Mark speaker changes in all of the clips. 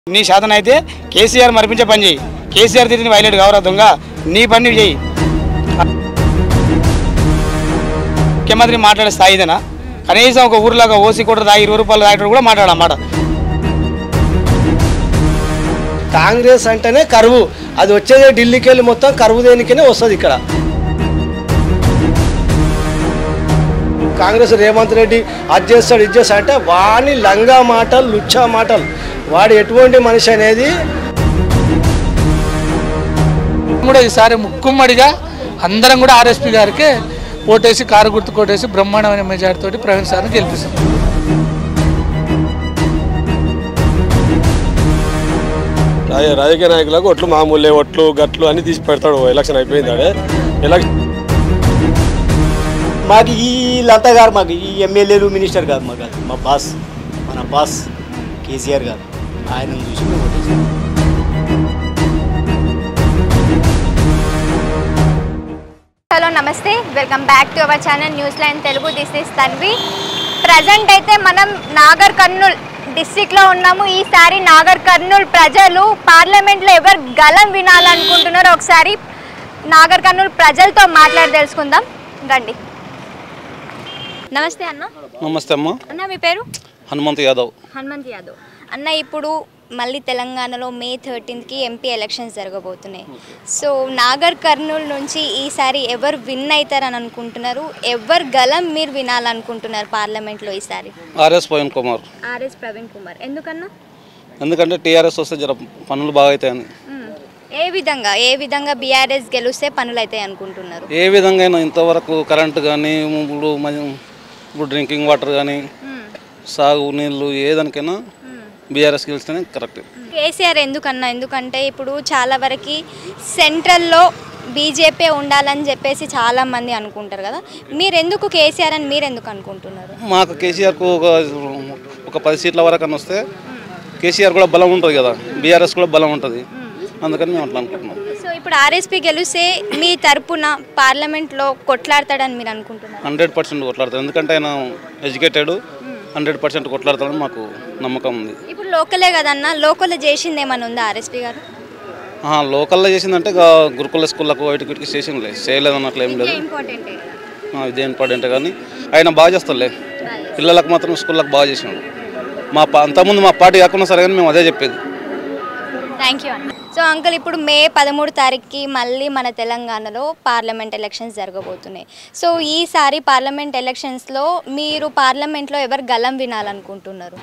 Speaker 1: నీ శాతం అయితే కేసీఆర్ మరిపించే పని చేయి కేసీఆర్ తిరిగి వైలెట్ కావరా దొంగ నీ పని నువ్వు చేయి ముఖ్యమంత్రి మాట్లాడే స్థాయి ఇదేనా కనీసం ఒక ఊర్లాగా ఓసి కూడా తాగి ఇరవై రూపాయలు తాగేటప్పుడు కూడా మాట్లాడమాట
Speaker 2: కాంగ్రెస్ అంటేనే కరువు అది వచ్చేది ఢిల్లీకి వెళ్ళి మొత్తం కరువు దేనికనే వస్తుంది ఇక్కడ కాంగ్రెస్ రేవంత్ రెడ్డి అది చేస్తాడు ఇది చేస్తాడు అంటే వాని లంగా మాటలు లుచ్చా మాటలు వాడు ఎటువంటి మనిషి అనేది
Speaker 3: కూడా ఈసారి ముక్కుమ్మడిగా అందరం కూడా ఆర్ఎస్పీ గారికి ఓటేసి కారు గుర్తు కొట్టేసి బ్రహ్మాండమైన మెజార్టీ తోటి ప్రవీణ్ సార్ని గెలిపిస్తాం
Speaker 4: రాజ- రాజకీయ నాయకులకు ఒట్లు మామూలే ఒట్లు గట్లు అన్ని తీసి పెడతాడు ఎలక్షన్ అయిపోయింది ఆడే ఎలక్షన్
Speaker 5: మాకు ఈ లతా గారు మాకు ఈ ఎమ్మెల్యేలు మినిస్టర్ కాదు మాకు అది మా బాస్ మన బాస్ కేసీఆర్ గారు ఆయన చూసి మేము ఓటేసాం.
Speaker 6: Hello namaste welcome back to our channel news line Telugu this is Tanvi present అయితే మనం నాగర్ కర్నూల్ డిస్టిక్లో ఉన్నాము ఈసారి నాగర్ కర్నూల్ ప్రజలు పార్లమెంట్లో ఎవరు గలం వినాలనుకుంటున్నారో ఒకసారి నాగర్ కర్నూల్ ప్రజలతో మాట్లాడి తెలుసుకుందాం రండి నమస్తే అన్న
Speaker 7: నమస్తే అమ్మ
Speaker 6: అన్న మీ పేరు
Speaker 7: హనుమంత్ యాదవ్
Speaker 6: హనుమంత్ యాదవ్ అన్న ఇప్పుడు మళ్ళీ తెలంగాణలో మే థర్టీన్త్కి ఎంపీ ఎలక్షన్స్ జరగబోతున్నాయి సో నాగర్ కర్నూల్ నుంచి ఈసారి ఎవరు విన్ అవుతారని అనుకుంటున్నారు ఎవరు గలం మీరు వినాలనుకుంటున్నారు పార్లమెంట్లో ఈసారి
Speaker 7: ఆర్ఎస్ పవన్ కుమార్
Speaker 6: ఆర్ఎస్ ప్రవీణ్ కుమార్ ఎందుకన్నా
Speaker 7: ఎందుకంటే టీఆర్ఎస్ వస్తే జర పనులు బాగా అవుతాయని
Speaker 6: మ్మ్. ఏ విధంగా ఏ విధంగా బీఆర్ఎస్ గెలిస్తే పనులు అవుతాయి అనుకుంటున్నారు
Speaker 7: ఏ విధంగా అయినా ఇంతవరకు కరెంటు కానీ ఇప్పుడు మన- ఇప్పుడు డ్రింకింగ్ వాటర్ కానీ
Speaker 6: మ్మ్.
Speaker 7: సాగు నీళ్ళు ఏదానికైనా
Speaker 6: మ్మ్.
Speaker 7: బీఆర్ఎస్ గెలిస్తేనే కరెక్ట్
Speaker 6: కేసీఆర్ ఎందుకన్నా ఎందుకంటే ఇప్పుడు చాలా వరకు సెంట్రల్లో బీజేపీ ఉండాలని చెప్పేసి చాలా మంది అనుకుంటారు కదా మీరు ఎందుకు కేసీఆర్ అని మీరు ఎందుకు అనుకుంటున్నారు
Speaker 7: మాకు కేసీఆర్కు ఒక ఒక పది సీట్ల వరకు అని వస్తే కేసీఆర్ కూడా బలం ఉంటుంది కదా బీఆర్ఎస్ కూడా బలం ఉంటుంది అందుకని మేము అట్లా అనుకుంటున్నాం
Speaker 6: సో ఇప్పుడు ఆర్ఎస్పీ గెలిస్తే మీ తరపున పార్లమెంట్లో కొట్లాడతాడని మీరు అనుకుంటున్నారు
Speaker 7: హండ్రెడ్ పర్సెంట్ కొట్లాడతారు ఎందుకంటే ఆయన ఎడ్యుకేటెడ్ హండ్రెడ్ పర్సెంట్ కొట్లాడతాడని మాకు నమ్మకం ఉంది
Speaker 6: ఇప్పుడు లోకలే కదన్నా లోకల్ చేసింది ఏమైనా ఉందా ఆర్ఎస్పీ గారు
Speaker 7: ఆహా, లోకల్లో చేసిందంటే ఇక గురుకుల స్కూళ్ళకు వాటికి వీటికి చేసింది లేదు చేయలేదు అన్నట్లు ఏం లేదు
Speaker 6: ఇంపార్టెంటే
Speaker 7: ఆ, ఇదే ఇంపార్టెంట్ కానీ ఆయన బాగా చేస్తాడులే పిల్లలకు మాత్రం స్కూళ్ళకి బాగా చేసినాడు మా పా అంతకుముందు మా పార్టీ కాకుండా సరే కానీ మేము అదే చెప్పేది
Speaker 6: థ్యాంక్ యూ అన్న సో అంకుల్ ఇప్పుడు మే పదమూడు తారీఖుకి మళ్ళీ మన తెలంగాణలో పార్లమెంట్ ఎలక్షన్స్ జరగబోతున్నాయి సో ఈసారి పార్లమెంట్ ఎలక్షన్స్లో మీరు పార్లమెంట్లో ఎవరు గలం వినాలనుకుంటున్నారు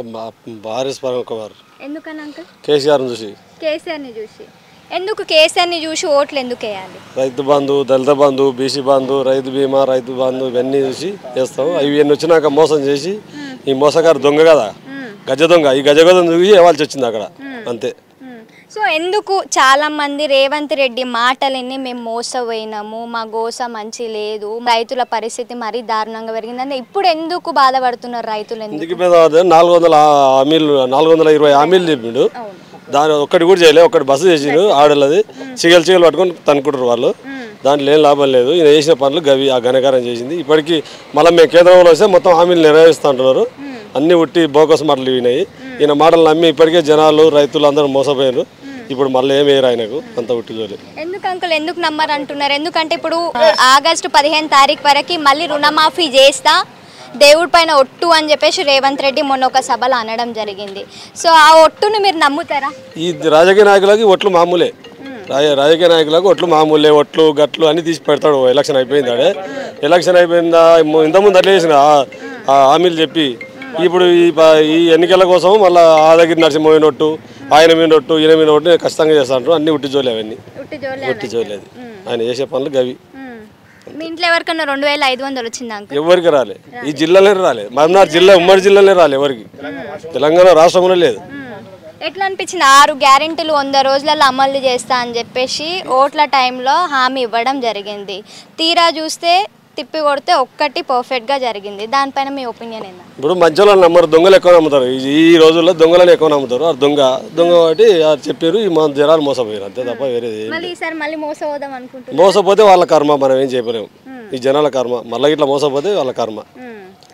Speaker 4: ఆర్ఎస్ పవన్ కుమార్
Speaker 6: ఎందుకని అంకుల్
Speaker 4: కేసీఆర్ని చూసి
Speaker 6: కేసీఆర్ని చూసి ఎందుకు కేసీఆర్ని చూసి ఓట్లు ఎందుకు వేయాలి
Speaker 4: రైతు బంధు దళిత బంధు బీసీ బంధు రైతు బీమా రైతు బంధు ఇవన్నీ చూసి చేస్తాం ఇవన్నీ వచ్చినాక మోసం చేసి ఈ మోసగారు దొంగ కదా గజ దొంగ ఈ గజ గజం చూసి ఇవ్వాల్సి వచ్చింది అక్కడ అంతే
Speaker 6: మ్మ్. సో ఎందుకు చాలా మంది రేవంత్ రెడ్డి మాటలని మేము మోసపోయినాము మా గోస మంచి లేదు రైతుల పరిస్థితి మరీ దారుణంగా పెరిగిందని ఇప్పుడు ఎందుకు బాధపడుతున్నారు రైతులు ఎందుకు
Speaker 4: ఇందుకు మీద అదే నాలుగు వందల హామీలు నాలుగు వందల ఇరవై హామీలు చెప్పిండు దాని ఒక్కటి కూడా చేయలేదు ఒక్కటి బస్సు చేసిండు ఆడలది చిగలు చిగలు పట్టుకొని తనుకుంటారు వాళ్ళు దాంట్లో ఏం లాభం లేదు ఈయన చేసిన పనులు గవి ఆ ఘనకారం చేసింది ఇప్పటికీ మళ్ళీ మేము కేంద్రంలో వస్తే మొత్తం హామీలు నెరవేరుస్తూ అంటున్నారు అన్ని ఉట్టి బోకస్ మాటలు వినాయి ఈయన మాటలు నమ్మి ఇప్పటికే జనాలు రైతులు అందరూ మోసపోయారు ఇప్పుడు మళ్ళీ ఏం వేయరు ఆయనకు అంత ఉట్టి జోలి
Speaker 6: ఎందుకు అంకుల్ ఎందుకు నమ్మరు అంటున్నారు ఎందుకంటే ఇప్పుడు ఆగస్టు పదిహేను తారీఖు వరకు మళ్ళీ రుణమాఫీ చేస్తా దేవుడి పైన ఒట్టు అని చెప్పేసి రేవంత్ రెడ్డి మొన్న ఒక సభలో అనడం జరిగింది సో ఆ ఒట్టును మీరు నమ్ముతారా
Speaker 4: ఈ రాజకీయ నాయకులకి ఒట్లు మామూలే రాజ- రాజకీయ నాయకులకు ఒట్లు మామూలే ఒట్లు గట్లు అన్ని తీసి పెడతాడు ఎలక్షన్ అయిపోయింది ఆడే ఎలక్షన్ అయిపోయిందా ము- ఇంతకుముందు అట్లా చేసిన ఆ- ఆ హామీలు చెప్పి ఇప్పుడు ఈ ప- ఈ ఎన్నికల కోసం మళ్ళీ ఆ దగ్గర నరసింహ నొట్టు ఆయన మీద నొట్టు ఈయన మీద నొట్టు ఖచ్చితంగా చేస్తాంటారు అన్ని ఉట్టి జోలే అవన్నీ
Speaker 6: ఉట్టి జోలే
Speaker 4: ఉట్టి జోలేదు ఆయన చేసే పనులు గవి
Speaker 6: మీ ఇంట్లో ఎవరికన్నా రెండు వేల ఐదు వందలు వచ్చిందా అంకుల్
Speaker 4: ఎవరికి రాలే ఈ జిల్లాలో రాలే మహబూబ్నగర్ జిల్లా ఉమ్మడి జిల్లాలో రాలే ఎవరికి తెలంగాణ రాష్ట్రంలో లేదు
Speaker 6: ఎట్లా అనిపించింది ఆరు గ్యారెంటీలు వంద రోజులలో అమలు చేస్తా అని చెప్పేసి ఓట్ల టైంలో హామీ ఇవ్వడం జరిగింది తీరా చూస్తే తిప్పి కొడితే ఒక్కటి పర్ఫెక్ట్గా జరిగింది దానిపైన మీ ఒపీనియన్ ఏందా
Speaker 4: ఇప్పుడు మంచోళ్ళని నమ్మరు దొంగలు ఎక్కువ నమ్ముతారు ఈ- ఈ రోజుల్లో దొంగలని ఎక్కువ నమ్ముతారు ఆ దొంగ దొంగ కాబట్టి ఆ చెప్పారు ఈ మా జనాలు మోసపోయారు అంతే తప్ప వేరేది ఏం
Speaker 6: మళ్ళీ ఈసారి మళ్ళీ మోసపోదాం అనుకుంటున్నాను
Speaker 4: మోసపోతే వాళ్ళ కర్మ మనం ఏం చేయలేము ఈ జనాల కర్మ మళ్ళీ ఇట్లా మోసపోతే వాళ్ళ కర్మ
Speaker 6: ఇప్పుడు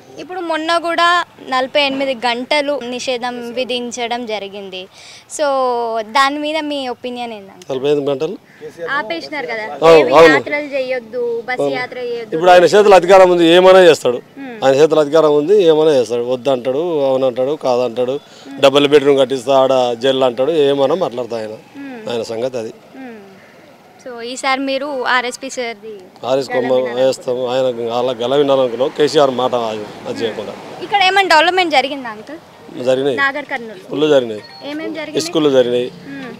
Speaker 6: మొన్న కూడా నలభై ఎనిమిది గంటలు నిషేధం విధించడం జరిగింది సో దాని మీద మీ ఒపీనియన్ ఏంటంటే
Speaker 4: నలభై ఐదు గంటలు
Speaker 6: ఆపేసినారు కదా
Speaker 4: అవును,
Speaker 6: ఏవి
Speaker 4: అవును.
Speaker 6: యాత్రలు చేయొద్దు బస్ యాత్ర చేయొద్దు
Speaker 4: ఇప్పుడు ఆయన చేతులు అధికారం ఉంది ఏమైనా చేస్తాడు ఆయన చేతులు అధికారం ఉంది ఏమైనా చేస్తాడు వద్దంటాడు అవునంటాడు కాదంటాడు డబుల్ బెడ్రూమ్ కట్టిస్తా ఆడ జైలు అంటాడు ఏమైనా మాట్లాడతా ఆయన ఆయన సంగతి అది
Speaker 6: మ్మ్. సో ఈసారి మీరు ఆర్ఎస్పి సార్ది
Speaker 4: ఆర్ఎస్ కొమ్మ వేస్తాము ఆయన అలా గల వినాలనుకున్నాం కేసీఆర్ మాట అది అది చేయకుండా
Speaker 6: ఇక్కడ ఏమైనా డెవలప్మెంట్ జరిగిందా అంకుల్
Speaker 4: జరిగినాయి
Speaker 6: నాగర్ కర్నూలు
Speaker 4: ఫుల్ జరిగినాయి
Speaker 6: ఏమేమి జరిగింది
Speaker 4: స్కూల్లో జరిగినాయి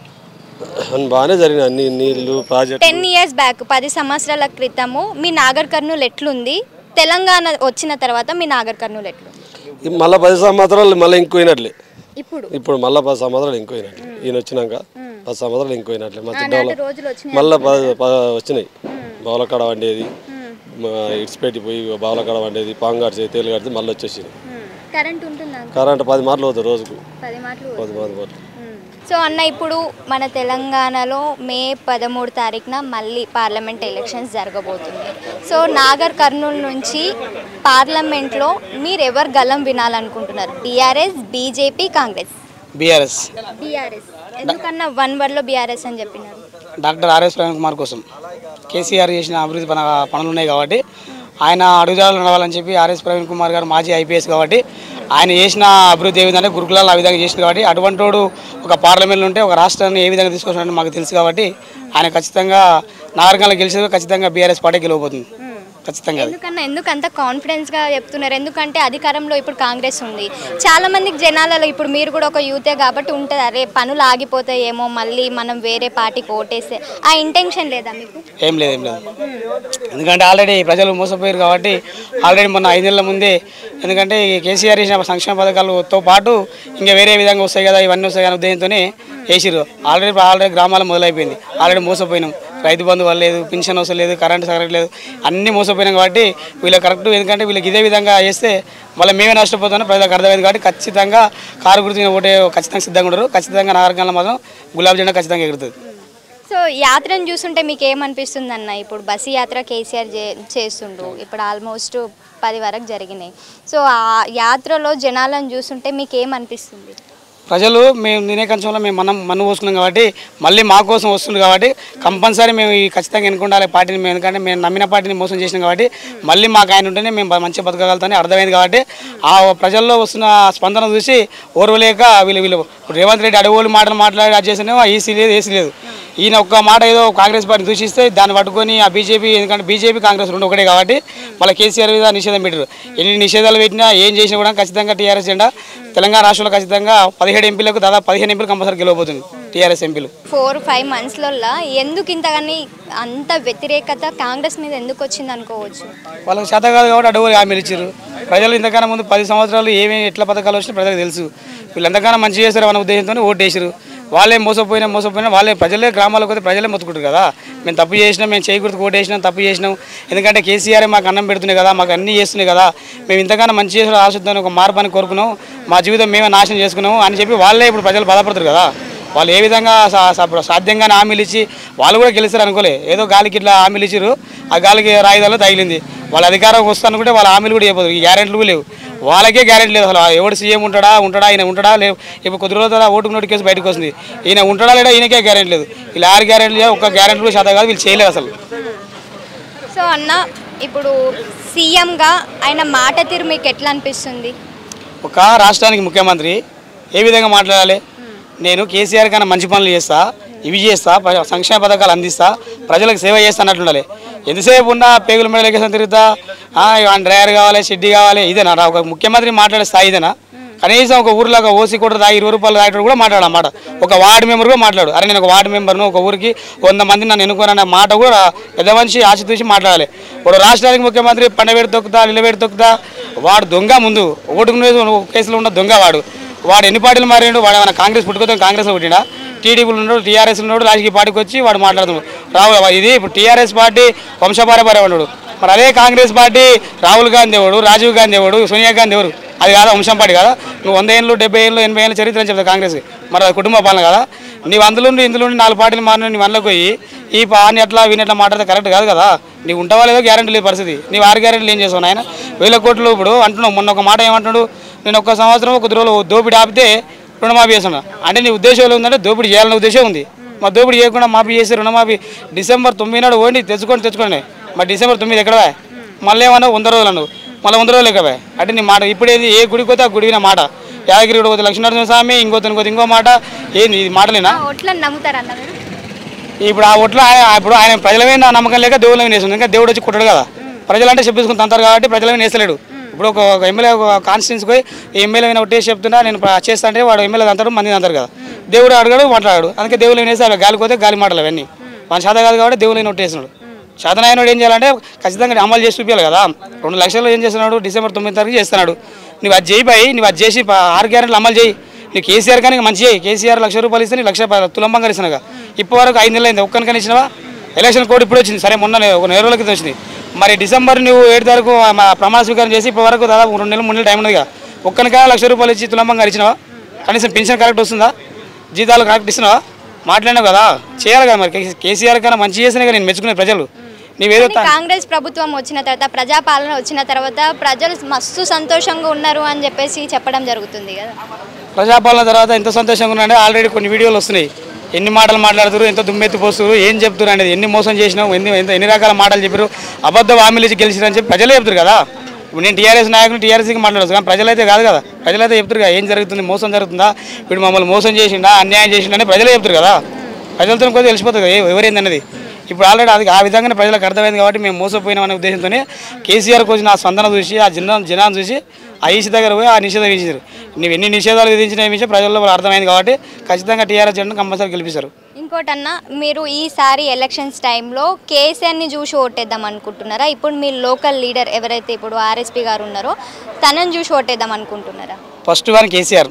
Speaker 4: అన్ని బాగానే జరిగినాయి అన్ని నీళ్లు ప్రాజెక్ట్
Speaker 6: టెన్ ఇయర్స్ బ్యాక్ పది సంవత్సరాల క్రితము మీ నాగర్ కర్నూలు ఎట్లుంది తెలంగాణ వచ్చిన తర్వాత మీ నాగర్ కర్నూలు ఎట్లుంది
Speaker 4: మళ్ళీ పది సంవత్సరాలు మళ్ళీ ఇంకోయినట్లే
Speaker 6: ఇప్పుడు
Speaker 4: ఇప్పుడు మళ్ళీ పది సంవత్సరాలు ఇంకోయినట్లే ఈయన వచ్చినాక పది సంవత్సరాలు ఇంకోయినట్లే మంచి
Speaker 6: నాటి
Speaker 4: డెవలప్
Speaker 6: రోజులు వచ్చినాయి
Speaker 4: మళ్ళీ ప- ప- వచ్చినాయి బావలకాడ వండేది ఇడిచిపెట్టి పోయి బావలకాడ వండేది పాంగాడ్చి తేలు కడితే మళ్ళీ వచ్చేసింది
Speaker 6: కరెంట్ ఉంటుందా
Speaker 4: కరెంట్ పది మార్లు అవుతుంది రోజుకు
Speaker 6: పది మాటలు
Speaker 4: పది పది మార్లు
Speaker 6: సో అన్న ఇప్పుడు మన తెలంగాణలో మే పదమూడు తారీఖున మళ్ళీ పార్లమెంట్ ఎలక్షన్స్ జరగబోతుంది సో నాగర్ కర్నూలు నుంచి పార్లమెంట్లో మీరు ఎవరు గలం వినాలనుకుంటున్నారు BRS BJP Congress
Speaker 1: BRS
Speaker 6: BRS ఎందుకన్నా వన్ వర్డ్లో బీఆర్ఎస్ అని చెప్పినారు
Speaker 1: డాక్టర్ ఆర్ఎస్ ప్రవీణ్ కుమార్ కోసం కేసీఆర్ చేసిన అభివృద్ధి పన పనులు ఉన్నాయి కాబట్టి ఆయన అడుగుజాడలు నడవాలని చెప్పి ఆర్ఎస్ ప్రవీణ్ కుమార్ గారు మాజీ ఐపీఎస్ కాబట్టి ఆయన చేసిన అభివృద్ధి ఏ విధంగా గురుకులాలు ఆ విధంగా చేసింది కాబట్టి అటువంటి వాడు ఒక పార్లమెంట్లో ఉంటే ఒక రాష్ట్రాన్ని ఏ విధంగా తీసుకొచ్చినట్టు మాకు తెలుసు కాబట్టి ఆయన ఖచ్చితంగా నాగరికంలో గెలిచేది ఖచ్చితంగా బీఆర్ఎస్ పార్టీ గెలవబోతుంది ఖచ్చితంగా అది.
Speaker 6: ఎందుకన్నా ఎందుకు అంత కాన్ఫిడెన్స్ గా చెప్తున్నారు ఎందుకంటే అధికారంలో ఇప్పుడు కాంగ్రెస్ ఉంది చాలా మందికి జనాలలో ఇప్పుడు మీరు కూడా ఒక యూతే కాబట్టి ఉంటుంది అరే పనులు ఆగిపోతాయేమో మళ్ళీ మనం వేరే పార్టీకి ఓటేస్తే ఆ ఇంటెన్షన్ లేదా మీకు
Speaker 1: ఏం లేదు ఏం లేదు ఎందుకంటే ఆల్రెడీ ప్రజలు మోసపోయారు కాబట్టి ఆల్రెడీ మొన్న ఐదు నెలల ముందే ఎందుకంటే ఈ కేసీఆర్ చేసిన సంక్షేమ పథకాలతో పాటు ఇంకా వేరే విధంగా వస్తాయి కదా ఇవన్నీ వస్తాయి కదా ఉద్దేశంతోనే వేసిర్రు ఆల్రెడీ ఆల్రెడీ గ్రామాలు మొదలైపోయింది ఆల్రెడీ మోసపోయినాం రైతు బంధు వల్ల లేదు పింఛన్ అవసరం లేదు కరెంట్ సగరం లేదు అన్నీ మోసపోయినాం కాబట్టి వీళ్ళకి కరెక్ట్ ఎందుకంటే వీళ్ళకి ఇదే విధంగా చేస్తే మళ్ళీ మేమే నష్టపోతామని ప్రజలకు అర్థమైంది కాబట్టి ఖచ్చితంగా కారు గుర్తు ఒకటే ఖచ్చితంగా సిద్ధంగా ఉండరు ఖచ్చితంగా నాగరికంలో మాత్రం గులాబీ జెండా ఖచ్చితంగా ఎగురుతుంది
Speaker 6: సో యాత్రను చూస్తుంటే మీకు ఏమనిపిస్తుంది అన్న ఇప్పుడు బస్సు యాత్ర కేసీఆర్ చే చేస్తుండ్రు ఇప్పుడు ఆల్మోస్ట్ పది వరకు జరిగినాయి సో ఆ యాత్రలో జనాలను చూస్తుంటే మీకు ఏమనిపిస్తుంది
Speaker 1: ప్రజలు మేము తినే కంచంలో మేము మనం మన్ను పోసుకున్నాం కాబట్టి మళ్ళీ మా కోసం వస్తుంది కాబట్టి కంపల్సరీ మేము ఈ ఖచ్చితంగా ఎన్నుకుండాలి పార్టీని మేము ఎందుకంటే మేము నమ్మిన పార్టీని మోసం చేసినాం కాబట్టి మళ్ళీ మాకు ఆయన ఉంటేనే మేము బ- మంచిగా బతకగలుగుతామని అర్థమైంది కాబట్టి ఆ ప్రజల్లో వస్తున్న స్పందన చూసి ఓర్వలేక వీళ్ళు వీళ్ళు ఇప్పుడు రేవంత్ రెడ్డి అడవులు మాటలు మాట్లాడి అది చేసినేమో ఈసీ లేదు ఏసీ లేదు ఈయన ఒక్క మాట ఏదో కాంగ్రెస్ పార్టీ దూషిస్తే దాన్ని పట్టుకొని ఆ బీజేపీ ఎందుకంటే బీజేపీ కాంగ్రెస్ రెండు ఒకటే కాబట్టి మళ్ళీ కేసీఆర్ మీద నిషేధం పెట్టారు ఎన్ని నిషేధాలు పెట్టినా ఏం చేసినా కూడా ఖచ్చితంగా టీఆర్ఎస్ జెండా తెలంగాణ రాష్ట్రంలో ఖచ్చితంగా పదిహేడు ఎంపీలకు దాదాపు పదిహేను ఎంపీలు కంపల్సరీ గెలవబోతుంది టీఆర్ఎస్ ఎంపీలు
Speaker 6: ఫోర్ ఫైవ్ మంత్స్లలో ఎందుకు ఇంతగాని అంత వ్యతిరేకత కాంగ్రెస్ మీద ఎందుకు వచ్చింది అనుకోవచ్చు
Speaker 1: వాళ్ళకి చేత కాదు కాబట్టి అడవులు హామీలు ఇచ్చారు ప్రజలు ఇంతకన్నా ముందు పది సంవత్సరాలు ఏమేమి ఎట్లా పథకాలు వచ్చినా ప్రజలకు తెలుసు వీళ్ళు ఎంతకన్నా మంచి చేస్తారు అనే ఉద్దేశంతో ఓటు వేసారు వాళ్ళే మోసపోయినా మోసపోయినా వాళ్ళే ప్రజలే గ్రామాలకు పోతే ప్రజలే మొత్తుకుంటారు కదా మేము తప్పు చేసినాం మేము చేయకూడదు ఓటు వేసినాం తప్పు చేసినాం ఎందుకంటే కేసీఆర్ మాకు అన్నం పెడుతున్నాయి కదా మాకు అన్నీ చేస్తున్నాయి కదా మేము ఇంతకన్నా మంచి చేసిన ఆశతో ఒక మార్పు అని కోరుకున్నాం మా జీవితం మేమే నాశనం చేసుకున్నాము అని చెప్పి వాళ్ళే ఇప్పుడు ప్రజలు బాధపడతారు కదా వాళ్ళు ఏ విధంగా సా- సా- సాధ్యంగానే హామీలు ఇచ్చి వాళ్ళు కూడా గెలుస్తారు అనుకోలే ఏదో గాలికి ఇట్లా హామీలు ఇచ్చారు ఆ గాలికి రాయిదాలు తగిలింది వాళ్ళ అధికారం వస్తానుకుంటే వాళ్ళ హామీలు కూడా చెప్పదు ఈ గ్యారెంట్లు కూడా లేవు వాళ్ళకే గ్యారెంటీ లేదు అసలు ఎవడు సీఎం ఉంటాడా ఉంటాడా ఈయన ఉంటాడా లేవు ఇప్పుడు కొద్ది రోజుల ఓటుకు నోటి కేసు బయటకు వస్తుంది ఈయన ఉంటాడా లేడా ఈయనకే గ్యారెంటీ లేదు వీళ్ళు ఆరు గ్యారెంటీ ఒక్క గ్యారెంటీ కూడా శాతం కాదు వీళ్ళు చేయలేదు అసలు
Speaker 6: సో అన్న ఇప్పుడు సీఎంగా ఆయన మాట తీరు మీకు ఎట్లా అనిపిస్తుంది
Speaker 1: ఒక రాష్ట్రానికి ముఖ్యమంత్రి ఏ విధంగా మాట్లాడాలి నేను కేసీఆర్ కన్నా మంచి పనులు చేస్తా ఇవి చేస్తా ప- సంక్షేమ పథకాలు అందిస్తా ప్రజలకు సేవ చేస్తా అన్నట్టు ఉండాలి ఎంతసేపు ఉన్నా పేగుల మెడలు ఎక్కేసాను తిరుగుతా ఆ, ఇవాళ డ్రైవర్ కావాలి షెడ్డీ కావాలి ఇదేనా రా- ఒక ముఖ్యమంత్రి మాట్లాడే స్థాయి ఇదేనా కనీసం ఒక ఊర్లో ఒక ఓసీ కూడా తాగి ఇరవై రూపాయలు తాగేటప్పుడు కూడా మాట్లాడమాట ఒక వార్డు మెంబర్ కూడా మాట్లాడు అరే నేను ఒక వార్డు మెంబర్ను ఒక ఊరికి వంద మంది నన్ను ఎన్నుకోనన్న మాట కూడా పెద్ద మనిషి ఆచితూసి మాట్లాడాలి ఇప్పుడు రాష్ట్రానికి ముఖ్యమంత్రి పండవేడు తొక్కుతా నిలవేడు తొక్కుతా వాడు దొంగ ముందు ఓటుకు కేసులో ఉన్న దొంగ వాడు వాడు ఎన్ని పార్టీలు మారిండు వాడు ఏమైనా కాంగ్రెస్ పుట్టుకొద్దాం కాంగ్రెస్లో పుట్టినా టీడీపీలు ఉన్నాడు టీఆర్ఎస్ ఉన్నాడు రాజకీయ పార్టీకి వచ్చి వాడు మాట్లాడుతున్నాడు రాహుల్ ఇది ఇప్పుడు టీఆర్ఎస్ పార్టీ వంశపారపర్య ఉన్నాడు మరి అదే కాంగ్రెస్ పార్టీ రాహుల్ గాంధీ ఎవడు రాజీవ్ గాంధీ ఎవడు సోనియా గాంధీ ఎవరు అది కాదా వంశం పార్టీ కదా నువ్వు వంద ఏళ్ళు డెబ్బై ఏళ్ళు ఎనభై ఏళ్ళ చరిత్ర అని చెప్తావు కాంగ్రెస్ మరి అది కుటుంబ పాలన కదా నీవు అందులో నుండి ఇందులో నుండి నాలుగు పార్టీలు మారిన నీ వనలోకి పోయి ఈ పాని ఎట్లా వీని ఎట్లా మాట్లాడితే కరెక్ట్ కాదు కదా నీవు ఉంటావా లేదో గ్యారెంటీ లేదు పరిస్థితి నీవు ఆరు గ్యారెంటీలు ఏం చేసావు ఆయన వేల కోట్లు ఇప్పుడు అంటున్నావు మొన్న ఒక మాట ఏమంటున్నాడు నేను ఒక సంవత్సరం ఒక రోజులు దోపిడీ ఆపితే రుణమాఫీ చేస్తున్నా అంటే నీ ఉద్దేశం ఎలా ఉందంటే దోపిడీ చేయాలనే ఉద్దేశం ఉంది మా దోపిడీ చేయకుండా మాఫీ చేసి రుణమాఫీ డిసెంబర్ తొమ్మిది నాడు ఓండి తెచ్చుకొని తెచ్చుకోండి మరి డిసెంబర్ తొమ్మిది ఎక్కడ మళ్ళీ ఏమన్నా వంద రోజులు అన్నావు మళ్ళీ వంద రోజులు ఎక్కవే అంటే నీ మాట ఇప్పుడేది ఏ గుడికి పోతే ఆ గుడి విన మాట యాదగిరి పోతే లక్ష్మీనరసింహ స్వామి ఇంకోటి ఇంకోటి ఇంకో మాట ఏంది ఇది మాటలేనా
Speaker 6: ఆ ఓట్లను నమ్ముతారన్న మీరు
Speaker 1: ఇప్పుడు ఆ ఒట్లో ఆయన ఇప్పుడు ఆయన ప్రజల మీద నమ్మకం లేక దేవుళ్ళ మీద వేస్తుంది ఇంకా దేవుడు వచ్చి కుట్టాడు కదా ప్రజలు అంటే చెప్పించుకుని తంతారు కాబట్టి ప్రజల మీద వేస్తలేడు ఇప్పుడు ఒక ఒక ఎమ్మెల్యే ఒక కాన్స్టిట్యూన్సీ పోయి ఎమ్మెల్యే అయినా ఒకటే చెప్తున్నా నేను ప్ర- చేస్తా అంటే వాడు ఎమ్మెల్యే అంటారు మంది అంటారు కదా దేవుడు అడగాడు మాట్లాడాడు అందుకే దేవుళ్ళు వేసి అవి గాలి పోతే గాలి మాటలు అవన్నీ మన శాత కాదు కాబట్టి దేవుళ్ళు ఒట్టేసినాడు శాతనాయనుడు ఏం చేయాలంటే ఖచ్చితంగా అమలు చేసి చూపించాలి కదా రెండు లక్షలు ఏం చేస్తున్నాడు డిసెంబర్ తొమ్మిది తారీఖు చేస్తున్నాడు నువ్వు అది చేయిపోయి నువ్వు అది చేసి ప- ఆరు గ్యారెంట్లు అమలు చేయి నీకు కేసీఆర్ కానీ మంచి చేయి కేసీఆర్ లక్ష రూపాయలు ఇస్తే నీకు లక్ష ప- తులం బంగారు ఇస్తున్నాగా ఇప్పటి వరకు ఐదు నెలలు అయింది ఒక్కనికని ఇచ్చినావా ఎలక్షన్ కోడ్ ఇప్పుడు వచ్చింది సరే మొన్న ఒక నెల రోజుల క్రితం వచ్చింది మరి డిసెంబర్ నువ్వు ఏడు తారీఖు మా ప్రమాణ స్వీకారం చేసి ఇప్పటి వరకు దాదాపు రెండు నెలలు మూడు నెలలు టైం ఉంది కదా ఒక్కనికా లక్ష రూపాయలు ఇచ్చి తులం బంగారు ఇచ్చినావా కనీసం పెన్షన్ కరెక్ట్ వస్తుందా జీతాలు కరెక్ట్ ఇస్తున్నావా మాట్లాడినావు కదా చేయాలి కదా మరి కే- కేసీఆర్ కన్నా మంచి చేసినా కదా నేను మెచ్చుకునే ప్రజలు నీవేదో
Speaker 6: కానీ కాంగ్రెస్ ప్రభుత్వం వచ్చిన తర్వాత ప్రజాపాలన వచ్చిన తర్వాత ప్రజలు మస్తు సంతోషంగా ఉన్నారు అని చెప్పేసి చెప్పడం జరుగుతుంది కదా
Speaker 1: ప్రజాపాలన తర్వాత ఎంత సంతోషంగా ఉన్నాయంటే ఆల్రెడీ కొన్ని వీడియోలు వస్తున్నాయి ఎన్ని మాటలు మాట్లాడుతారు ఎంత దుమ్మెత్తి పోస్తారు ఏం చెప్తారు అనేది ఎన్ని మోసం చేసినావు ఎన్ని ఎంత ఎన్ని రకాల మాటలు చెప్పారు అబద్ధ హామీలు ఇచ్చి గెలిచిరని చెప్పి ప్రజలే చెప్తారు కదా ఇప్పుడు నేను టీఆర్ఎస్ నాయకులు టీఆర్ఎస్కి మాట్లాడచ్చు కానీ ప్రజలైతే కాదు కదా ప్రజలైతే చెప్తారు కదా ఏం జరుగుతుంది మోసం జరుగుతుందా ఇప్పుడు మమ్మల్ని మోసం చేసిండా అన్యాయం చేసిండా అని ప్రజలే చెప్తారు కదా ప్రజలతో కొద్దిగా తెలిసిపోతుంది కదా ఏ- ఎవరైందన్నది ఇప్పుడు ఆల్రెడీ అది ఆ విధంగానే ప్రజలకు అర్థమైంది కాబట్టి మేము మోసపోయినాం అనే ఉద్దేశంతోనే కేసీఆర్కి వచ్చిన ఆ స్పందన చూసి ఆ జన జనాన్ని చూసి ఆ ఈసీ దగ్గర పోయి ఆ నిషేధం విధించారు నువ్వు ఎన్ని నిషేధాలు విధించిన విషయం ప్రజల్లో వాళ్ళు అర్థమైంది కాబట్టి ఖచ్చితంగా టీఆర్ఎస్ జెండా కంపల్సరీ గెలిపిస్తారు
Speaker 6: ఇంకోటన్నా మీరు ఈసారి ఎలక్షన్స్ టైంలో కేసీఆర్ని చూసి ఓటేద్దాం అనుకుంటున్నారా ఇప్పుడు మీ లోకల్ లీడర్ ఎవరైతే ఇప్పుడు ఆర్ఎస్పీ గారు ఉన్నారో తనని చూసి ఓటేద్దాం అనుకుంటున్నారా
Speaker 1: first one KCR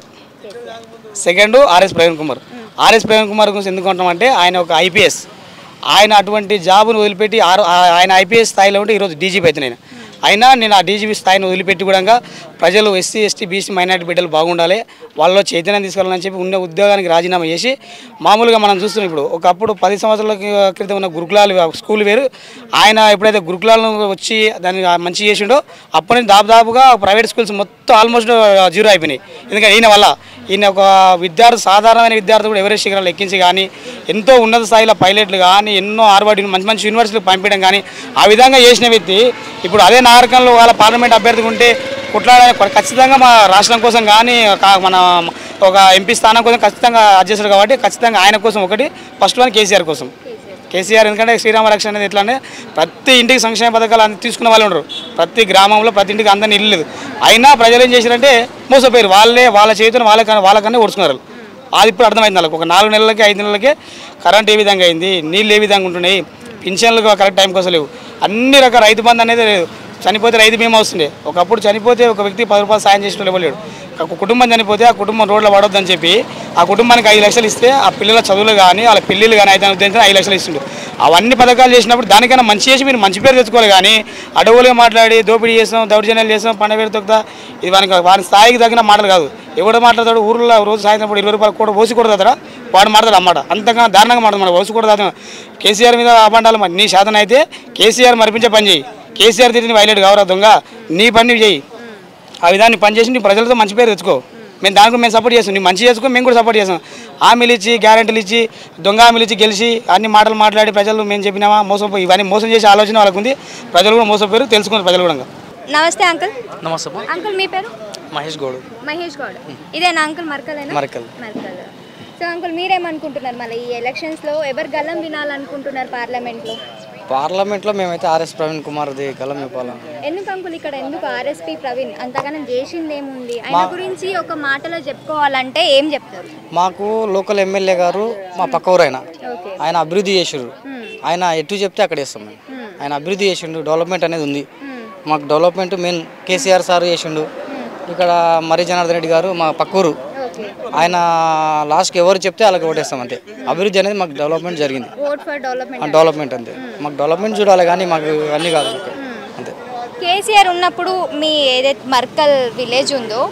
Speaker 1: second RS Praveen Kumar RS Praveen Kumar గురించి ఎందుకు అంటామంటే ఆయన ఒక ఐపీఎస్ ఆయన అటువంటి జాబును వదిలిపెట్టి ఆరు ఆ- ఆయన ఐపీఎస్ స్థాయిలో ఉంటే ఈరోజు డీజీపీ అయితే నేను అయినా నేను ఆ డీజీపీ స్థాయిని వదిలిపెట్టి కూడా ప్రజలు ఎస్సీ ఎస్టీ బీసీ మైనార్టీ బిడ్డలు బాగుండాలి వాళ్ళలో చైతన్యం తీసుకెళ్ళాలని చెప్పి ఉన్న ఉద్యోగానికి రాజీనామా చేసి మామూలుగా మనం చూస్తున్నాం ఇప్పుడు ఒకప్పుడు పది సంవత్సరాల క్రితం ఉన్న గురుకులాలు స్కూల్ వేరు ఆయన ఎప్పుడైతే గురుకులాలను వచ్చి దాన్ని మంచి చేసిండో అప్పటి నుంచి దాదాపుగా ప్రైవేట్ స్కూల్స్ మొత్తం ఆల్మోస్ట్ జీరో అయిపోయినాయి ఎందుకంటే ఈయన వల్ల ఈయన ఒక విద్యార్థి సాధారణమైన విద్యార్థి కూడా ఎవరెస్ట్ శిఖరాలు ఎక్కించి కానీ ఎంతో ఉన్నత స్థాయిలో పైలట్లు కానీ ఎన్నో హార్వర్డ్ యూని- మంచి మంచి యూనివర్సిటీలు పంపించడం కానీ ఆ విధంగా చేసిన వ్యక్తి ఇప్పుడు అదే నాగరికంలో వాళ్ళ పార్లమెంట్ అభ్యర్థిగా ఉంటే కొట్లాడే ఖచ్చితంగా మా రాష్ట్రం కోసం కానీ కా- మన ఒక ఎంపీ స్థానం కోసం ఖచ్చితంగా అధ్యక్షుడు కాబట్టి ఖచ్చితంగా ఆయన కోసం ఒకటి ఫస్ట్ వన్ కేసీఆర్ కోసం కేసీఆర్ ఎందుకంటే శ్రీరామ రక్షణ అనేది ఎట్లా అంటే ప్రతి ఇంటికి సంక్షేమ పథకాలు అన్ని తీసుకున్న వాళ్ళు ఉండరు ప్రతి గ్రామంలో ప్రతి ఇంటికి అందరిని ఇల్లు లేదు అయినా ప్రజలు ఏం చేశారంటే మోసపోయారు వాళ్ళే వాళ్ళ చేతులు వాళ్ళకన్నా వాళ్ళకన్నా ఓడుచుకున్నారు అది ఇప్పుడు అర్థమైంది వాళ్ళకి ఒక నాలుగు నెలలకి ఐదు నెలలకే కరెంట్ ఏ విధంగా అయింది నీళ్ళు ఏ విధంగా ఉంటున్నాయి పింఛన్లు కరెక్ట్ టైం కోసం లేవు అన్ని రకాల రైతు బంధు అనేది లేదు చనిపోతే రైతు బీమా వస్తుండే ఒకప్పుడు చనిపోతే ఒక వ్యక్తి పది రూపాయలు సాయం చేసిన ఇవ్వలేడు ఒక కుటుంబం చనిపోతే ఆ కుటుంబం రోడ్లో పడొద్దని చెప్పి ఆ కుటుంబానికి ఐదు లక్షలు ఇస్తే ఆ పిల్లల చదువులు కానీ వాళ్ళ పెళ్ళిళ్ళు కానీ అయితే ఉద్దేశం ఐదు లక్షలు ఇస్తుండు అవన్నీ పథకాలు చేసినప్పుడు దానికైనా మంచి చేసి మీరు మంచి పేరు తెచ్చుకోవాలి కానీ అడవులుగా మాట్లాడి దోపిడీ చేసాం దౌర్జన్యాలు చేసాం పండగ పేరు తొక్కుతా ఇది వానికి వాని స్థాయికి తగిన మాటలు కాదు ఎవడు మాట్లాడతాడు ఊర్లో రోజు సాయంత్రం పూట ఇరవై రూపాయలు కూడా పోసి అతడా వాడు మాట్లాడు అన్నమాట అంతగా దారుణంగా మాట్లాడు మన పోసి కూడా కేసీఆర్ మీద అబండాలు మరి నీ శాతం అయితే కేసీఆర్ మరిపించే పని చేయి కేసీఆర్ తిరిగి వైలేట్ కావరా దొంగ నీ పని నువ్వు చేయి ఆ విధాన్ని పని చేసి నీ ప్రజలతో మంచి పేరు తెచ్చుకో మేము దానికి మేము సపోర్ట్ చేస్తాం నీ మంచి చేసుకో మేము కూడా సపోర్ట్ చేస్తాం హామీలు ఇచ్చి గ్యారెంటీలు ఇచ్చి దొంగ హామీలు ఇచ్చి గెలిచి అన్ని మాటలు మాట్లాడి ప్రజలు మేము చెప్పినామా మోసపోయి ఇవన్నీ మోసం చేసే ఆలోచన వాళ్ళకు ఉంది ప్రజలు కూడా మోసపోయారు తెలుసుకున్నారు ప్రజలు కూడా
Speaker 6: నమస్తే అంకుల్
Speaker 8: నమస్తే
Speaker 6: అంకుల్ మీ పేరు
Speaker 8: మహేష్ గౌడ్
Speaker 6: మహేష్ గౌడ్ ఇదేనా అంకుల్ మర్కలేనా
Speaker 8: మరకల్.
Speaker 6: మర్కల్ సో అంకుల్ మీరేమనుకుంటున్నారు మళ్ళీ ఈ ఎలక్షన్స్లో ఎవరు గల్లం వినాలనుకుంటున్నారు పార్లమెంట్లో
Speaker 8: పార్లమెంట్లో మేమైతే ఆర్ఎస్ ప్రవీణ్ కుమార్ది గలం చెప్పాలి
Speaker 6: ఎందుకు అంకుల్ ఇక్కడ ఎందుకు ఆర్ఎస్పీ ప్రవీణ్ అంతగానం చేసింది ఏముంది ఆయన గురించి ఒక మాటలో చెప్పుకోవాలంటే ఏం చెప్తారు
Speaker 8: మాకు లోకల్ ఎమ్మెల్యే గారు మా పక్క ఊరు ఆయన
Speaker 6: ఓకే
Speaker 8: ఆయన అభివృద్ధి చేసిండు ఆయన ఎటు చెప్తే అక్కడ వేస్తాం మేము ఆయన అభివృద్ధి చేసిండు డెవలప్మెంట్ అనేది ఉంది మాకు డెవలప్మెంట్ మెయిన్ కేసీఆర్ సార్ చేసిండు ఇక్కడ మరి జనార్దన్ రెడ్డి గారు మా పక్కూరు
Speaker 6: ఓకే
Speaker 8: ఆయన లాస్ట్కి ఎవరు చెప్తే వాళ్ళకి ఓటేస్తాం అంతే అభివృద్ధి అనేది మాకు డెవలప్మెంట్ జరిగింది
Speaker 6: ఓట్ ఫర్ డెవలప్మెంట్
Speaker 8: డెవలప్మెంట్ అంతే మాకు డెవలప్మెంట్ చూడాలి కానీ మాకు అన్నీ కాదు అంతే
Speaker 6: కేసీఆర్ ఉన్నప్పుడు మీ ఏదైతే మర్కల్ విలేజ్ ఉందో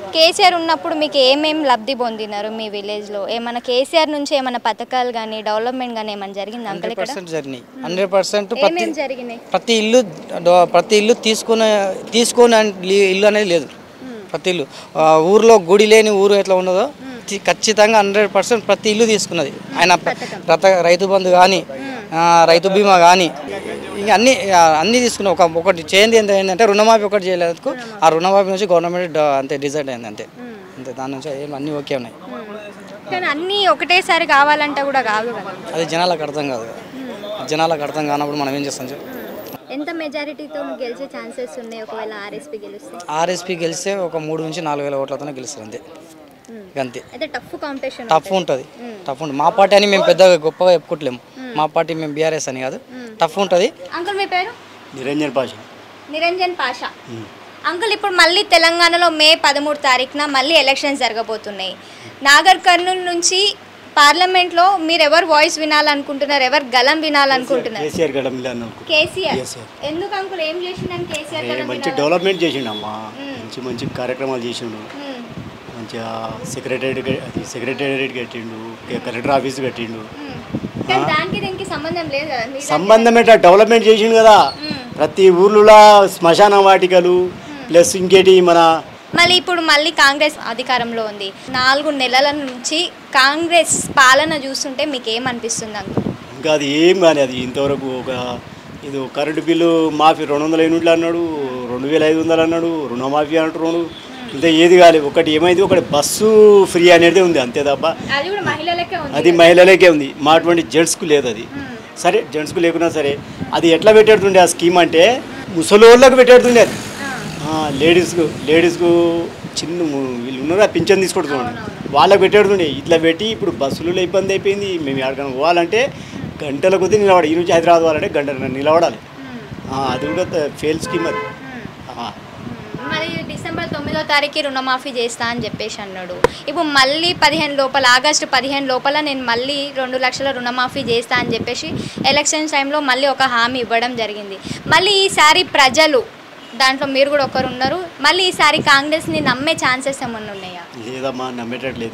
Speaker 6: కేసీఆర్ ఉన్నప్పుడు మీకు ఏమేం లబ్ధి పొందినారు మీ విలేజ్లో ఏమైనా కేసీఆర్ నుంచి ఏమైనా పథకాలు కానీ డెవలప్మెంట్ కానీ ఏమైనా జరిగింది అంకల్
Speaker 8: హండ్రెడ్
Speaker 6: ఇక్కడ
Speaker 8: పర్సెంట్ జరిగినాయి హండ్రెడ్ పర్సెంట్ ప్రతి
Speaker 6: ఏమేం జరిగినాయి
Speaker 8: ప్రతి ఇల్లు డో- ప్రతి ఇల్లు తీసుకునే తీసుకునే ఇల్లు అనేది లేదు ప్రతి ఇల్లు ఆ, ఊర్లో గుడి లేని ఊరు ఎట్లా ఉన్నదో తి- ఖచ్చితంగా హండ్రెడ్ పర్సెంట్ ప్రతి ఇల్లు తీసుకున్నది ఆయన ప్ర- రత రైతు బంధు కానీ రైతు బీమా కానీ ఇంకా అన్ని ఆ, అన్ని తీసుకున్నాం ఒక ఒకటి చేంజ్ ఏంటి ఏంటంటే రుణమాఫీ ఒకటి చేయలేదు ఆ రుణమాఫీ నుంచి గవర్నమెంట్ డ- అంతే డిసైడ్ అయింది అంతే అంతే దాని నుంచి ఏం అన్నీ ఓకే ఉన్నాయి
Speaker 6: కానీ అన్నీ ఒకటేసారి కావాలంటే కూడా కాదు కదా
Speaker 8: అది జనాలకు అర్థం కాదు కదా. జనాలకు అర్థం కానప్పుడు మనం ఏం చేస్తాం చెప్పు
Speaker 6: ఎంత మెజారిటీతో గెలిచే ఛాన్సెస్ ఉన్నాయి ఒకవేళ ఆర్ఎస్పీ గెలిస్తే
Speaker 8: ఆర్ఎస్పీ గెలిస్తే ఒక మూడు నుంచి నాలుగు వేల ఓట్లతోనే గెలుస్తారు అంతే ఇక అంతే
Speaker 6: అయితే టఫ్ కాంపిటీషన్
Speaker 8: టఫ్ ఉంటుంది టఫ్ ఉంటుంది మా పార్టీ అని మేము పెద్దగా గొప్పగా చెప్పుకోవట్లేము మా పార్టీ మేము బీఆర్ఎస్ అని కాదు టఫ్ ఉంటుంది
Speaker 6: అంకుల్ మీ పేరు
Speaker 5: నిరంజన్ పాష
Speaker 6: నిరంజన్ పాషా అంకుల్ ఇప్పుడు మళ్ళీ తెలంగాణలో మే పదమూడు తారీఖున మళ్ళీ ఎలక్షన్స్ జరగబోతున్నాయి నాగర్ కర్నూలు నుంచి పార్లమెంట్లో మీరు ఎవరు వాయిస్ వినాలనుకుంటున్నారు ఎవరు గలం వినాలనుకుంటున్నారు
Speaker 5: కేసీఆర్ గడ మిల్లని అనుకుంటా
Speaker 6: కేసీఆర్
Speaker 5: Yes, sir.
Speaker 6: ఎందుకు అంకుల్ ఏం చేసిండని కేసీఆర్
Speaker 5: ఏ
Speaker 6: గలం
Speaker 5: మంచి
Speaker 6: వినాలని?
Speaker 5: డెవలప్మెంట్ చేసిండు అమ్మా మంచి మంచి కార్యక్రమాలు చేసిండు
Speaker 6: మ్మ్.
Speaker 5: మంచిగా సెక్రటరీ అది సెక్రటేరియట్ కట్టిండు కలెక్టర్ ఆఫీస్ కట్టిండు
Speaker 6: కానీ దానికి దీనికి సంబంధం లేదు కదా మీ దానికి-
Speaker 5: సంబంధం ఏంటో డెవలప్మెంట్ చేసిండు కదా ప్రతి ఊర్లో శ్మశాన వాటికలు ప్లస్ ఇంకేటి మన
Speaker 6: మళ్ళీ ఇప్పుడు మళ్ళీ కాంగ్రెస్ అధికారంలో ఉంది నాలుగు నెలల నుంచి కాంగ్రెస్ పాలన చూస్తుంటే మీకు ఏమనిపిస్తుంది అంకుల్
Speaker 5: ఇంకా అది ఏం కానీ అది ఇంతవరకు ఒక ఇది కరెంటు బిల్లు మాఫీ రెండు వందల యూనిట్లు అన్నాడు రెండు వేల ఐదు వందలు అన్నాడు రుణమాఫీ అంటారు రెండు ఇంత ఏది కాలేదు ఒకటి ఏమైంది ఒకటి బస్సు ఫ్రీ అనేది ఉంది అంతే తప్ప
Speaker 6: అది కూడా మహిళలకే ఉంది
Speaker 5: అది మహిళలకే ఉంది మా అటువంటి జెంట్స్కు లేదు అది సరే జెంట్స్కు లేకున్నా సరే అది ఎట్లా పెట్టేడుతుండే ఆ స్కీమ్ అంటే ముసలోళ్ళకు పెట్టేడుతుండే అది లేడీస్కు లేడీస్కు చిన్న ము- వీళ్ళు ఉన్నారా పింఛన్ తీసుకుంటుండే వాళ్ళకి పెట్టేడుతుండే ఇట్లా పెట్టి ఇప్పుడు బస్సులలో ఇబ్బంది అయిపోయింది మేము ఎక్కడికైనా పోవాలంటే గంటల కొద్దీ నిలబడాలి ఈ నుంచి హైదరాబాద్ పోవాలంటే గంట నిలబడాలి ఆ, అది కూడా ఫెయిల్ స్కీమ్ అది ఆ.
Speaker 6: మరి డిసెంబర్ తొమ్మిదో తారీఖు రుణమాఫీ చేస్తా అని చెప్పేసి అన్నాడు ఇప్పుడు మళ్ళీ పదిహేను లోపల ఆగస్టు పదిహేను లోపల నేను మళ్ళీ రెండు లక్షల రుణమాఫీ చేస్తా అని చెప్పేసి ఎలక్షన్స్ టైంలో మళ్ళీ ఒక హామీ ఇవ్వడం జరిగింది మళ్ళీ ఈసారి ప్రజలు దాంట్లో మీరు కూడా ఒకరు ఉన్నారు మళ్ళీ ఈసారి కాంగ్రెస్ని నమ్మే ఛాన్సెస్ ఏమన్నా ఉన్నాయా
Speaker 5: లేదమ్మా నమ్మేటట్లేదు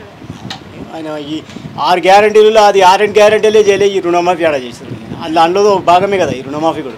Speaker 5: ఆయన ఈ ఆరు గ్యారంటీలలో అది ఆరెండు గ్యారంటీలే చేయలే ఈ రుణమాఫీ ఆడ చేశారు అందులో అందులో ఒక భాగమే కదా ఈ రుణమాఫీ కూడా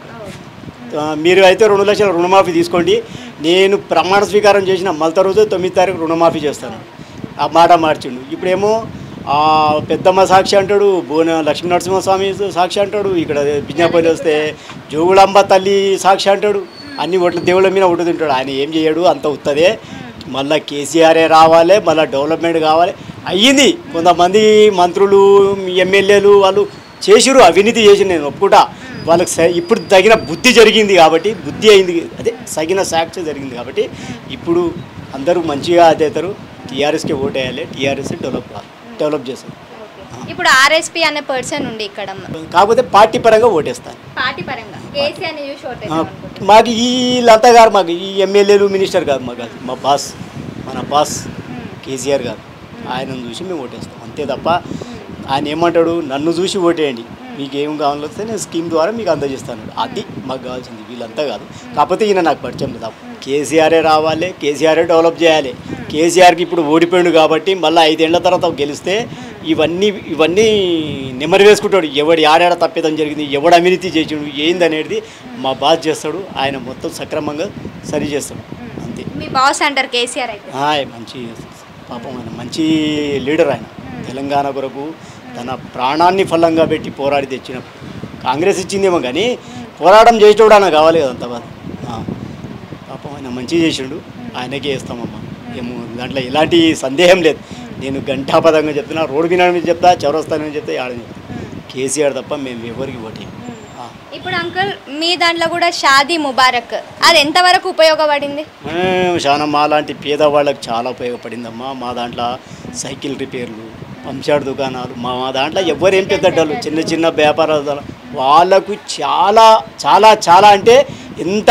Speaker 5: ఆ, మీరు అయితే రెండు లక్షల రుణమాఫీ తీసుకోండి నేను ప్రమాణ స్వీకారం చేసిన మలత రోజు తొమ్మిది తారీఖు రుణమాఫీ చేస్తాను ఆ మాట మార్చిండు ఇప్పుడేమో ఆ, పెద్దమ్మ సాక్షి అంటాడు బోన లక్ష్మీ నరసింహస్వామి సాక్షి అంటాడు ఇక్కడ బిజ్ఞాపల్లి వస్తే జోగులాంబ తల్లి సాక్షి అంటాడు అన్ని ఓట్ల దేవుళ్ళ మీద ఒకటి తింటాడు ఆయన ఏం చేయడు అంత ఉత్తదే మళ్ళీ కేసీఆరే రావాలి మళ్ళీ డెవలప్మెంట్ కావాలి అయ్యింది కొంతమంది మంత్రులు ఎమ్మెల్యేలు వాళ్ళు చేసిరు అవినీతి చేసి నేను ఒప్పుకుంటా వాళ్ళకి స- ఇప్పుడు తగిన బుద్ధి జరిగింది కాబట్టి బుద్ధి అయింది అదే తగిన సాక్షి జరిగింది కాబట్టి ఇప్పుడు అందరూ మంచిగా అదేతారు టీఆర్ఎస్కి ఓట్ వేయాలి టీఆర్ఎస్ డెవలప్ కావాలి డెవలప్ చేస్తారు
Speaker 6: ఇప్పుడు ఆర్ఎస్పీ అనే పర్సన్ ఉండి ఇక్కడ
Speaker 5: కాకపోతే పార్టీ పరంగా ఓటేస్తాను
Speaker 6: పార్టీ పరంగా కేసీఆర్ని చూసి
Speaker 5: ఆ,
Speaker 6: ఓటేద్దాం అనుకుంటున్నాను.
Speaker 5: మాకు ఈ లత గారు మాకు ఈ ఎమ్మెల్యేలు మినిస్టర్ కాదు మాకు అది మా బాస్ మన బాస్ కేసీఆర్ గారు ఆయనను చూసి మేము ఓటేస్తాం అంతే తప్ప ఆయన ఏమంటాడు నన్ను చూసి ఓటేయండి మీకు ఏం కావాలో వస్తే నేను స్కీమ్ ద్వారా మీకు అందజేస్తాను అది మాకు కావాల్సింది వీళ్ళంతా కాదు కాకపోతే ఈయన నాకు పరిచయం లేదు కేసీఆరే రావాలి కేసీఆరే డెవలప్ చేయాలి కేసీఆర్కి ఇప్పుడు ఓడిపోయాడు కాబట్టి మళ్ళీ ఐదేళ్ల తర్వాత గెలిస్తే ఇవన్నీ ఇవన్నీ నెమరు వేసుకుంటాడు ఎవడు ఆడాడ తప్పేదం జరిగింది ఎవడు అవినీతి చేసాడు ఏందనేది మా బాస్ చేస్తాడు ఆయన మొత్తం సక్రమంగా సరి చేస్తాడు అంతే
Speaker 6: మీ బాస్ అంటారు కేసీఆర్ అయితే
Speaker 5: హాయ్ మంచి పాపం ఆయన మంచి లీడర్ ఆయన తెలంగాణ కొరకు తన ప్రాణాన్ని ఫలంగా పెట్టి పోరాడి తెచ్చిన కాంగ్రెస్ ఇచ్చిందేమో కానీ పోరాటం చేసేటోడు ఆయన కావాలి కదా అంత బాధ ఆ. పాపం ఆయన మంచి చేసిండు ఆయనకే వేస్తామమ్మా ఏమో దాంట్లో ఎలాంటి సందేహం లేదు నేను ఘంటాపదంగా చెప్తున్నా రోడ్డు మీద మీద చెప్తా చౌరస్తానని చెప్తా ఆడని చెప్తా కేసీఆర్ తప్ప మేము ఎవరికి ఓటే
Speaker 6: ఇప్పుడు అంకుల్ మీ దాంట్లో కూడా షాదీ ముబారక్ అది ఎంతవరకు ఉపయోగపడింది
Speaker 5: చాలా మా లాంటి పేదవాళ్ళకి చాలా ఉపయోగపడిందమ్మా మా దాంట్లో సైకిల్ రిపేర్లు పంచాడు దుకాణాలు మా మా దాంట్లో ఎవరేం పెద్ద డల్లు చిన్న చిన్న వ్యాపారాలు వాళ్ళకు చాలా చాలా చాలా అంటే ఎంత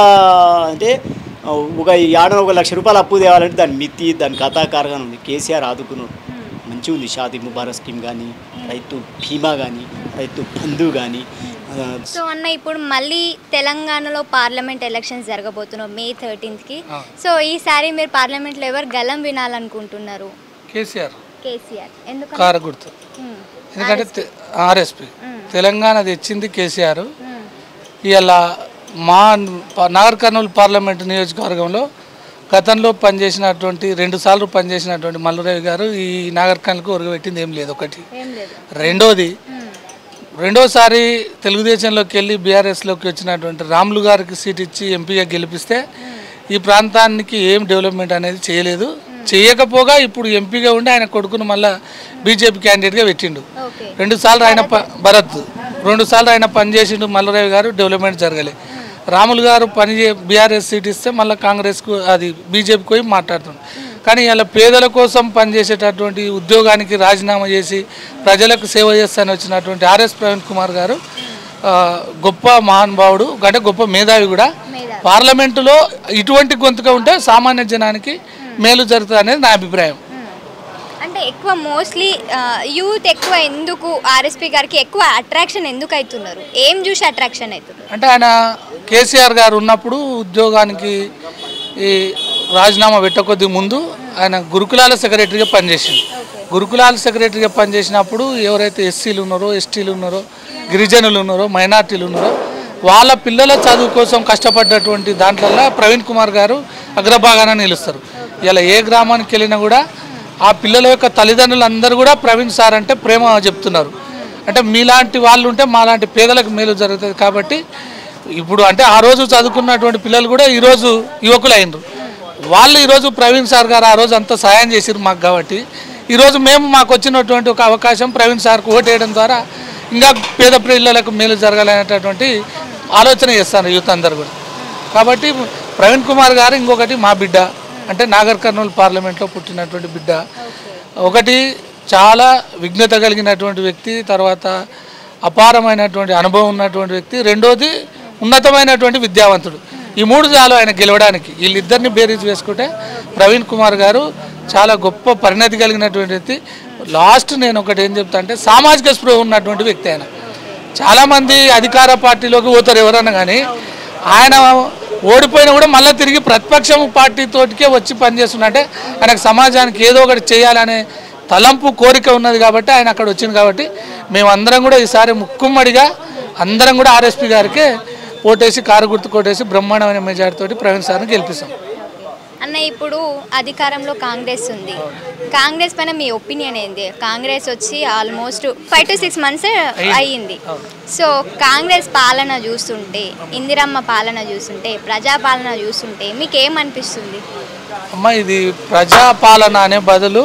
Speaker 5: అంటే ఒక ఏడాది ఒక లక్ష రూపాయలు అప్పు తేవాలంటే దాని మితి దాని కథాకారగా ఉంది కేసీఆర్ ఆదుకున్నాడు మంచిగా ఉంది షాదీ ముబారక్ స్కీమ్ కానీ రైతు బీమా కానీ రైతు బంధు కానీ
Speaker 6: సో అన్న ఇప్పుడు మళ్ళీ తెలంగాణలో పార్లమెంట్ ఎలక్షన్స్ జరగబోతున్నాం మే థర్టీన్త్కి సో ఈసారి మీరు పార్లమెంట్లో ఎవరు గలం వినాలనుకుంటున్నారు
Speaker 3: కేసీఆర్
Speaker 6: కేసీఆర్ ఎందుకు
Speaker 3: కార గుర్తు ఎందుకంటే తె- ఆర్ఎస్పి తెలంగాణ తెచ్చింది కేసీఆర్ ఇలా మా ప- నాగర్ కర్నూలు పార్లమెంట్ నియోజకవర్గంలో గతంలో పనిచేసినటువంటి రెండు సార్లు పనిచేసినటువంటి మల్లురావు గారు ఈ నాగర్ కర్నూలుకు ఒరగబెట్టింది ఏం లేదు ఒకటి
Speaker 6: ఏం లేదు
Speaker 3: రెండోది రెండోసారి తెలుగుదేశంలోకి వెళ్ళి బీఆర్ఎస్లోకి వచ్చినటువంటి రాములు గారికి సీట్ ఇచ్చి ఎంపీగా గెలిపిస్తే ఈ ప్రాంతానికి ఏం డెవలప్మెంట్ అనేది చేయలేదు చేయకపోగా ఇప్పుడు ఎంపీగా ఉండి ఆయన కొడుకును మళ్ళా బీజేపీ క్యాండిడేట్గా పెట్టిండు
Speaker 6: ఓకే
Speaker 3: రెండు సార్లు ఆయన ప- భరత్ రెండు సార్లు ఆయన పనిచేసిండు మల్లరావు గారు డెవలప్మెంట్ జరగలే రాములు గారు పని చే బీఆర్ఎస్ సీట్ ఇస్తే మళ్ళీ కాంగ్రెస్కు అది బీజేపీకి పోయి మాట్లాడుతుంది కానీ ఇలా పేదల కోసం పనిచేసేటటువంటి ఉద్యోగానికి రాజీనామా చేసి ప్రజలకు సేవ చేస్తానని వచ్చినటువంటి ఆర్ఎస్ ప్రవీణ్ కుమార్ గారు ఆ, గొప్ప మహానుభావుడు అంటే గొప్ప మేధావి కూడా పార్లమెంటులో ఇటువంటి గొంతుగా ఉంటే సామాన్య జనానికి మేలు జరుగుతుంది అనేది నా అభిప్రాయం
Speaker 6: అంటే ఎక్కువ మోస్ట్లీ యూత్ ఎక్కువ ఎందుకు ఆర్ఎస్పీ గారికి ఎక్కువ అట్రాక్షన్ ఎందుకు అవుతున్నారు ఏం చూసి అట్రాక్షన్ అవుతున్నారు
Speaker 3: అంటే ఆయన కేసీఆర్ గారు ఉన్నప్పుడు ఉద్యోగానికి ఈ రాజీనామా పెట్టకొద్ది ముందు ఆయన గురుకులాల సెక్రటరీగా పనిచేసింది గురుకులాల సెక్రటరీగా పనిచేసినప్పుడు ఎవరైతే ఎస్సీలు ఉన్నారో ఎస్టీలు ఉన్నారో గిరిజనులు ఉన్నారో మైనార్టీలు ఉన్నారో వాళ్ళ పిల్లల చదువు కోసం కష్టపడ్డటువంటి దాంట్లో ప్రవీణ్ కుమార్ గారు అగ్రభాగాన నిలుస్తారు ఇలా ఏ గ్రామానికి వెళ్ళినా కూడా ఆ పిల్లల యొక్క తల్లిదండ్రులు అందరూ కూడా ప్రవీణ్ సార్ అంటే ప్రేమ చెప్తున్నారు అంటే మీలాంటి వాళ్ళు ఉంటే మాలాంటి పేదలకు మేలు జరుగుతుంది కాబట్టి ఇప్పుడు అంటే ఆ రోజు చదువుకున్నటువంటి పిల్లలు కూడా ఈరోజు యువకులు అయినరు వాళ్ళు ఈరోజు ప్రవీణ్ సార్ గారు ఆ రోజు అంత సాయం చేసిరు మాకు కాబట్టి ఈరోజు మేము మాకు వచ్చినటువంటి ఒక అవకాశం ప్రవీణ్ సార్కు ఓటేయడం ద్వారా ఇంకా పేద పిల్లలకు మేలు జరగాలనేటటువంటి ఆలోచన చేస్తాను యూత్ అందరు కూడా కాబట్టి ప్రవీణ్ కుమార్ గారు ఇంకొకటి మా బిడ్డ అంటే నాగర్ కర్నూలు పార్లమెంట్లో పుట్టినటువంటి బిడ్డ ఒకటి చాలా విఘ్నత కలిగినటువంటి వ్యక్తి తర్వాత అపారమైనటువంటి అనుభవం ఉన్నటువంటి వ్యక్తి రెండోది ఉన్నతమైనటువంటి విద్యావంతుడు ఈ మూడు చాలు ఆయన గెలవడానికి వీళ్ళిద్దరిని బేరీజ్ వేసుకుంటే ప్రవీణ్ కుమార్ గారు చాలా గొప్ప పరిణతి కలిగినటువంటి వ్యక్తి లాస్ట్ నేను ఒకటి ఏం చెప్తా అంటే సామాజిక స్పృహ ఉన్నటువంటి వ్యక్తి ఆయన చాలామంది అధికార పార్టీలోకి పోతారు ఎవరన్నా కానీ ఆయన ఓడిపోయినా కూడా మళ్ళీ తిరిగి ప్రతిపక్షం పార్టీతోటికే వచ్చి పనిచేస్తున్నా అంటే ఆయనకు సమాజానికి ఏదో ఒకటి చేయాలనే తలంపు కోరిక ఉన్నది కాబట్టి ఆయన అక్కడ వచ్చింది కాబట్టి మేమందరం కూడా ఈసారి ముక్కుమ్మడిగా అందరం కూడా ఆర్ఎస్పీ గారికి ఓటేసి కారు గుర్తు కొట్టేసి బ్రహ్మాండమైన మెజార్టీతోటి ప్రవీణ్ సార్ని గెలిపిస్తాం
Speaker 6: అన్న ఇప్పుడు అధికారంలో కాంగ్రెస్ ఉంది కాంగ్రెస్ పైన మీ ఒపీనియన్ ఏంది కాంగ్రెస్ వచ్చి almost five to six months అయ్యింది సో కాంగ్రెస్ పాలన చూస్తుంటే ఇందిరమ్మ పాలన చూస్తుంటే ప్రజాపాలన చూస్తుంటే మీకు ఏమనిపిస్తుంది
Speaker 3: అమ్మ ఇది ప్రజాపాలన అనే బదులు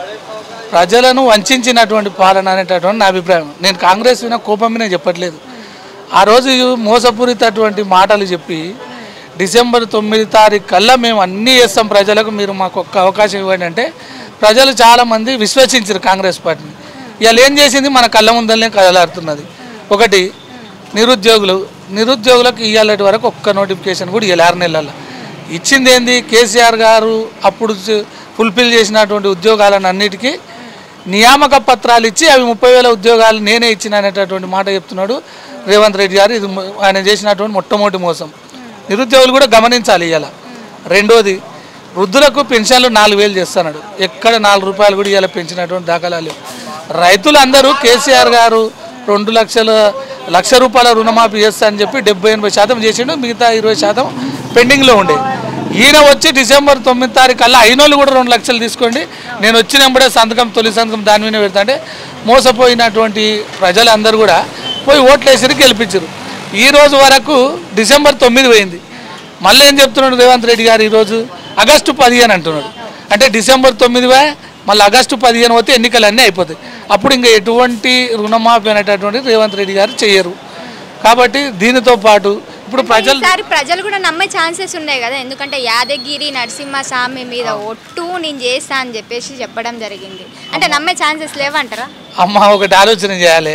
Speaker 3: ప్రజలను వంచినటువంటి పాలన అనేటటువంటి నా అభిప్రాయం నేను కాంగ్రెస్ మీద కోపం మీద చెప్పట్లేదు ఆ రోజు మోసపూరితటువంటి మాటలు చెప్పి డిసెంబర్ తొమ్మిది తారీఖు కల్లా మేము అన్నీ చేస్తాం ప్రజలకు మీరు మాకు ఒక్క అవకాశం ఇవ్వండి అంటే ప్రజలు చాలామంది విశ్వసించారు కాంగ్రెస్ పార్టీని ఇవాళ ఏం చేసింది మన కళ్ళ ముందరనే కదలాడుతున్నది ఒకటి నిరుద్యోగులు నిరుద్యోగులకు ఇవాళ వరకు ఒక్క నోటిఫికేషన్ కూడా ఇవ్వాలి ఆరు నెలల్లో ఇచ్చింది ఏంది కేసీఆర్ గారు అప్పుడు ఫుల్ఫిల్ చేసినటువంటి ఉద్యోగాలను అన్నిటికీ నియామక పత్రాలు ఇచ్చి అవి ముప్పై వేల ఉద్యోగాలు నేనే ఇచ్చిన అనేటటువంటి మాట చెప్తున్నాడు రేవంత్ రెడ్డి గారు ఇది మొ- ఆయన చేసినటువంటి మొట్టమొదటి మోసం నిరుద్యోగులు కూడా గమనించాలి ఇవాళ రెండోది వృద్ధులకు పెన్షన్లు నాలుగు వేలు చేస్తున్నాడు ఎక్కడ నాలుగు రూపాయలు కూడా ఇవాళ పెంచినటువంటి దాఖలాలు లేవు రైతులందరూ కేసీఆర్ గారు రెండు లక్షల లక్ష రూపాయల రుణమాఫీ చేస్తా అని చెప్పి డెబ్బై ఎనభై శాతం చేసిండు మిగతా ఇరవై శాతం పెండింగ్లో ఉండే ఈయన వచ్చి డిసెంబర్ తొమ్మిది తారీఖు కల్లా అయినోళ్ళు కూడా రెండు లక్షలు తీసుకోండి నేను వచ్చినప్పుడే సంతకం తొలి సంతకం దాని మీద పెడతా అంటే మోసపోయినటువంటి ప్రజలందరూ కూడా పోయి ఓట్లు వేసి గెలిపించారు ఈ రోజు వరకు డిసెంబర్ తొమ్మిది పోయింది మళ్ళీ ఏం చెప్తున్నాడు రేవంత్ రెడ్డి గారు ఈరోజు ఆగస్టు పదిహేను అంటున్నాడు అంటే డిసెంబర్ తొమ్మిది పోయి మళ్ళీ ఆగస్టు పదిహేను పోతే ఎన్నికలు అన్నీ అయిపోతాయి అప్పుడు ఇంకా ఎటువంటి రుణమాఫీ అనేటటువంటి రేవంత్ రెడ్డి గారు చేయరు కాబట్టి దీనితో పాటు ఇప్పుడు ప్రజలు
Speaker 6: ఈసారి ప్రజలు కూడా నమ్మే ఛాన్సెస్ ఉన్నాయి కదా ఎందుకంటే యాదగిరి నరసింహస్వామి మీద ఒట్టు నేను చేస్తా అని చెప్పేసి చెప్పడం జరిగింది అంటే నమ్మే ఛాన్సెస్ లేవంటారా
Speaker 3: అమ్మ ఒకటి ఆలోచన చేయాలి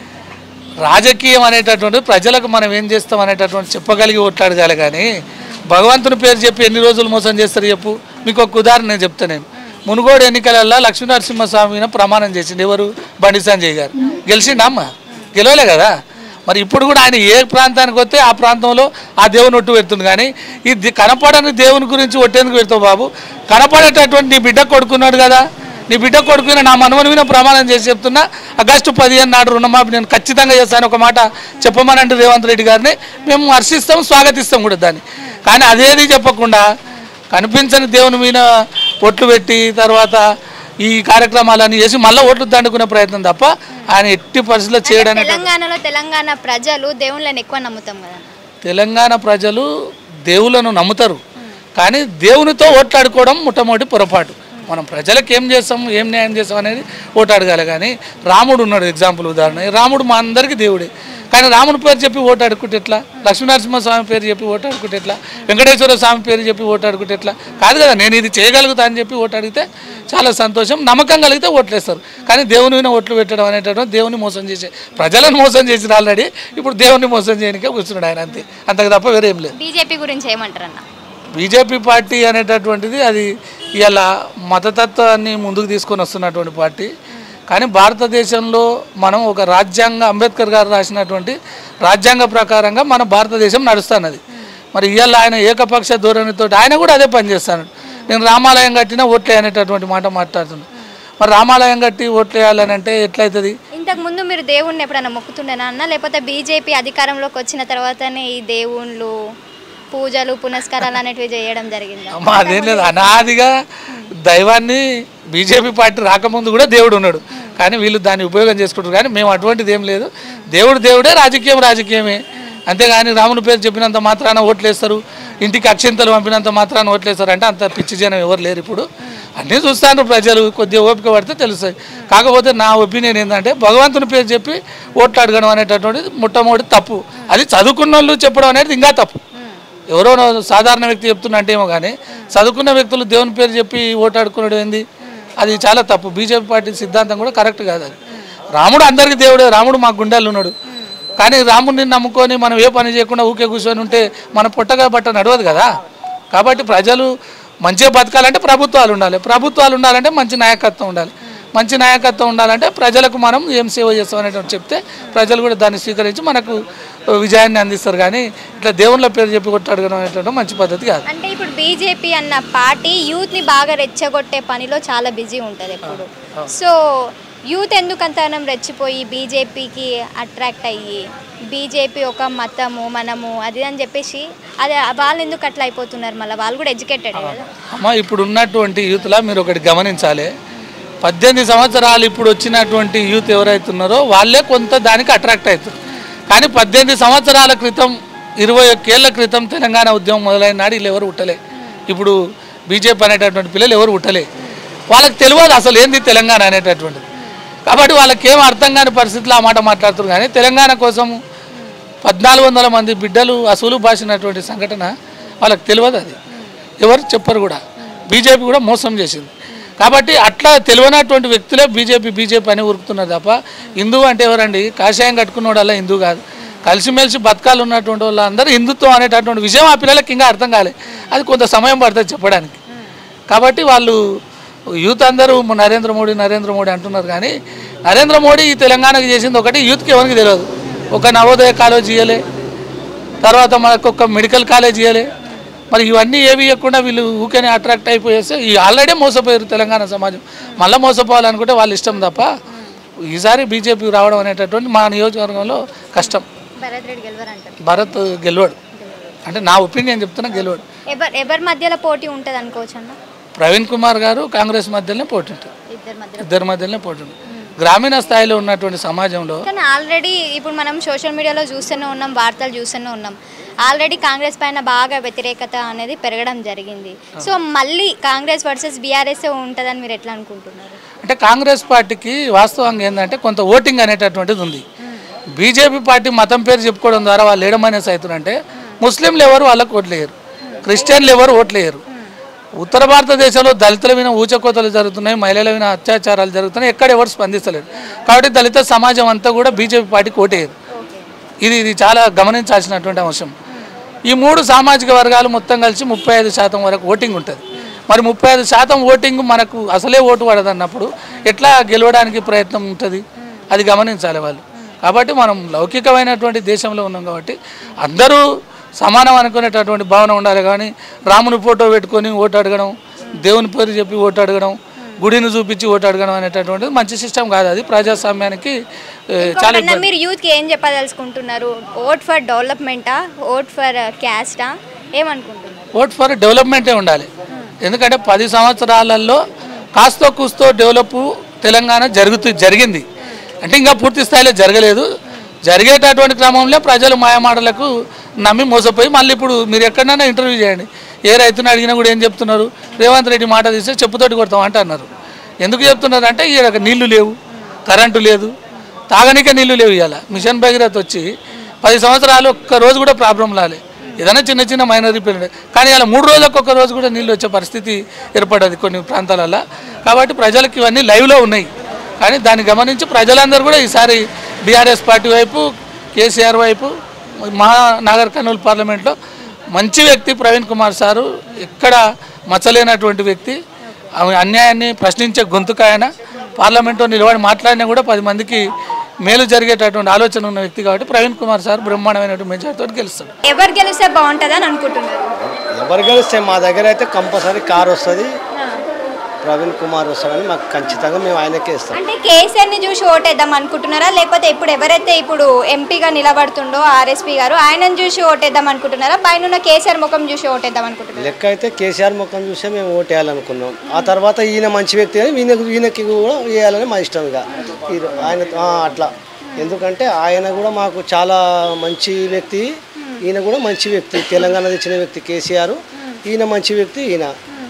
Speaker 3: రాజకీయం అనేటటువంటి ప్రజలకు మనం ఏం చేస్తాం అనేటటువంటి చెప్పగలిగి ఓట్లాడగాలి కానీ భగవంతుని పేరు చెప్పి ఎన్ని రోజులు మోసం చేస్తారు చెప్పు మీకు ఒక ఉదాహరణ నేను చెప్తాను నేను మునుగోడు ఎన్నికలలో లక్ష్మీనరసింహస్వామి మీద ప్రమాణం చేసిండు ఎవరు బండి సంజయ్ గారు గెలిచిండా అమ్మ గెలవలే కదా మరి ఇప్పుడు కూడా ఆయన ఏ ప్రాంతానికి వస్తే ఆ ప్రాంతంలో ఆ దేవుని ఒట్టు పెడుతుంది కానీ ఇది కనపడని దేవుని గురించి ఒట్టేందుకు పెడతావు బాబు కనపడేటటువంటి నీ బిడ్డ కొడుకున్నాడు కదా నీ బిడ్డ కొడుకుని నా మనవని మీద ప్రమాణం చేసి చెప్తున్నా ఆగస్టు పదిహేను నాడు రుణమాఫీ నేను ఖచ్చితంగా చేస్తాను ఒక మాట చెప్పమనంటే రేవంత్ రెడ్డి గారిని మేము హర్షిస్తాం స్వాగతిస్తాం కూడా దాన్ని కానీ అదేది చెప్పకుండా కనిపించని దేవుని మీద ఒట్లు పెట్టి తర్వాత ఈ కార్యక్రమాలన్నీ చేసి మళ్ళీ ఓట్లు దండుకునే ప్రయత్నం తప్ప ఆయన ఎట్టి పరిస్థితుల్లో చేయడానికి
Speaker 6: తెలంగాణలో తెలంగాణ ప్రజలు దేవుళ్ళని ఎక్కువ నమ్ముతాం కదా
Speaker 3: తెలంగాణ ప్రజలు దేవులను నమ్ముతారు కానీ దేవునితో ఓట్లాడుకోవడం మొట్టమొదటి పొరపాటు మనం ప్రజలకు ఏం చేస్తాం ఏం న్యాయం చేస్తాం అనేది ఓటు అడగాలి కానీ రాముడు ఉన్నాడు ఎగ్జాంపుల్ ఉదాహరణ రాముడు మా అందరికీ దేవుడే కానీ రాముడి పేరు చెప్పి ఓటు అడుకుంటే ఎట్లా లక్ష్మీనరసింహ స్వామి పేరు చెప్పి ఓటు అడుకుంటే ఎట్లా వెంకటేశ్వర స్వామి పేరు చెప్పి ఓటు అడుకుంటే ఎట్లా కాదు కదా నేను ఇది చేయగలుగుతా అని చెప్పి ఓటు అడిగితే చాలా సంతోషం నమ్మకం కలిగితే ఓట్లేస్తారు కానీ దేవుని మీద ఓట్లు పెట్టడం అనేటటువంటి దేవుని మోసం చేసే ప్రజలను మోసం చేసిన ఆల్రెడీ ఇప్పుడు దేవుని మోసం చేయడానికే కూర్చున్నాడు ఆయన అంతే అంతకు తప్ప వేరే ఏం లేదు
Speaker 6: బీజేపీ గురించి ఏమంటారన్న
Speaker 3: బీజేపీ పార్టీ అనేటటువంటిది అది ఇలా మతతత్వాన్ని ముందుకు తీసుకొని వస్తున్నటువంటి పార్టీ కానీ భారతదేశంలో మనం ఒక రాజ్యాంగ అంబేద్కర్ గారు రాసినటువంటి రాజ్యాంగ ప్రకారంగా మన భారతదేశం నడుస్తున్నది మరి ఇవాళ ఆయన ఏకపక్ష ధోరణితో ఆయన కూడా అదే పని చేస్తాడు నేను రామాలయం కట్టినా ఓట్లే అనేటటువంటి మాట మాట్లాడుతున్నాను మరి రామాలయం కట్టి ఓట్లు వేయాలని అంటే ఎట్లయితుంది
Speaker 6: ఇంతకు ముందు మీరు దేవుణ్ణి ఎప్పుడైనా మొక్కుతుండేనా అన్న లేకపోతే బీజేపీ అధికారంలోకి వచ్చిన తర్వాతనే ఈ దేవుళ్ళు పూజలు పునస్కారాలు అనేటివి చేయడం జరిగింది
Speaker 3: అమ్మా అదేం లేదు అనాదిగా దైవాన్ని బీజేపీ పార్టీ రాకముందు కూడా దేవుడు ఉన్నాడు కానీ వీళ్ళు దాన్ని ఉపయోగం చేసుకుంటారు కానీ మేము అటువంటిది ఏం లేదు దేవుడు దేవుడే రాజకీయం రాజకీయమే అంతేగాని రాముని పేరు చెప్పినంత మాత్రాన ఓట్లేస్తారు ఇంటికి అక్షింతలు పంపినంత మాత్రాన ఓట్లేస్తారు అంటే అంత పిచ్చి జనం ఎవరు లేరు ఇప్పుడు అన్నీ చూస్తాను ప్రజలు కొద్దిగా ఓపిక పడితే తెలుస్తాయి కాకపోతే నా ఒపీనియన్ ఏంటంటే భగవంతుని పేరు చెప్పి ఓట్లు అడగడం అనేటటువంటిది మొట్టమొదటి తప్పు అది చదువుకున్న వాళ్ళు చెప్పడం అనేది ఇంకా తప్పు ఎవరో సాధారణ వ్యక్తి చెప్తున్నా అంటే ఏమో కానీ చదువుకున్న వ్యక్తులు దేవుని పేరు చెప్పి ఓటు ఆడుకునడం ఏంది అది చాలా తప్పు బీజేపీ పార్టీ సిద్ధాంతం కూడా కరెక్ట్ కాదు అది రాముడు అందరికీ దేవుడే రాముడు మా గుండెల్లో ఉన్నాడు కానీ రాముడిని నమ్ముకొని మనం ఏ పని చేయకుండా ఊకే కూర్చొని ఉంటే మన పుట్టగా బట్ట నడవదు కదా కాబట్టి ప్రజలు మంచిగా బతకాలంటే ప్రభుత్వాలు ఉండాలి ప్రభుత్వాలు ఉండాలంటే మంచి నాయకత్వం ఉండాలి మంచి నాయకత్వం ఉండాలంటే ప్రజలకు మనం ఏం సేవ చేస్తాం అనేటువంటి చెప్తే ప్రజలు కూడా దాన్ని స్వీకరించి మనకు విజయాన్ని అందిస్తారు కానీ ఇట్లా దేవుళ్ళ పేరు చెప్పి కొట్టాడగడం అనేటువంటి మంచి పద్ధతి కాదు
Speaker 6: అంటే ఇప్పుడు బీజేపీ అన్న పార్టీ యూత్ ని బాగా రెచ్చగొట్టే పనిలో చాలా బిజీ ఉంటుంది ఎప్పుడు సో యూత్ ఎందుకు అంతగానం రెచ్చిపోయి బీజేపీకి అట్రాక్ట్ అయ్యి బీజేపీ ఒక మతము మనము అది అని చెప్పేసి అది వాళ్ళు ఎందుకు అట్లా అయిపోతున్నారు మళ్ళీ వాళ్ళు కూడా ఎడ్యుకేటెడ్ కదా
Speaker 3: అమ్మ ఇప్పుడు ఉన్నటువంటి యూత్లా మీరు ఒకటి గమనించాలి పద్దెనిమిది సంవత్సరాలు ఇప్పుడు వచ్చినటువంటి యూత్ ఎవరైతే ఉన్నారో వాళ్ళే కొంత దానికి అట్రాక్ట్ అవుతారు కానీ పద్దెనిమిది సంవత్సరాల క్రితం ఇరవై ఒక్కేళ్ల క్రితం తెలంగాణ ఉద్యమం మొదలైన నాడు వీళ్ళు ఎవరు ఉట్టలే ఇప్పుడు బీజేపీ అనేటటువంటి పిల్లలు ఎవరు ఉట్టలే వాళ్ళకి తెలియదు అసలు ఏంది తెలంగాణ అనేటటువంటిది కాబట్టి వాళ్ళకి ఏం అర్థం కాని పరిస్థితుల్లో ఆ మాట మాట్లాడుతున్నారు కానీ తెలంగాణ కోసం పద్నాలుగు వందల మంది బిడ్డలు అసూలు బాసినటువంటి సంఘటన వాళ్ళకి తెలియదు అది ఎవరు చెప్పరు కూడా బీజేపీ కూడా మోసం చేసింది కాబట్టి అట్లా తెలియనటువంటి వ్యక్తులే బీజేపీ బీజేపీ అని ఉరుకుతున్నారు తప్ప హిందూ అంటే ఎవరండి కాషాయం కట్టుకున్న వాళ్ళ హిందూ కాదు కలిసిమెలిసి బతకాలు ఉన్నటువంటి వాళ్ళందరూ హిందుత్వం అనేటటువంటి విషయం ఆ పిల్లలకి ఇంకా అర్థం కాలే అది కొంత సమయం పడుతుంది చెప్పడానికి కాబట్టి వాళ్ళు యూత్ అందరూ నరేంద్ర మోడీ నరేంద్ర మోడీ అంటున్నారు కానీ నరేంద్ర మోడీ ఈ తెలంగాణకు చేసింది ఒకటి యూత్కి ఎవరికి తెలియదు ఒక నవోదయ కాలేజ్ ఇవ్వలే తర్వాత మనకు ఒక మెడికల్ కాలేజ్ ఇవ్వలే మరి ఇవన్నీ ఏవి ఇవ్వకుండా వీళ్ళు ఊకేనే అట్రాక్ట్ అయిపోయేస్తే ఈ ఆల్రెడీ మోసపోయారు తెలంగాణ సమాజం మళ్ళీ మోసపోవాలనుకుంటే వాళ్ళ ఇష్టం తప్ప ఈసారి బీజేపీ రావడం అనేటటువంటి మా నియోజకవర్గంలో కష్టం
Speaker 6: భరత్ రెడ్డి గెలవరంటారు
Speaker 3: భరత్ గెలవాడు అంటే నా ఒపీనియన్ చెప్తున్నా గెలవాడు
Speaker 6: ఎవరు ఎవరి మధ్యలో పోటీ ఉంటుంది అనుకోవచ్చు అన్న
Speaker 3: ప్రవీణ్ కుమార్ గారు కాంగ్రెస్ మధ్యలోనే పోటీ ఉంటుంది
Speaker 6: ఇద్దరి మధ్యలో
Speaker 3: ఇద్దరి మధ్యలోనే పోటీ ఉంటుంది గ్రామీణ స్థాయిలో ఉన్నటువంటి సమాజంలో
Speaker 6: కానీ ఆల్రెడీ ఇప్పుడు మనం సోషల్ మీడియాలో చూస్తూనే ఉన్నాం వార్తలు చూస్తూనే ఉన్నాం ఆల్రెడీ కాంగ్రెస్ పైన బాగా వ్యతిరేకత అనేది పెరగడం జరిగింది సో మళ్ళీ కాంగ్రెస్ వర్సెస్ బీఆర్ఎస్ ఉంటుందని మీరు ఎట్లా అనుకుంటున్నారు
Speaker 3: అంటే కాంగ్రెస్ పార్టీకి వాస్తవంగా ఏంటంటే కొంత ఓటింగ్ అనేటటువంటిది ఉంది బీజేపీ పార్టీ మతం పేరు చెప్పుకోవడం ద్వారా వాళ్ళు ఏడమైనస్ అవుతున్నారంటే ముస్లింలు ఎవరు వాళ్ళకు ఓట్లేయరు క్రిస్టియన్లు ఎవరు ఓట్లేయరు ఉత్తర భారతదేశంలో దళితుల మీద ఊచకోతలు జరుగుతున్నాయి మహిళల మీద అత్యాచారాలు జరుగుతున్నాయి ఎక్కడ ఎవరు స్పందిస్తలేరు కాబట్టి దళిత సమాజం అంతా కూడా బీజేపీ పార్టీకి ఓటేయరు ఇది ఇది చాలా గమనించాల్సినటువంటి అంశం ఈ మూడు సామాజిక వర్గాలు మొత్తం కలిసి ముప్పై ఐదు శాతం వరకు ఓటింగ్ ఉంటుంది మరి ముప్పై ఐదు శాతం ఓటింగ్ మనకు అసలే ఓటు పడదన్నప్పుడు ఎట్లా గెలవడానికి ప్రయత్నం ఉంటుంది అది గమనించాలి వాళ్ళు కాబట్టి మనం లౌకికమైనటువంటి దేశంలో ఉన్నాం కాబట్టి అందరూ సమానం అనుకునేటటువంటి భావన ఉండాలి కానీ రాముని ఫోటో పెట్టుకొని ఓటు అడగడం దేవుని పేరు చెప్పి ఓటు అడగడం గుడిని చూపించి ఓటు అడగడం అనేటటువంటిది మంచి సిస్టమ్ కాదు అది ప్రజాస్వామ్యానికి ఏ, చాలా
Speaker 6: ఇంకొకటి
Speaker 3: ఇబ్బంది
Speaker 6: మీరు యూత్కి ఏం చెప్పదలుచుకుంటున్నారు ఓట్ ఫర్ డెవలప్మెంటా ఓట్ ఫర్ క్యాస్టా ఏమనుకుంటున్నారు
Speaker 3: ఓట్ ఫర్ డెవలప్మెంటే ఉండాలి ఎందుకంటే పది సంవత్సరాలలో కాస్తో కూస్తో డెవలప్ తెలంగాణ జరుగుతూ జరిగింది అంటే ఇంకా పూర్తి స్థాయిలో జరగలేదు జరిగేటటువంటి క్రమంలో ప్రజలు మాయమాటలకు నమ్మి మోసపోయి మళ్ళీ ఇప్పుడు మీరు ఎక్కడైనా ఇంటర్వ్యూ చేయండి ఏ రైతుని అడిగినా కూడా ఏం చెప్తున్నారు రేవంత్ రెడ్డి మాట తీస్తే చెప్పుతోటి కొడతాం అంటే అన్నారు ఎందుకు చెప్తున్నారు అంటే ఈ నీళ్లు లేవు కరెంటు లేదు తాగనికే నీళ్లు లేవు ఇవాళ మిషన్ భగీరథ వచ్చి పది సంవత్సరాలు ఒక్క రోజు కూడా ప్రాబ్లం రాలే ఏదైనా చిన్న చిన్న మైనర్ రిపేర్ కానీ ఇలా మూడు రోజులకు ఒక్క రోజు కూడా నీళ్ళు వచ్చే పరిస్థితి ఏర్పడ్డది కొన్ని ప్రాంతాలలో కాబట్టి ప్రజలకు ఇవన్నీ లైవ్లో ఉన్నాయి కానీ దాన్ని గమనించి ప్రజలందరూ కూడా ఈసారి బీఆర్ఎస్ పార్టీ వైపు కేసీఆర్ వైపు మా నాగర్ కర్నూలు పార్లమెంట్లో మంచి వ్యక్తి ప్రవీణ్ కుమార్ సారు ఎక్కడ మచ్చలేనటువంటి వ్యక్తి ఆమె అన్యాయాన్ని ప్రశ్నించే గొంతుక ఆయన పార్లమెంట్లో నిలబడి మాట్లాడినా కూడా పది మందికి మేలు జరిగేటటువంటి ఆలోచన ఉన్న వ్యక్తి కాబట్టి ప్రవీణ్ కుమార్ సార్ బ్రహ్మాండమైనటువంటి మెజార్టీతో గెలుస్తాడు
Speaker 6: ఎవరు గెలిస్తే బాగుంటుందని అనుకుంటున్నారు
Speaker 2: ఎవరు గెలిస్తే మా దగ్గర అయితే కంపల్సరీ కార్ వస్తుంది ప్రవీణ్ కుమార్ వస్తాడని మాకు ఖచ్చితంగా మేము ఆయనకే ఇస్తాం
Speaker 6: అంటే కేసీఆర్ని చూసి ఓటేద్దాం అనుకుంటున్నారా లేకపోతే ఇప్పుడు ఎవరైతే ఇప్పుడు ఎంపీగా నిలబడుతుండో ఆర్ఎస్పీ గారు ఆయనను చూసి ఓటేద్దాం అనుకుంటున్నారా పైన ఉన్న కేసీఆర్ ముఖం చూసి ఓటేద్దాం అనుకుంటున్నారా
Speaker 2: లెక్క అయితే కేసీఆర్ ముఖం చూసే మేము ఓటేయాలనుకున్నాం ఆ తర్వాత ఈయన మంచి వ్యక్తి అని ఈయన ఈయనకి కూడా వేయాలని మా ఇష్టం ఇక ఈ- ఆయన ఆ, అట్లా ఎందుకంటే ఆయన కూడా మాకు చాలా మంచి వ్యక్తి ఈయన కూడా మంచి వ్యక్తి తెలంగాణ తెచ్చిన వ్యక్తి కేసీఆర్ ఈయన మంచి వ్యక్తి ఈయన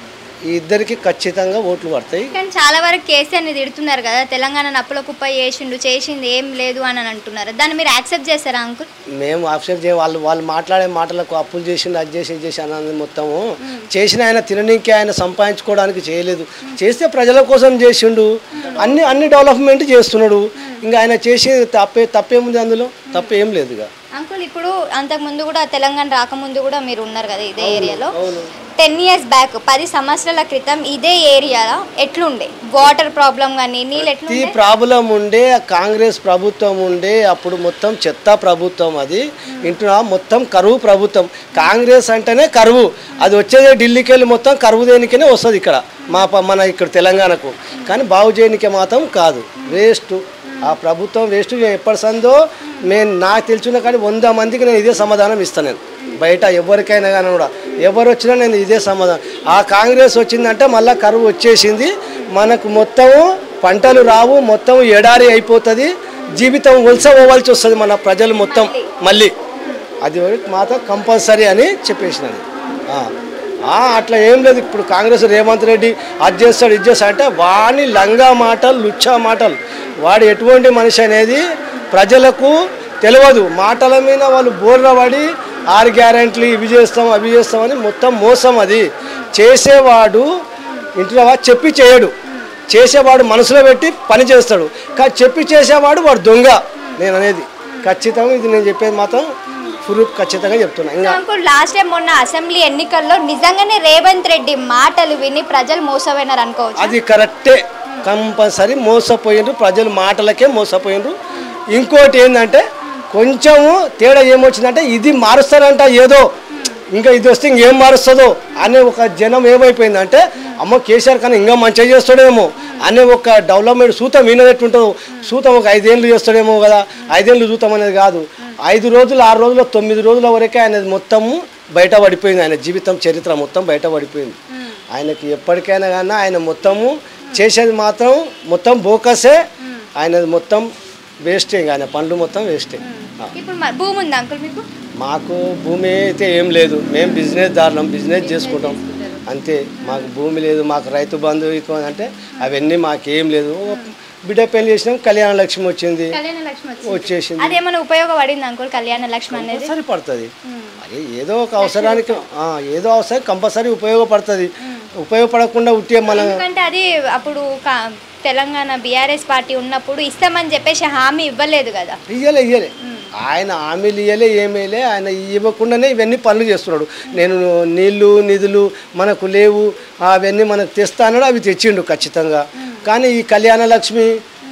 Speaker 2: ఈ ఇద్దరికి ఖచ్చితంగా ఓట్లు పడతాయి
Speaker 6: కానీ చాలా వరకు కేసీఆర్ని తిడుతున్నారు కదా తెలంగాణ నప్పుల కుప్ప చేసిండు చేసింది ఏం లేదు అని అని అంటున్నారు దాన్ని మీరు యాక్సెప్ట్ చేస్తారా అంకుల్
Speaker 2: మేము ఆప్షన్ చేయ వాళ్ళు వాళ్ళు మాట్లాడే మాటలకు అప్పులు చేసిండు అది చేసి ఇది చేసి అన్నది మొత్తము చేసిన ఆయన తిననీకి ఆయన సంపాదించుకోవడానికి చేయలేదు చేస్తే ప్రజల కోసం చేసిండు అన్ని అన్ని డెవలప్మెంట్ చేస్తున్నాడు ఇంకా ఆయన చేసి తప్పే తప్పేముంది అందులో తప్పేం లేదు ఇక
Speaker 6: అంకుల్ ఇప్పుడు అంతకు ముందు కూడా తెలంగాణ రాకముందు కూడా మీరు ఉన్నారు కదా ఇదే ఏరియాలో టెన్ ఇయర్స్ బ్యాక్ పది సంవత్సరాల క్రితం ఇదే ఏరియాలో ఎట్లుండే వాటర్ ప్రాబ్లం కానీ నీళ్ళు
Speaker 2: ఈ
Speaker 6: ఎట్లుండే
Speaker 2: ప్రాబ్లం ఉండే కాంగ్రెస్ ప్రభుత్వం ఉండే అప్పుడు మొత్తం చెత్త ప్రభుత్వం అది ఇంటున్నా మొత్తం కరువు ప్రభుత్వం కాంగ్రెస్ అంటేనే కరువు అది వచ్చేది ఢిల్లీకి వెళ్ళి మొత్తం కరువు దేనికనే వస్తుంది ఇక్కడ మా ప- మన ఇక్కడ తెలంగాణకు కానీ బాగు చేయనికే మాత్రం కాదు వేస్ట్ ఆ ప్రభుత్వం వేస్ట్ ఎప్పటి సందో నేను నాకు తెలిసిన కానీ వంద మందికి నేను ఇదే సమాధానం ఇస్తాను నేను బయట ఎవరికైనా కానీ కూడా ఎవరు వచ్చినా నేను ఇదే సమాధానం ఆ కాంగ్రెస్ వచ్చిందంటే మళ్ళీ కరువు వచ్చేసింది మనకు మొత్తము పంటలు రావు మొత్తం ఎడారి అయిపోతుంది జీవితం వలస పోవాల్సి వస్తుంది మన ప్రజలు మొత్తం మళ్ళీ అది మాత్రం కంపల్సరీ అని చెప్పేసినది ఆ. ఆ, అట్లా ఏం లేదు ఇప్పుడు కాంగ్రెస్ రేవంత్ రెడ్డి అది చేస్తాడు ఇది చేస్తాడు అంటే వాని లంగా మాటలు లుచ్చా మాటలు వాడు ఎటువంటి మనిషి అనేది ప్రజలకు తెలియదు మాటల మీద వాళ్ళు బోర్ర పడి ఆరు గ్యారెంట్లు ఇవి చేస్తాం అవి చేస్తామని మొత్తం మోసం అది చేసేవాడు ఇంట్లో చెప్పి చేయడు చేసేవాడు మనసులో పెట్టి పని చేస్తాడు కానీ చెప్పి చేసేవాడు వాడు దొంగ నేను అనేది ఖచ్చితంగా ఇది నేను చెప్పేది మాత్రం ప్రూఫ్ ఖచ్చితంగా చెప్తున్నా ఇంకా
Speaker 6: అంకుల్ లాస్ట్ టైం మొన్న అసెంబ్లీ ఎన్నికల్లో నిజంగానే రేవంత్ రెడ్డి మాటలు విని ప్రజలు మోసపోయినారు అనుకోవచ్చు
Speaker 2: అది కరెక్టే కంపల్సరీ మోసపోయిండ్రు ప్రజలు మాటలకే మోసపోయిండ్రు ఇంకోటి ఏంటంటే కొంచెము తేడా ఏమొచ్చిందంటే ఇది మారుస్తారంట ఏదో ఇంకా ఇది వస్తే ఇంకేం మారుస్తుందో అనే ఒక జనం ఏమైపోయిందంటే అమ్మ కేసీఆర్ కానీ ఇంకా మంచిగా చేస్తాడేమో అనే ఒక డెవలప్మెంట్ సూతం వినదట్టుంటుందో సూతం ఒక ఐదేళ్ళు చేస్తాడేమో కదా ఐదేళ్ళు సూతం అనేది కాదు ఐదు రోజులు ఆరు రోజులు తొమ్మిది రోజుల వరకే అనేది మొత్తము బయట పడిపోయింది ఆయన జీవితం చరిత్ర మొత్తం బయట పడిపోయింది ఆయనకి ఎప్పటికైనా కానీ ఆయన మొత్తము చేసేది మాత్రం మొత్తం బోకసే ఆయనది మొత్తం వేస్టే ఆయన పనులు మొత్తం వేస్టే ఆ.
Speaker 6: ఇప్పుడు మరి భూమి ఉందా అంకుల్ మీకు
Speaker 2: మాకు భూమి అయితే ఏం లేదు మేము బిజినెస్ దారులం బిజినెస్ చేసుకుంటాం అంతే మాకు భూమి లేదు మాకు రైతు బంధు ఇక అంటే అవన్నీ మాకేం లేదు ఓ బిడ్డ పెళ్లి చేసినాం కళ్యాణ లక్ష్మి వచ్చింది
Speaker 6: కళ్యాణ లక్ష్మి వచ్చింది.
Speaker 2: వచ్చేసింది
Speaker 6: అదేమైనా ఉపయోగపడింది అంకుల్ కళ్యాణ లక్ష్మి అనేది
Speaker 2: సరిపడుతుంది అది ఏదో ఒక అవసరానికి ఆ, ఏదో అవసరం కంపల్సరీ ఉపయోగపడుతుంది ఉపయోగపడకుండా ఉట్టే మన
Speaker 6: ఎందుకంటే అది అప్పుడు కా- తెలంగాణ బీఆర్ఎస్ పార్టీ ఉన్నప్పుడు ఇస్తామని చెప్పేసి హామీ ఇవ్వలేదు కదా
Speaker 2: ఇయ్యలే ఇయ్యలే ఆయన హామీలు ఇయ్యలే ఏమేలే ఆయన ఇవ్వకుండానే ఇవన్నీ పనులు చేస్తున్నాడు నేను నీళ్లు నిధులు మనకు లేవు అవన్నీ మనకు తెస్తా అన్నాడు అవి తెచ్చిండు ఖచ్చితంగా కానీ ఈ కళ్యాణ లక్ష్మి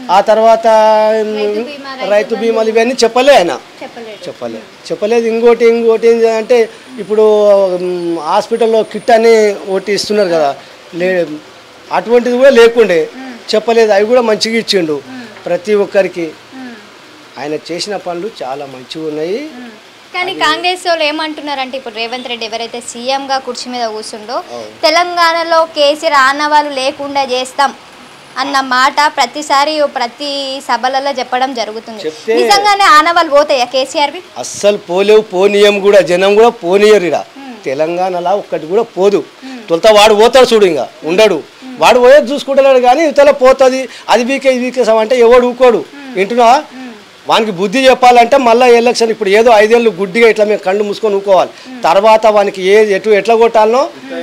Speaker 2: ఆ తర్వాత
Speaker 6: బీమా,
Speaker 2: రైతు బీమాలు ఇవన్నీ చెప్పలే ఆయన
Speaker 6: చెప్పలేదు
Speaker 2: చెప్పలే చెప్పలేదు ఇంకోటి ఇంకోటి ఏంటి అంటే ఇప్పుడు మ్, హాస్పిటల్లో కిట్ అని ఒకటి ఇస్తున్నారు కదా లే అటువంటిది కూడా లేకుండే చెప్పలేదు అవి కూడా మంచిగా ఇచ్చిండు ప్రతి ఒక్కరికి ఆయన చేసిన పనులు చాలా మంచిగా ఉన్నాయి
Speaker 6: కానీ కాంగ్రెస్ వాళ్ళు ఏమంటున్నారంటే ఇప్పుడు రేవంత్ రెడ్డి ఎవరైతే సీఎంగా కుర్చీ మీద కూర్చుండో తెలంగాణలో కేసీఆర్ ఆనవాళ్ళు లేకుండా చేస్తాం అన్న మాట ప్రతిసారి ప్రతి సభలలో చెప్పడం జరుగుతుంది
Speaker 2: చెప్తే-
Speaker 6: నిజంగానే ఆనవాళ్ళు పోతాయా కేసీఆర్వి
Speaker 2: అస్సలు పోలేవు పోనీయం కూడా జనం కూడా పోనీయరు ఇడ తెలంగాణలో ఒక్కటి కూడా పోదు తొలత వాడు పోతాడు చూడు ఇంకా ఉండడు వాడు పోయేది చూసుకుంటున్నాడు కానీ ఇతల పోతుంది అది వీకే ఇది వీకే సమ అంటే ఎవడు ఊకోడు వింటున్నా వానికి బుద్ధి చెప్పాలంటే మళ్ళీ ఎలక్షన్ ఇప్పుడు ఏదో ఐదేళ్ళు గుడ్డిగా ఇట్లా మేము కళ్ళు మూసుకొని ఊకోవాలి తర్వాత వానికి ఏ ఎటు ఎట్లా కొట్టాలనో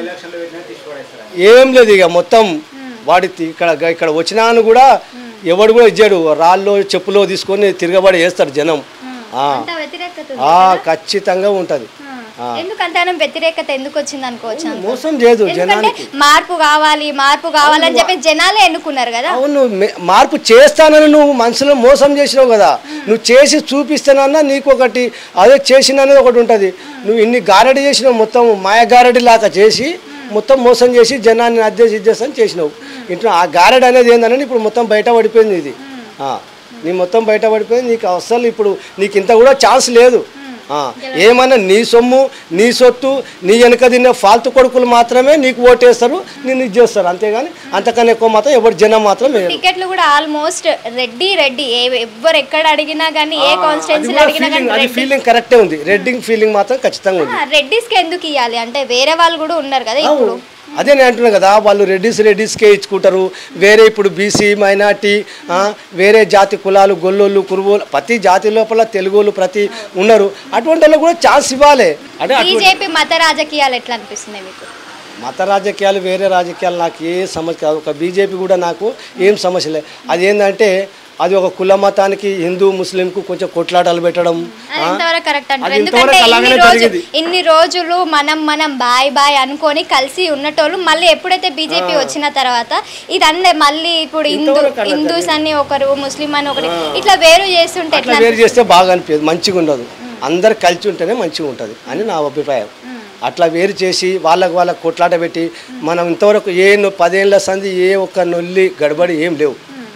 Speaker 2: ఏం లేదు ఇక మొత్తం వాడి తి- ఇక్కడ ఇక్కడ వచ్చినాను కూడా ఎవడు కూడా ఇచ్చాడు రాళ్ళు చెప్పులో తీసుకొని తిరగబడి వేస్తాడు జనం ఆ.
Speaker 6: అంత వ్యతిరేకత ఉంది
Speaker 2: ఆ,
Speaker 6: కదా?
Speaker 2: ఖచ్చితంగా ఉంటది
Speaker 6: ఆ. ఎందుకు అంతగానం వ్యతిరేకత ఎందుకు వచ్చింది అనుకోవచ్చు అనుకో.
Speaker 2: మోసం చేయదు
Speaker 6: ఎందుకంటే
Speaker 2: జనానికి
Speaker 6: మార్పు కావాలి మార్పు కావాలని చెప్పి జనాలే ఎన్నుకున్నారు కదా
Speaker 2: అవును మె- మార్పు చేస్తానని నువ్వు మనసులో మోసం చేసినావు కదా నువ్వు చేసి చూపిస్తానన్నా నీకు ఒకటి అదే చేసిన అనేది ఒకటి ఉంటుంది నువ్వు ఇన్ని గారడి చేసినావు మొత్తం మాయ గారడి లాగా చేసి మొత్తం మోసం చేసి జనాన్ని అద్దెసి ఇచ్చేస్తాను చేసినావు ఇంట్లో ఆ గారడి అనేది ఏందని ఇప్పుడు మొత్తం బయట పడిపోయింది ఇది ఆ, నీ మొత్తం బయట పడిపోయింది నీకు అసలు ఇప్పుడు నీకు ఇంత కూడా ఛాన్స్ లేదు ఆ, ఏమన్నా నీ సొమ్ము నీ సొత్తు నీ వెనక తినే ఫాల్తు కొడుకులు మాత్రమే నీకు ఓటేస్తారు నేను ఇది చేస్తారు అంతేగాని అంతకన్నా ఎక్కువ మాత్రం ఎవరు జనం మాత్రం వేయరు.
Speaker 6: టికెట్లు కూడా ఆల్మోస్ట్ రెడ్డి రెడ్డి ఏ- ఎవ్వరు ఎక్కడ అడిగినా కానీ ఏ
Speaker 2: అది
Speaker 6: కాన్స్టిట్యున్సీలో
Speaker 2: కూడా
Speaker 6: అడిగినా కానీ
Speaker 2: ఫీలింగ్ అది
Speaker 6: రెడ్డి
Speaker 2: ఫీలింగ్ కరెక్టే ఉంది రెడ్డింగ్ ఫీలింగ్ మాత్రం ఖచ్చితంగా ఉంది
Speaker 6: రెడ్డిస్కి ఎందుకు ఇవ్వాలి అంటే వేరే వాళ్ళు కూడా ఉన్నారు కదా ఇప్పుడు
Speaker 2: అదే నేను అంటున్నా కదా వాళ్ళు రెడ్డిస్ రెడ్డిస్కే ఇచ్చుకుంటారు వేరే ఇప్పుడు బీసీ మైనార్టీ వేరే జాతి కులాలు గొల్లోళ్ళు కురువోళ్ళు ప్రతి జాతి లోపల తెలుగులు ప్రతి ఉన్నారు అటువంటి వాళ్ళకి కూడా ఛాన్స్ ఇవ్వాలి అంటే అటువంటి
Speaker 6: బీజేపీ మత రాజకీయాలు ఎట్లా అనిపిస్తున్నాయి మీకు
Speaker 2: మత రాజకీయాలు వేరే రాజకీయాలు నాకు ఏ సమస్య కాదు ఒక బీజేపీ కూడా నాకు ఏం సమస్య లేదు అది ఏంటంటే అది ఒక కుల మతానికి హిందూ ముస్లింకు కొంచెం కొట్లాటలు పెట్టడం
Speaker 6: అది ఎంతవరకు కరెక్ట్ అంటారు
Speaker 2: అది
Speaker 6: ఎందుకంటే
Speaker 2: ఇంతవరకు
Speaker 6: ఇన్ని
Speaker 2: అలాగనే
Speaker 6: రోజులు
Speaker 2: జరిగింది.
Speaker 6: ఇన్ని రోజులు మనం మనం బాయ్ బాయ్ అనుకొని కలిసి ఉన్నటోళ్ళు మళ్ళీ ఎప్పుడైతే బీజేపీ వచ్చిన తర్వాత ఇదన్నీ మళ్ళీ ఇప్పుడు హిందూ
Speaker 2: ఇంతవరకు అలా
Speaker 6: హిందూస్ అని ఒకరు ముస్లిం అని ఒకరు ఇట్లా వేరు చేస్తుంటే
Speaker 2: అట్లా
Speaker 6: ఎట్లా
Speaker 2: వేరు చేస్తే బాగా అనిపించదు మంచిగా ఉండదు అందరు కలిసి ఉంటేనే మంచిగా ఉంటుంది అని నా అభిప్రాయం అట్లా వేరు చేసి వాళ్ళకు వాళ్ళకు కొట్లాట పెట్టి మనం ఇంతవరకు ఏ నొ- పదేళ్ల సంది ఏ ఒక్క నొల్లి గడబడి ఏం లేవు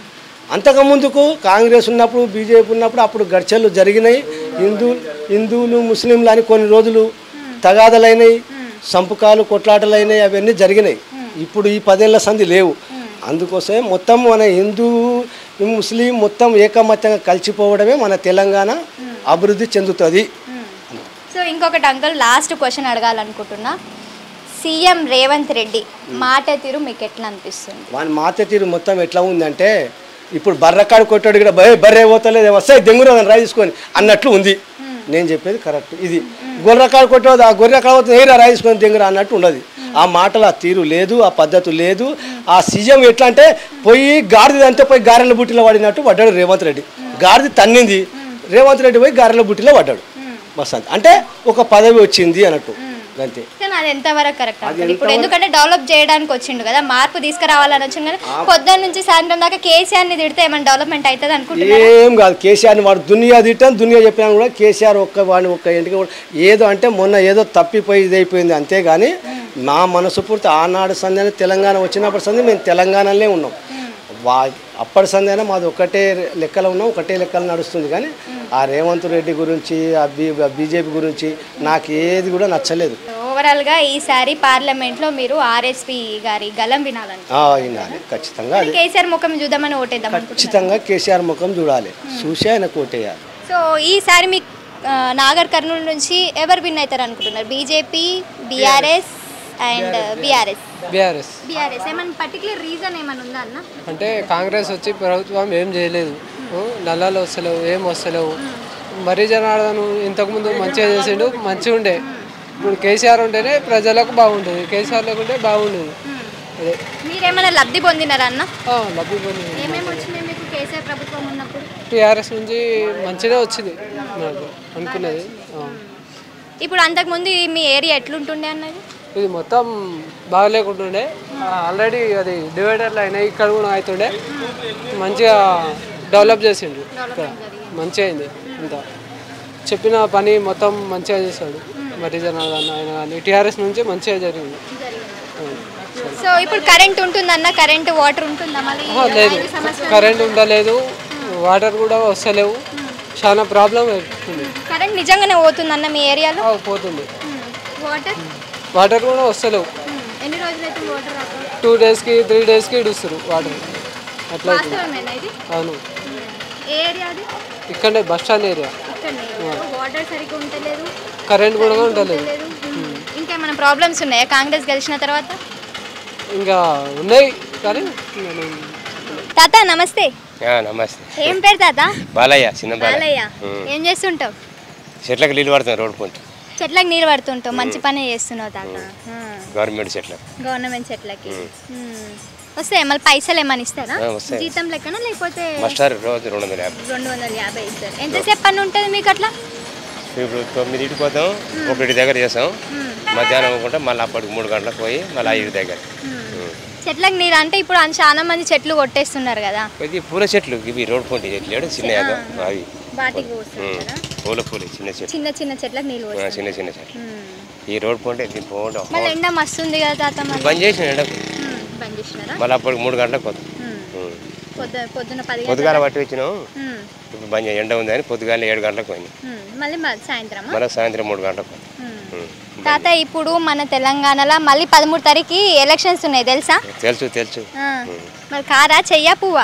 Speaker 2: అంతకు ముందుకు కాంగ్రెస్ ఉన్నప్పుడు బీజేపీ ఉన్నప్పుడు అప్పుడు గడిచలు జరిగినాయి హిందూ హిందువులు ముస్లింలు అని కొన్ని రోజులు తగాదలైనాయి సంపుకాలు కొట్లాటలైనాయి అవన్నీ జరిగినాయి ఇప్పుడు ఈ పదేళ్ల సంధి లేవు అందుకోసమే మొత్తం మన హిందూ ముస్లిం మొత్తం ఏకమత్యంగా కలిసిపోవడమే మన తెలంగాణ అభివృద్ధి చెందుతుంది
Speaker 6: సో ఇంకొకటి అంకుల్ లాస్ట్ క్వశ్చన్ అడగాలనుకుంటున్నా సీఎం రేవంత్ రెడ్డి మాట తీరు మీకు ఎట్లా అనిపిస్తుంది
Speaker 2: వాని మాత తీరు మొత్తం ఎట్లా ఉందంటే ఇప్పుడు బర్రకాడు కొట్టాడు కూడా భయ బర్రె పోతలేదు వస్తాయి దెంగురు రాయి తీసుకొని అన్నట్లు ఉంది నేను చెప్పేది కరెక్ట్ ఇది గొర్రెకాడు కొట్టేది ఆ గొర్రెకాడ పోతుంది ఏరా రాయి తీసుకొని దెంగురా అన్నట్టు ఉండదు ఆ మాటలు ఆ తీరు లేదు ఆ పద్ధతి లేదు ఆ సీఎం ఎట్లా అంటే పోయి గాడిది అంతే పోయి గారెల బుట్టిలో పడినట్టు పడ్డాడు రేవంత్ రెడ్డి గాడిది తన్నింది రేవంత్ రెడ్డి పోయి గారెల బుట్టిలో పడ్డాడు బస్ అంతే అంటే ఒక పదవి వచ్చింది అన్నట్టు అంతే
Speaker 6: కానీ అది ఎంతవరకు కరెక్ట్ అంటారు ఇప్పుడు ఎందుకంటే డెవలప్ చేయడానికి వచ్చిండు కదా మార్పు తీసుకురావాలని వచ్చింది కదా పొద్దున్న నుంచి సాయంత్రం దాకా కేసీఆర్ ని తిడితే ఏమైనా డెవలప్మెంట్ అవుతుంది అనుకుంటున్నారు
Speaker 2: ఏం కాదు కేసీఆర్ని వాడు దునియా తిట్టాను దునియా చెప్పినా కూడా కేసీఆర్ ఒక్క వాడిని ఒక్క ఇంటికి కూడా ఏదో అంటే మొన్న ఏదో తప్పిపోయి ఇది అయిపోయింది అంతేగాని మా మనసు పూర్తి ఆనాడు సంధ్య తెలంగాణ వచ్చినప్పటి సంది మేము తెలంగాణలోనే ఉన్నాం వా అప్పటి సంది అయినా మాది ఒకటే లెక్కలో ఉన్నాం ఒకటే లెక్కలు నడుస్తుంది కానీ ఆ రేవంత్ రెడ్డి గురించి ఆ బీ బీజేపీ గురించి నాకు ఏది కూడా నచ్చలేదు
Speaker 6: ఓవరాల్ గా ఈసారి పార్లమెంట్ లో మీరు ఆర్ఎస్పి గారి గలం వినాలని
Speaker 2: ఆ, వినాలి ఖచ్చితంగా అది
Speaker 6: కేసీఆర్ ముఖం చూద్దామని ఓటేద్దాం అనుకుంటున్నారు
Speaker 2: ఖచ్చితంగా కేసీఆర్ ముఖం చూడాలి చూసి ఆయన కోటేయాలి
Speaker 6: సో ఈసారి మీ ఆ, నాగర్ కర్నూలు నుంచి ఎవరు విన్ అవుతారు అనుకుంటున్నారు BJP BRS and BRS
Speaker 9: BRS
Speaker 6: BRS ఏమన్నా పర్టికులర్ రీజన్ ఏమైనా ఉందా అన్న
Speaker 9: అంటే కాంగ్రెస్ వచ్చి ప్రభుత్వం ఏం చేయలేదు ఊ, నల్లాలు వస్తలేవు ఏం వస్తలేవు మరీ జనార్దన్ ఇంతకుముందు మంచిగా చేసిండు మంచిగా ఉండే ఇప్పుడు కేసీఆర్ ఉంటేనే ప్రజలకు బాగుంటుంది కేసీఆర్ లేకుంటే బాగుండేది అదే
Speaker 6: మీరేమైనా లబ్ధి పొందినారా అన్న
Speaker 9: ఆ, లబ్ధి పొంది
Speaker 6: ఏమేమి వచ్చినాయి మీకు కేసీఆర్ ప్రభుత్వం ఉన్నప్పుడు
Speaker 9: టీఆర్ఎస్ నుంచి మంచిగా వచ్చింది నాకు అనుకున్నది ఆ.
Speaker 6: ఇప్పుడు అంతకుముందు ఈ మీ ఏరియా ఎట్లుంటుండే అన్నది
Speaker 9: ఇది మొత్తం బాగలేకుంటుండే ఆల్రెడీ అది డివైడర్లు అయినాయి ఇక్కడ కూడా అవుతుండే మంచిగా డెవలప్ చేసిండు ఇక్కడ మంచిగా అయింది ఇంత చెప్పిన పని మొత్తం మంచిగా చేశాడు మరి జనార్దన్ ఆయన కానీ టీఆర్ఎస్ నుంచి మంచిగా జరిగింది అవును.
Speaker 6: సో ఇప్పుడు కరెంట్ ఉంటుందన్న కరెంట్ వాటర్ ఉంటుందా మళ్ళీ
Speaker 9: ఆహా, లేదు
Speaker 6: ఐదు సంవత్సరాలు
Speaker 9: కరెంట్ ఉండలేదు వాటర్ కూడా వస్తలేవు చాలా ప్రాబ్లం అవుతుంది
Speaker 6: కరెంట్ నిజంగానే పోతుందన్న మీ ఏరియాలో
Speaker 9: ఆ, పోతుంది
Speaker 6: వాటర్
Speaker 9: వాటర్ కూడా వస్తలేవు
Speaker 6: ఎన్ని రోజులు అయితే వాటర్ రాక
Speaker 9: టూ డేస్కి త్రీ డేస్కి ఇడుస్తారు వాటర్ అట్లా అవుతుంది
Speaker 6: వాస్తవమేనా ఇది
Speaker 9: అవును
Speaker 6: ఏ ఏరియా అది
Speaker 9: ఇక్కడే బస్ స్టాండ్ ఏరియా
Speaker 6: ఇక్కడనే వాటర్ సరిగ్గా ఉంటలేదు
Speaker 9: కరెంట్ కూడా ఉండలేదు
Speaker 6: లేదు ఇంకేమైనా ప్రాబ్లమ్స్ ఉన్నాయా కాంగ్రెస్ గెలిచిన తర్వాత
Speaker 9: ఇంకా ఉన్నాయి కానీ నేను
Speaker 6: తాత నమస్తే
Speaker 10: నమస్తే
Speaker 6: ఏం పేరు తాత
Speaker 10: బాలయ్య చిన్న
Speaker 6: బాలయ్య
Speaker 10: ఉం.
Speaker 6: ఏం చేస్తుంటావు
Speaker 10: చెట్లకు నీళ్ళు పడుతుంది రోడ్డు పొంటి
Speaker 6: చెట్లకు నీళ్ళు పడుతుంటావు మంచి పని చేస్తున్నావు తాత ఆ.
Speaker 10: గవర్నమెంట్ చెట్లకు
Speaker 6: గవర్నమెంట్ చెట్లకి ఉమ్. వస్తాయి మళ్ళీ పైసలు ఏమైనా ఇస్తారా
Speaker 10: ఆ, వస్తాయి.
Speaker 6: జీతం లెక్కన లేకపోతే
Speaker 10: మాస్టర్ రోజు రెండు వందల యాభై
Speaker 6: రెండు వందల యాభై ఇస్తారు ఎంతసేపు పని ఉంటుంది మీకు అట్లా
Speaker 10: ఇప్పుడు తొమ్మిదింటికి పోతాం ఒకటి దగ్గర చేస్తాం మధ్యాహ్నం అనుకుంటే మళ్ళీ అప్పటికి మూడు గంటలకు పోయి మళ్ళీ ఐదు దగ్గర ఉం.
Speaker 6: చెట్లకు నీళ్ళు అంటే ఇప్పుడు అన్- చాలా మంది చెట్లు కొట్టేస్తున్నారు కదా
Speaker 10: ఇది పూల చెట్లు ఇవి రోడ్డు పొంటి చెట్లు ఏడు చిన్న యాదో అవి
Speaker 6: వాటికి పోస్తారు
Speaker 10: ఉం.
Speaker 6: కదా
Speaker 10: పూల పూలు చిన్న చెట్లు
Speaker 6: చిన్న చిన్న చెట్లకు నీళ్ళు
Speaker 10: ఆ,
Speaker 6: పోస్తారు
Speaker 10: చిన్న చిన్న చెట్లు
Speaker 6: ఉమ్.
Speaker 10: ఈ రోడ్డు పొంటి దీని పోవడం
Speaker 6: మళ్ళీ ఎండ మస్తు ఉంది కదా తాత మళ్ళీ
Speaker 10: బంద్ చేసిన ఎండకు
Speaker 6: ఉమ్, బంద్ చేసినారా
Speaker 10: మళ్ళీ అప్పటికి మూడు గంటలకు పోతాం
Speaker 6: ఉమ్.
Speaker 10: ఉం.
Speaker 6: పొద్దు పొద్దున పది
Speaker 10: పొద్దుగాల
Speaker 6: గంటలకు
Speaker 10: పట్టి వచ్చినాం
Speaker 6: ఉమ్,
Speaker 10: ఇప్పుడు బంద్ చేయ- ఎండ ఉందని పొద్దుగాల ఏడు గంటలకు పోయినాం
Speaker 6: ఉమ్. మళ్ళీ మ- సాయంత్రమా
Speaker 10: మళ్ళీ సాయంత్రం మూడు గంటలకు పోతాం
Speaker 6: ఉమ్.
Speaker 10: ఉం.
Speaker 6: తాత ఇప్పుడు మన తెలంగాణలో మళ్ళీ పదమూడు తారీఖు ఎలక్షన్స్ ఉన్నాయి తెలుసా
Speaker 10: తెలుసు తెలుసు
Speaker 6: ఆ. మరి కారా చెయ్యా పువ్వా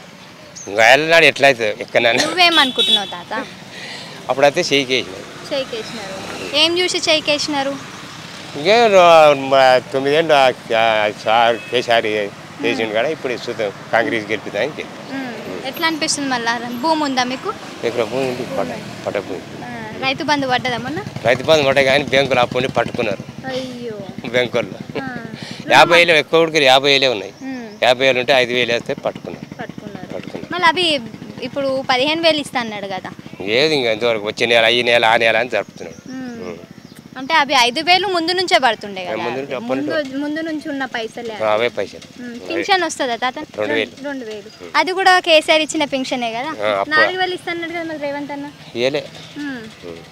Speaker 10: ఇంకా వెళ్ళనాడు ఎట్లయితే ఎక్కడ
Speaker 6: నువ్వేమనుకుంటున్నావు తాత
Speaker 10: అప్పుడైతే చేయికేసిన
Speaker 6: చెయ్యికేసినారు ఏం చూసి చెయ్యికేసినారు
Speaker 10: ఇంకే రో- మా తొమ్మిదేళ్ళు ఆ- ఆ సార్ కేసీఆర్ చేసిండు కదా ఇప్పుడు చూద్దాం కాంగ్రెస్ గెలిపిదానికి
Speaker 6: ఉమ్. ఎట్లా అనిపిస్తుంది మళ్ళా భూమి ఉందా మీకు
Speaker 10: ఇక్కడ భూమి ఉంది పట పట భూమి
Speaker 6: ఆ, రైతు బంధు పడ్డదా మొన్న
Speaker 10: రైతు బంధు పడ్డ కానీ బ్యాంకులు అప్పుని పట్టుకున్నారు
Speaker 6: అయ్యో
Speaker 10: బ్యాంకుల్లో
Speaker 6: ఆ.
Speaker 10: యాభై వేలు ఎక్కువ ఉడికి యాభై వేలే ఉన్నాయి
Speaker 6: ఉమ్.
Speaker 10: యాభై వేలు ఉంటే ఐదు వేలు వేస్తే పట్టుకున్నారు
Speaker 6: పట్టుకున్నారు
Speaker 10: పట్టుకున్నారు
Speaker 6: మళ్ళీ అవి ఇప్పుడు పదిహేను వేలు ఇస్తా అన్నాడు కదా
Speaker 10: ఏది ఇంకా ఇంతవరకు వచ్చే నెల ఈ నెల ఆ నెల అని జరుపుతున్నాడు
Speaker 6: ఉమ్.
Speaker 10: ఉం.
Speaker 6: అంటే అవి ఐదు వేలు ముందు నుంచే పడుతుండే కదా
Speaker 10: ముందు నుంచి
Speaker 6: అవి.
Speaker 10: అప్పటి
Speaker 6: ముందు ముందు నుంచి ఉన్న పైసలే అవి.
Speaker 10: అవే పైసలు
Speaker 6: ఉమ్. పింఛన్ వస్తుందా తాత
Speaker 10: రెండు వేలు.
Speaker 6: రెండు వేలు అది కూడా కేసీఆర్ ఇచ్చిన పింఛనే కదా
Speaker 10: ఆ, అప్పుడు-
Speaker 6: నాలుగు వేలు ఇస్తాన్నాడు కదా మరి రేవంత్ అన్న
Speaker 10: ఏలే
Speaker 6: ఉమ్.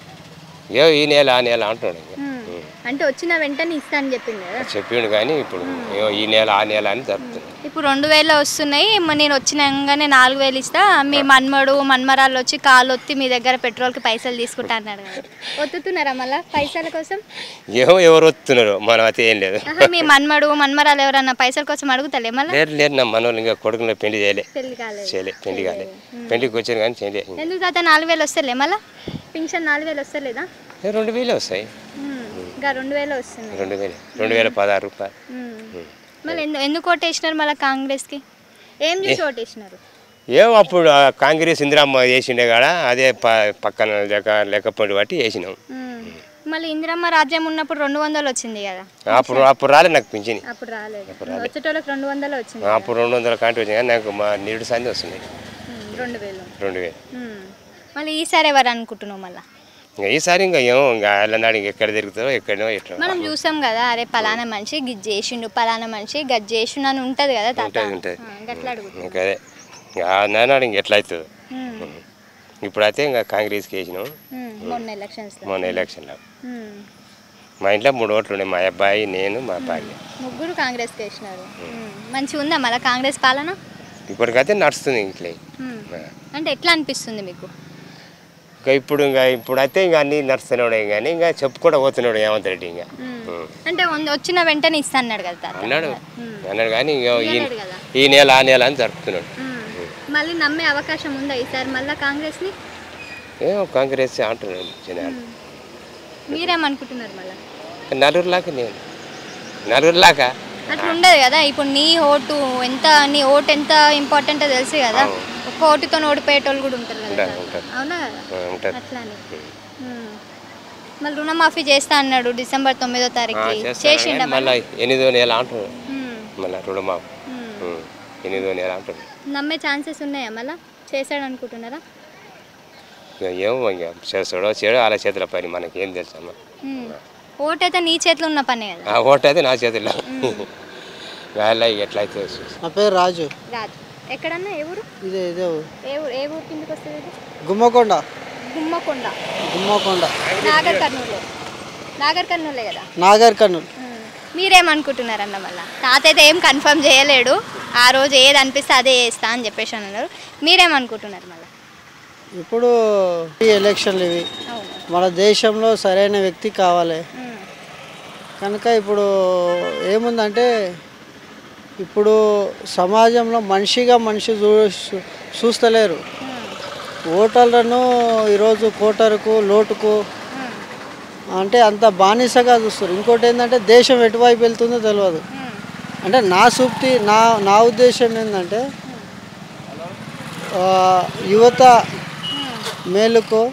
Speaker 10: ఏ ఈ నెల ఆ నెల అంటున్నాడు ఇంకా.
Speaker 6: ఉమ్.
Speaker 10: ఉం.
Speaker 6: అంటే వచ్చిన వెంటనే ఇస్తా అని చెప్పింది కదా
Speaker 10: చెప్పిండు కానీ ఇప్పుడు ఏమో ఈ నెల ఆ నెల అని జరుపుతున్నాడు
Speaker 6: ఇప్పుడు రెండు వేలు వస్తున్నాయి మ- నేను వచ్చినాకనే నాలుగు వేలు ఇస్తా మీ మన్మడు మన్మరాళ్ళు వచ్చి కాలు ఒత్తి మీ దగ్గర పెట్రోల్కి పైసలు తీసుకుంటా అన్నాడు కదా ఒత్తుతున్నారా మళ్ళా పైసల కోసం
Speaker 10: ఏమో ఎవరు వస్తున్నారు మనం అయితే ఏం లేదు
Speaker 6: ఆహా, మీ మన్మడు మన్మరాలు ఎవరన్నా పైసల కోసం అడుగుతలే మళ్ళీ
Speaker 10: లేరు లేరు నా మనోళ్ళు ఇంకా కొడుకుని పెళ్లి చేయలే
Speaker 6: పెళ్లి కాలేదు
Speaker 10: చేయలే పెళ్లి కాలే పెళ్లికి వచ్చాను కానీ చేయలే
Speaker 6: ఎందుకు తాత నాలుగు వేలు వస్తలే మళ్ళా పింఛన్ నాలుగు వేలు వస్తలేదా
Speaker 10: ఏ రెండు వేలే వస్తాయి
Speaker 6: ఉమ్. ఇంకా రెండు వేలు వస్తున్నాయి
Speaker 10: రెండు వేలు రెండు వేల పదహారు రూపాయలు
Speaker 6: ఉమ్. మళ్ళీ ఎందు ఎందుకు ఓటేసినారు మళ్ళీ కాంగ్రెస్కి ఏం చూసి ఓటేసినారు
Speaker 10: ఏమో అప్పుడు ఆ కాంగ్రెస్ ఇందిరమ్మ వేసిండే కాడ అదే ప- పక్కన లెక్క లెక్కపొడి బట్టి వేసినాం
Speaker 6: ఉమ్. మళ్ళీ ఇందిరమ్మ రాజ్యం ఉన్నప్పుడు రెండు వందలు వచ్చింది కదా
Speaker 10: అప్పుడు అప్పుడు రాలే నాకు పింఛని
Speaker 6: అప్పుడు రాలేదు వచ్చేటోళ్ళకి రెండు వందలు వచ్చింది
Speaker 10: అప్పుడు రెండు వందల కాంటి వచ్చింది కానీ నాకు మా నీడు సంది వస్తున్నాయి
Speaker 6: ఉమ్, రెండు వేలు
Speaker 10: రెండు వేలు
Speaker 6: ఉమ్. మళ్ళీ ఈసారి ఎవరు అనుకుంటున్నావు మళ్ళీ
Speaker 10: ఇంకా ఈసారి ఇంకా ఏమో ఇంకా వెళ్ళనాడు ఇంకా ఎక్కడ తిరుగుతారో ఎక్కడో ఎట్లా
Speaker 6: మనం చూసాం కదా అరే పలానా మనిషి గిజ్ చేసిండు పలానా మనిషి గజ్ చేసిండు అని ఉంటది కదా తాత
Speaker 10: ఉంటుంది ఉంటుంది
Speaker 6: ఆ, గట్లా అడుగుతుంది
Speaker 10: ఇంకా అదే ఇంకా నాడు ఇంక ఎట్లా అవుతుంది ఇప్పుడైతే ఇంకా కాంగ్రెస్కి వేసినాం
Speaker 6: మొన్న ఎలక్షన్స్ లో
Speaker 10: మొన్న ఎలక్షన్లో
Speaker 6: ఉమ్.
Speaker 10: మా ఇంట్లో మూడు ఓట్లు ఉన్నాయి మా అబ్బాయి నేను మా భార్య
Speaker 6: ముగ్గురు కాంగ్రెస్ వేసినారు మంచిగా ఉందా మళ్ళీ కాంగ్రెస్ పాలన
Speaker 10: ఇప్పటికైతే నడుస్తుంది ఇంట్లో
Speaker 6: ఉమ్. అంటే ఎట్లా అనిపిస్తుంది మీకు
Speaker 10: ఇంకా ఇప్పుడు ఇంకా ఇప్పుడైతే ఇంకా అన్నీ నడుస్తున్నాడు కానీ ఇంకా చెప్పుకుండా పోతున్నాడు హేమంత్ రెడ్డి ఇంకా ఉం.
Speaker 6: అంటే వంద- వచ్చిన వెంటనే ఇస్తా అన్నాడు కదా తాత
Speaker 10: అన్నాడు అన్నాడు కానీ ఇంకా ఈ
Speaker 6: ఇయ్యలేడు కదా.
Speaker 10: ఈ నెల ఆ నెల అని జరుపుతున్నాడు
Speaker 6: ఉమ్. మళ్ళీ నమ్మే అవకాశం ఉందా ఈసారి మళ్ళీ కాంగ్రెస్ని
Speaker 10: ఏమో కాంగ్రెస్ అంటున్నాడు జనాలు
Speaker 6: మీరేమనుకుంటున్నారు మళ్ళీ
Speaker 10: నలుగురులాగా నేను నలుగురులాగా
Speaker 6: అట్లా ఉండదు కదా ఇప్పుడు నీ ఓటు ఎంత నీ ఓటు ఎంత ఇంపార్టెంటో తెలుసు కదా ఒక్క ఓటుతో ఓడిపోయేటోళ్ళు కూడా ఉంటారు కదా
Speaker 10: ఉంటారు,
Speaker 6: తాత.
Speaker 10: ఉంటారు.
Speaker 6: అవునా కదా
Speaker 10: ఆ, ఉంటారు
Speaker 6: అట్లానే ఉమ్. మళ్ళీ రుణమాఫీ చేస్తా అన్నాడు డిసెంబర్ తొమ్మిదో తారీఖు చేసిండ
Speaker 10: చేసిండ మళ్ళీ ఎనిమిదో నెల అంటున్నాడు
Speaker 6: ఉమ్.
Speaker 10: మళ్ళీ రుణమాఫీ
Speaker 6: ఉమ్.
Speaker 10: ఉం. ఎనిమిదో నెల అంటున్నాడు
Speaker 6: నమ్మే ఛాన్సెస్ ఉన్నాయా మళ్ళీ చేశాడు అనుకుంటున్నారా
Speaker 10: ఇక ఏమో ఇంకా చేస్తాడో చేయడో అలా చేతుల పని మనకి ఏం తెలుసు అమ్మ
Speaker 6: ఉమ్. ఓటు అయితే నీ చేతిలో ఉన్న పనే కదా
Speaker 10: ఆ ఓటు అయితే నా చేతిలో వాళ్ళ ఎట్లయితే చూసి
Speaker 11: నా పేరు రాజు
Speaker 6: రాదు ఎక్కడన్నా ఏ ఊరు
Speaker 11: ఇదే ఇదే ఊరు.
Speaker 6: ఏ ఊరు ఏ ఊరు కిందకి వస్తుంది ఇది
Speaker 11: గుమ్మకొండ
Speaker 6: గుమ్మకొండ
Speaker 11: గుమ్మకొండ
Speaker 6: నాగర్ కర్నూలు నాగర్ కర్నూలే కదా
Speaker 11: నాగర్ కర్నూలు
Speaker 6: మీరేమనుకుంటున్నారన్న మళ్ళా తాత అయితే ఏం కన్ఫర్మ్ చేయలేడు ఆ రోజు ఏది అనిపిస్తే అదే చేస్తా అని చెప్పేసి అన్నారు మీరేమనుకుంటున్నారు మళ్ళీ
Speaker 11: ఇప్పుడు ఈ ఎలక్షన్లు ఇవి మన దేశంలో సరైన వ్యక్తి కావాలి కనుక ఇప్పుడు ఏముందంటే ఇప్పుడు సమాజంలో మనిషిగా మనిషి చూ చూ- చూస్తలేరు ఓటర్లను ఈరోజు కోటరుకు లోటుకు అంటే అంత బానిసగా చూస్తారు ఇంకోటి ఏంటంటే దేశం ఎటువైపు వెళ్తుందో తెలియదు అంటే నా సూక్తి నా నా ఉద్దేశం ఏంటంటే ఆ, యువత మేలుకో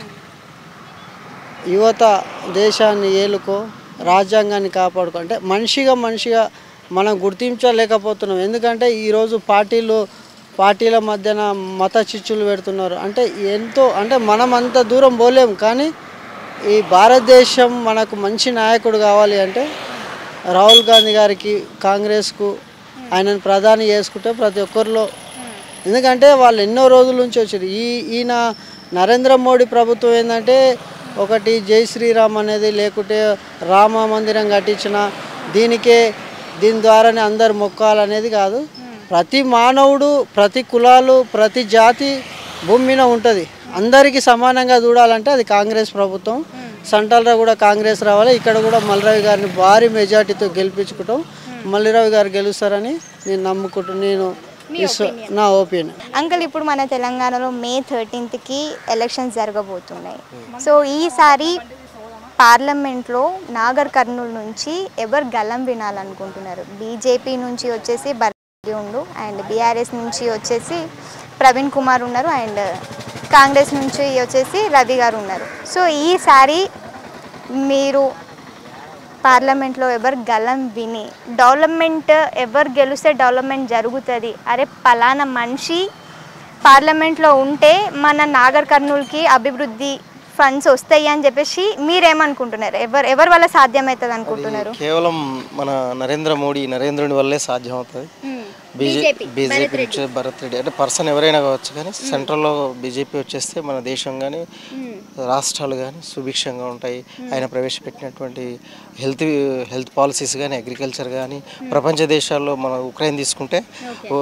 Speaker 11: యువత దేశాన్ని ఏలుకో రాజ్యాంగాన్ని కాపాడుకో అంటే మనిషిగా మనిషిగా మనం గుర్తించలేకపోతున్నాం ఎందుకంటే ఈరోజు పార్టీలు పార్టీల మధ్యన మత చిచ్చులు పెడుతున్నారు అంటే ఎంతో అంటే మనం అంత దూరం పోలేం కానీ ఈ భారతదేశం మనకు మంచి నాయకుడు కావాలి అంటే రాహుల్ గాంధీ గారికి కాంగ్రెస్కు ఆయనను ప్రధాని చేసుకుంటే ప్రతి ఒక్కరిలో ఎందుకంటే వాళ్ళు ఎన్నో రోజుల నుంచి వచ్చారు ఈ ఈయన నరేంద్ర మోడీ ప్రభుత్వం ఏంటంటే ఒకటి జై శ్రీరామ్ అనేది లేకుంటే రామ మందిరం కట్టించిన దీనికే దీని ద్వారానే అందరు మొక్కాలనేది కాదు ప్రతి మానవుడు ప్రతి కులాలు ప్రతి జాతి భూమి మీద ఉంటుంది అందరికీ సమానంగా చూడాలంటే అది కాంగ్రెస్ ప్రభుత్వం సెంట్రల్లో కూడా కాంగ్రెస్ రావాలి ఇక్కడ కూడా మల్లిరావు గారిని భారీ మెజార్టీతో గెలిపించుకుంటాం మల్లిరావు గారు గెలుస్తారని నేను నమ్ముకుంటూ నేను విశ్వ- నా ఒపీనియన్
Speaker 6: అంకుల్ ఇప్పుడు మన తెలంగాణలో మే థర్టీన్త్కి ఎలక్షన్స్ జరగబోతున్నాయి సో ఈసారి పార్లమెంట్లో నాగర్ కర్నూలు నుంచి ఎవరు గలం వినాలనుకుంటున్నారు బీజేపీ నుంచి వచ్చేసి భర్తీ ఉండు అండ్ బీఆర్ఎస్ నుంచి వచ్చేసి ప్రవీణ్ కుమార్ ఉన్నారు అండ్ కాంగ్రెస్ నుంచి వచ్చేసి రవి గారు ఉన్నారు సో ఈసారి మీరు పార్లమెంట్లో ఎవరు గలం విని డెవలప్మెంట్ ఎవరు గెలిస్తే డెవలప్మెంట్ జరుగుతుంది అరే పలానా మనిషి పార్లమెంట్లో ఉంటే మన నాగర్ కర్నూలుకి అభివృద్ధి ఫండ్స్ వస్తాయి అని చెప్పేసి మీరేమనుకుంటున్నారు ఎవరు ఎవరి వల్ల సాధ్యమవుతుంది అనుకుంటున్నారు
Speaker 12: కేవలం మన నరేంద్ర మోడీ నరేంద్రుని వల్లే సాధ్యం అవుతుంది బీజేపీ బీజేపీ నుంచి భరత్ రెడ్డి అంటే పర్సన్ ఎవరైనా కావచ్చు కానీ సెంట్రల్లో బీజేపీ వచ్చేస్తే మన దేశం కానీ రాష్ట్రాలు కానీ సుభిక్షంగా ఉంటాయి ఆయన ప్రవేశపెట్టినటువంటి హెల్త్ హెల్త్ పాలసీస్ కానీ అగ్రికల్చర్ కానీ ప్రపంచ దేశాల్లో మన ఉక్రెయిన్ తీసుకుంటే ఓ,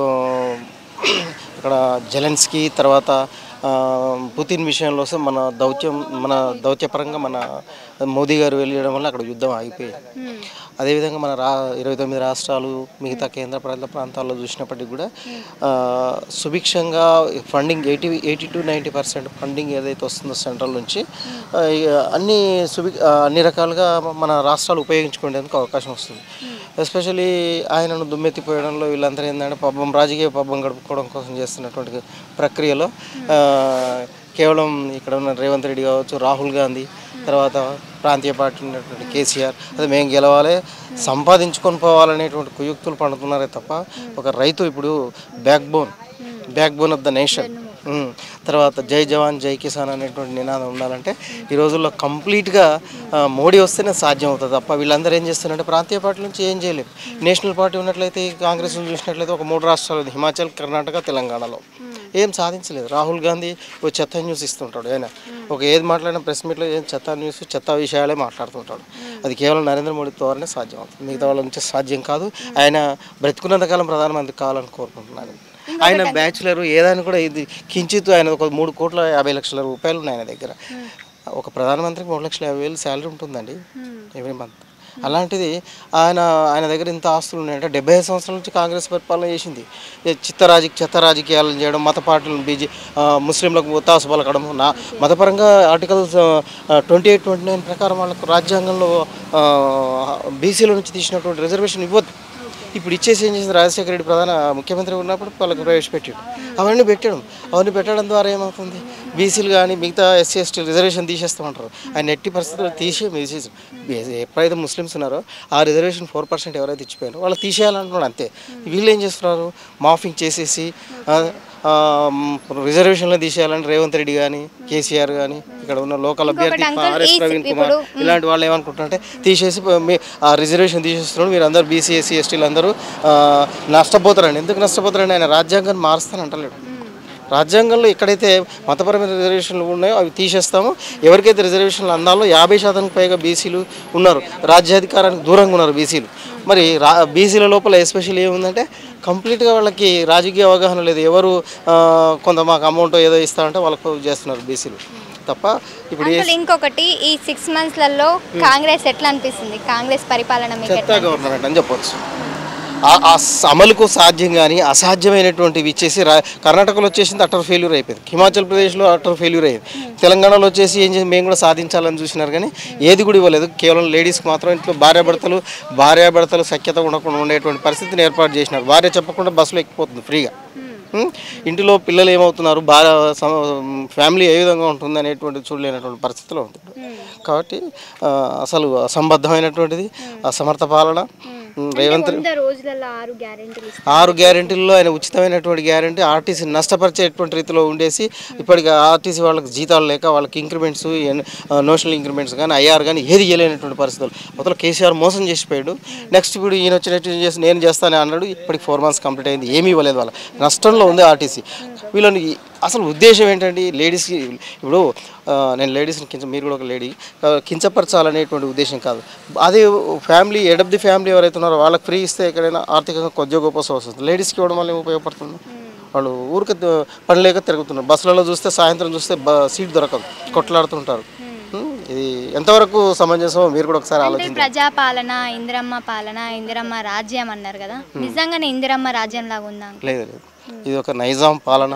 Speaker 12: ఇక్కడ జెలెన్స్కీ తర్వాత ఆ, పుతిన్ విషయంలో వస్తే మన దౌత్యం మన దౌత్యపరంగా మన మోదీ గారు వెళ్ళడం వల్ల అక్కడ యుద్ధం ఆగిపోయింది అదేవిధంగా మన రా ఇరవై తొమ్మిది రాష్ట్రాలు మిగతా కేంద్ర పాలిత ప్రాంతాల్లో చూసినప్పటికీ కూడా ఆ, సుభిక్షంగా funding eighty eighty to ninety percent funding ఏదైతే వస్తుందో సెంట్రల్ నుంచి ఆ, ఇక అన్ని సుభి ఆ, అన్ని రకాలుగా మన రాష్ట్రాలు ఉపయోగించుకునేందుకు అవకాశం వస్తుంది ఎస్పెషలీ ఆయనను దుమ్మెత్తిపోయడంలో వీళ్ళందరూ ఏంటంటే పబ్బం రాజకీయ పబ్బం గడుపుకోవడం కోసం చేస్తున్నటువంటి ప్రక్రియలో ఆ, కేవలం ఇక్కడ ఉన్న రేవంత్ రెడ్డి కావచ్చు రాహుల్ గాంధీ తర్వాత ప్రాంతీయ పార్టీ ఉన్నటువంటి కేసీఆర్ అది మేము గెలవాలి సంపాదించుకొని పోవాలనేటువంటి కుయుక్తులు పండుతున్నారే తప్ప ఒక రైతు ఇప్పుడు backbone backbone of the nation తర్వాత జై జవాన్ జై కిసాన్ అనేటువంటి నినాదం ఉండాలంటే ఈ రోజుల్లో కంప్లీట్గా ఆ, మోడీ వస్తేనే సాధ్యం అవుతుంది తప్ప వీళ్ళందరూ ఏం చేస్తున్నారంటే ప్రాంతీయ పార్టీ నుంచి ఏం చేయలేము నేషనల్ పార్టీ ఉన్నట్లయితే ఈ కాంగ్రెస్ చూసినట్లయితే ఒక మూడు రాష్ట్రాలు ఉంది, హిమాచల్ కర్ణాటక తెలంగాణలో ఏం సాధించలేదు రాహుల్ గాంధీ ఓ చెత్త న్యూస్ ఇస్తుంటాడు ఆయన ఒక ఏది మాట్లాడినా ప్రెస్ మీట్లో ఏం చెత్త న్యూస్ చెత్త విషయాలే మాట్లాడుతుంటాడు అది కేవలం నరేంద్ర మోడీ ద్వారానే సాధ్యం అవుతుంది మిగతా వాళ్ళ నుంచి సాధ్యం కాదు ఆయన బ్రతుకున్నంతకాలం ప్రధానమంత్రి కావాలని కోరుకుంటున్నాను ఆయన బ్యాచులర్ ఏదైనా కూడా ఇది కించిత్ ఆయన ఒక మూడు కోట్ల యాభై లక్షల రూపాయలు ఉన్నాయి ఆయన దగ్గర ఒక ప్రధానమంత్రికి మూడు లక్షల యాభై వేలు శాలరీ ఉంటుందండి ఎవ్రీ మంత్ అలాంటిది ఆయన ఆయన దగ్గర ఇంత ఆస్తులు ఉన్నాయంటే డెబ్బై ఐదు సంవత్సరాల నుంచి కాంగ్రెస్ పరిపాలన చేసింది ఈ చిత్త రాజకీయ చెత్త రాజకీయాలను చేయడం మత పార్టీలను బీజే ఆ, ముస్లింలకు ఒత్తాసు పలకడం నా మతపరంగా article twenty eight twenty nine ప్రకారం వాళ్ళకు రాజ్యాంగంలో బీసీల నుంచి తీసినటువంటి రిజర్వేషన్ ఇవ్వద్దు ఇప్పుడు ఇచ్చేసి ఏం చేసింది రాజశేఖర రెడ్డి ప్రధాన ముఖ్యమంత్రి ఉన్నప్పుడు వాళ్ళకి ప్రవేశపెట్టాడు అవన్నీ పెట్టడం అవన్నీ పెట్టడం ద్వారా ఏమవుతుంది బీసీలు కానీ మిగతా ఎస్సీ ఎస్టీ రిజర్వేషన్ తీసేస్తామంటారు ఆయన ఎట్టి పరిస్థితుల్లో తీసే తీసేసి ఎప్పుడైతే ముస్లిమ్స్ ఉన్నారో ఆ రిజర్వేషన్ ఫోర్ పర్సెంట్ ఎవరైతే ఇచ్చిపోయారో వాళ్ళు తీసేయాలంటున్నాడు అంతే వీళ్ళు ఏం చేస్తున్నారు మాఫింగ్ చేసేసి ఆ, ఆ, మ్, రిజర్వేషన్లో తీసేయాలని రేవంత్ రెడ్డి కానీ కేసీఆర్ కానీ ఇక్కడ ఉన్న లోకల్ అభ్యర్థి
Speaker 6: uncle,
Speaker 12: ఆర్ఎస్
Speaker 6: ఈ-
Speaker 12: ప్రవీణ్ కుమార్
Speaker 6: ఇప్పుడు,
Speaker 12: ఇలాంటి వాళ్ళు ఏమనుకుంటారంటే తీసేసి మీ ఆ రిజర్వేషన్ తీసేస్తున్నాడు మీరు అందరూ బీసీ ఎస్సీ ఎస్టీలు అందరూ ఆ, నష్టపోతారండి ఎందుకు నష్టపోతారండి ఆయన రాజ్యాంగాన్ని మారుస్తాను అంటలేడు రాజ్యాంగంలో ఎక్కడైతే మతపరమైన రిజర్వేషన్లు ఉన్నాయో అవి తీసేస్తామో ఎవరికైతే రిజర్వేషన్లు అందాలో యాభై శాతానికి పైగా బీసీలు ఉన్నారు రాజ్యాధికారానికి దూరంగా ఉన్నారు బీసీలు మరి రా బీసీల లోపల ఎస్పెషల్ ఏముందంటే కంప్లీట్గా వాళ్ళకి రాజకీయ అవగాహన లేదు ఎవరు ఆ, కొంత మాకు అమౌంట్ ఏదో ఇస్తారంటే వాళ్ళకు చేస్తున్నారు బీసీలు తప్ప ఇప్పుడు ఏ
Speaker 6: అంకుల్ ఇంకొకటి ఈ సిక్స్ మంత్స్లలో కాంగ్రెస్ ఎట్లా అనిపిస్తుంది కాంగ్రెస్ పరిపాలన మీకు
Speaker 12: చెత్త
Speaker 6: ఎట్లా
Speaker 12: గవర్నమెంట్ అని చెప్పొచ్చు ఆ- ఆ స- అమలుకు సాధ్యం కానీ అసాధ్యమైనటువంటివి ఇచ్చేసి రా కర్ణాటకలో వచ్చేసింది అటర్ ఫెయిల్యూర్ అయిపోయింది హిమాచల్ ప్రదేశ్లో అటర్ ఫెయిల్యూర్ అయ్యింది తెలంగాణలో వచ్చేసి ఏం చేసి మేము కూడా సాధించాలని చూసినారు కానీ ఏది కూడా ఇవ్వలేదు కేవలం లేడీస్కి మాత్రం ఇంట్లో భార్యాభర్తలు భార్యాభర్తలు సఖ్యత ఉండకుండా ఉండేటువంటి పరిస్థితిని ఏర్పాటు చేసినారు భార్య చెప్పకుండా బస్సులో ఎక్కిపోతుంది ఫ్రీగా ఉం? ఇంటిలో పిల్లలు ఏమవుతున్నారు బాగా ఫ్యామిలీ ఏ విధంగా ఉంటుంది అనేటువంటి చూడలేనటువంటి పరిస్థితిలో ఉంటుంది కాబట్టి ఆ, అసలు అసంబద్ధమైనటువంటిది అసమర్థ పాలన ఉం, రేవంత్ రెడ్డి
Speaker 6: వంద రోజులలో ఆరు గ్యారెంటీలు
Speaker 12: ఆరు గ్యారెంటీల్లో ఆయన ఉచితమైనటువంటి గ్యారెంటీ ఆర్టీసీ నష్టపరిచేటువంటి రీతిలో ఉండేసి ఇప్పటికి ఆర్టీసీ వాళ్ళకి జీతాలు లేక వాళ్ళకి ఇంక్రిమెంట్స్ నోషనల్ ఇంక్రిమెంట్స్ కానీ ఐఆర్ కానీ ఏది ఇవ్వలేనటువంటి పరిస్థితులు మొదలు కేసీఆర్ మోసం చేసిపోయాడు నెక్స్ట్ ఇప్పుడు ఈయన వచ్చినట్టు చేసి నేను చేస్తానే అన్నాడు ఇప్పటికి ఫోర్ మంత్స్ కంప్లీట్ అయింది ఏమీ ఇవ్వలేదు వాళ్ళ నష్టంలో ఉంది ఆర్టీసీ వీళ్ళని అసలు ఉద్దేశం ఏంటండి లేడీస్కి ఇప్పుడు ఆ, నేను లేడీస్ని కించ మీరు కూడా ఒక లేడీ ఆ, కించపరచాలనేటువంటి ఉద్దేశం కాదు అదే family head of the family ఎవరైతే ఉన్నారో వాళ్ళకి ఫ్రీ ఇస్తే ఎక్కడైనా ఆర్థికంగా కొద్దిగా గొప్ప సోర్స్ వస్తుంది లేడీస్కి ఇవ్వడం వల్ల ఏం ఉపయోగపడుతుంది వాళ్ళు ఊరికి పని లేక తిరుగుతున్నారు బస్సులలో చూస్తే సాయంత్రం చూస్తే బ సీట్ దొరకదు కొట్లాడుతుంటారు ఉం, ఇది ఎంతవరకు సమంజసమో మీరు కూడా ఒకసారి
Speaker 6: అంటే
Speaker 12: ఆలోచించండి
Speaker 6: ప్రజాపాలన ఇందిరమ్మ పాలన ఇందిరమ్మ రాజ్యం అన్నారు కదా నిజంగానే ఇందిరమ్మ రాజ్యం లాగా ఉందా
Speaker 12: లేదు లేదు ఇది ఒక నైజాం పాలన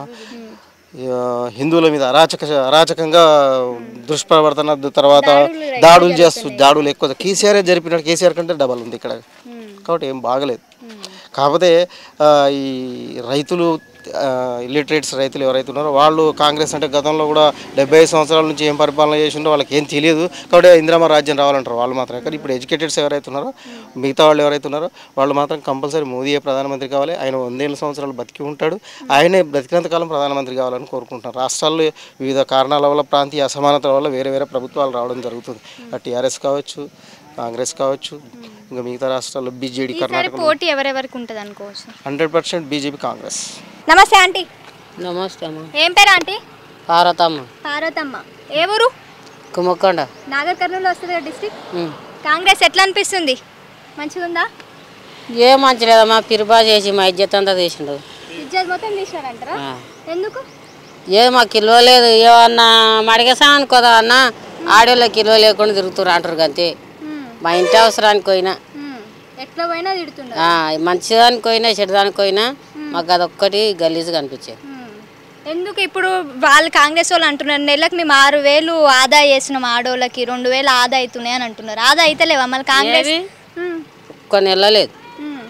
Speaker 12: ఆ, హిందువుల మీద అరాచక అరాచకంగా దుష్ప్రవర్తన ద- తర్వాత దాడులు చేస్తూ దాడులు ఎక్కువ కేసీఆర్ జరిపినట్టు కేసీఆర్ కంటే డబల్ ఉంది ఇక్కడ కాబట్టి ఏం బాగలేదు కాకపోతే ఆ, ఈ రైతులు ఇలిటరేట్స్ రైతులు ఎవరైతే ఉన్నారో వాళ్ళు కాంగ్రెస్ అంటే గతంలో కూడా డెబ్బై ఐదు సంవత్సరాల నుంచి ఏం పరిపాలన చేసిండో వాళ్ళకి ఏం తెలియదు కాబట్టి ఇందిరామ రాజ్యం రావాలంటారు వాళ్ళు మాత్రమే కానీ ఇప్పుడు ఎడ్యుకేటెడ్స్ ఎవరైతే ఉన్నారో మిగతా వాళ్ళు ఎవరైతే ఉన్నారో వాళ్ళు మాత్రం కంపల్సరీ మోదీయే ప్రధానమంత్రి కావాలి ఆయన వందేళ్ళ సంవత్సరాలు బతికి ఉంటాడు ఆయనే బ్రతికినంత కాలం ప్రధానమంత్రి కావాలని కోరుకుంటున్నారు రాష్ట్రాల్లో వివిధ కారణాల వల్ల ప్రాంతీయ అసమానతల వల్ల వేరే వేరే ప్రభుత్వాలు రావడం జరుగుతుంది ఆ టీఆర్ఎస్ కావచ్చు కాంగ్రెస్ కావచ్చు ఇంకా మిగతా రాష్ట్రాల్లో బీజేడీ
Speaker 6: ఈసారి
Speaker 12: కర్ణాటకలో
Speaker 6: పోటీ ఎవరెవరికి ఉంటుంది అనుకోవచ్చు
Speaker 12: హండ్రెడ్ పర్సెంట్ బీజేపీ కాంగ్రెస్
Speaker 6: నమస్తే ఆంటీ
Speaker 13: నమస్తే అమ్మ
Speaker 6: ఏం పేరు ఆంటీ
Speaker 13: పార్వతమ్మ
Speaker 6: పార్వతమ్మ ఏ ఊరు
Speaker 13: కుమ్మకొండ
Speaker 6: నాగర్ కర్నూలు వస్తుంది కదా డిస్టిక్
Speaker 13: ఉమ్.
Speaker 6: కాంగ్రెస్ ఎట్లా అనిపిస్తుంది మంచిగా ఉందా
Speaker 13: ఏం మంచి లేదమ్మా పిరుబా చేసి మా ఇజ్జత్ అంతా తీసిండు
Speaker 6: ఇజ్జత్ మొత్తం తీసినారంటారా
Speaker 13: ఆ.
Speaker 6: ఎందుకు
Speaker 13: ఏ మాకు కిలో లేదు ఏమన్నా మడిగేసాం అనుకోదా అన్న ఆడోళ్ళ కిలో లేకుండా తిరుగుతున్నారు అంటారు అంతే మా ఇంటి అవసరానికి పోయినా
Speaker 6: ఎట్లా పోయినా తిడుతున్నారు
Speaker 13: ఆ, మంచిదానికి పోయినా చెడుదానికి పోయినా మాకు అదొక్కటి గలీజ్గా అనిపించేది
Speaker 6: ఎందుకు ఇప్పుడు వాళ్ళు కాంగ్రెస్ వాళ్ళు అంటున్నారు నెలకు మేము ఆరు వేలు ఆదా చేసినాం ఆడోళ్ళకి రెండు వేలు ఆదా అవుతున్నాయి అని అంటున్నారు ఆదా అయితలేవా మళ్ళీ కాంగ్రెస్
Speaker 13: ఏవి?
Speaker 6: ఉమ్,
Speaker 13: కొన్ని వెళ్ళలేదు
Speaker 6: ఉమ్.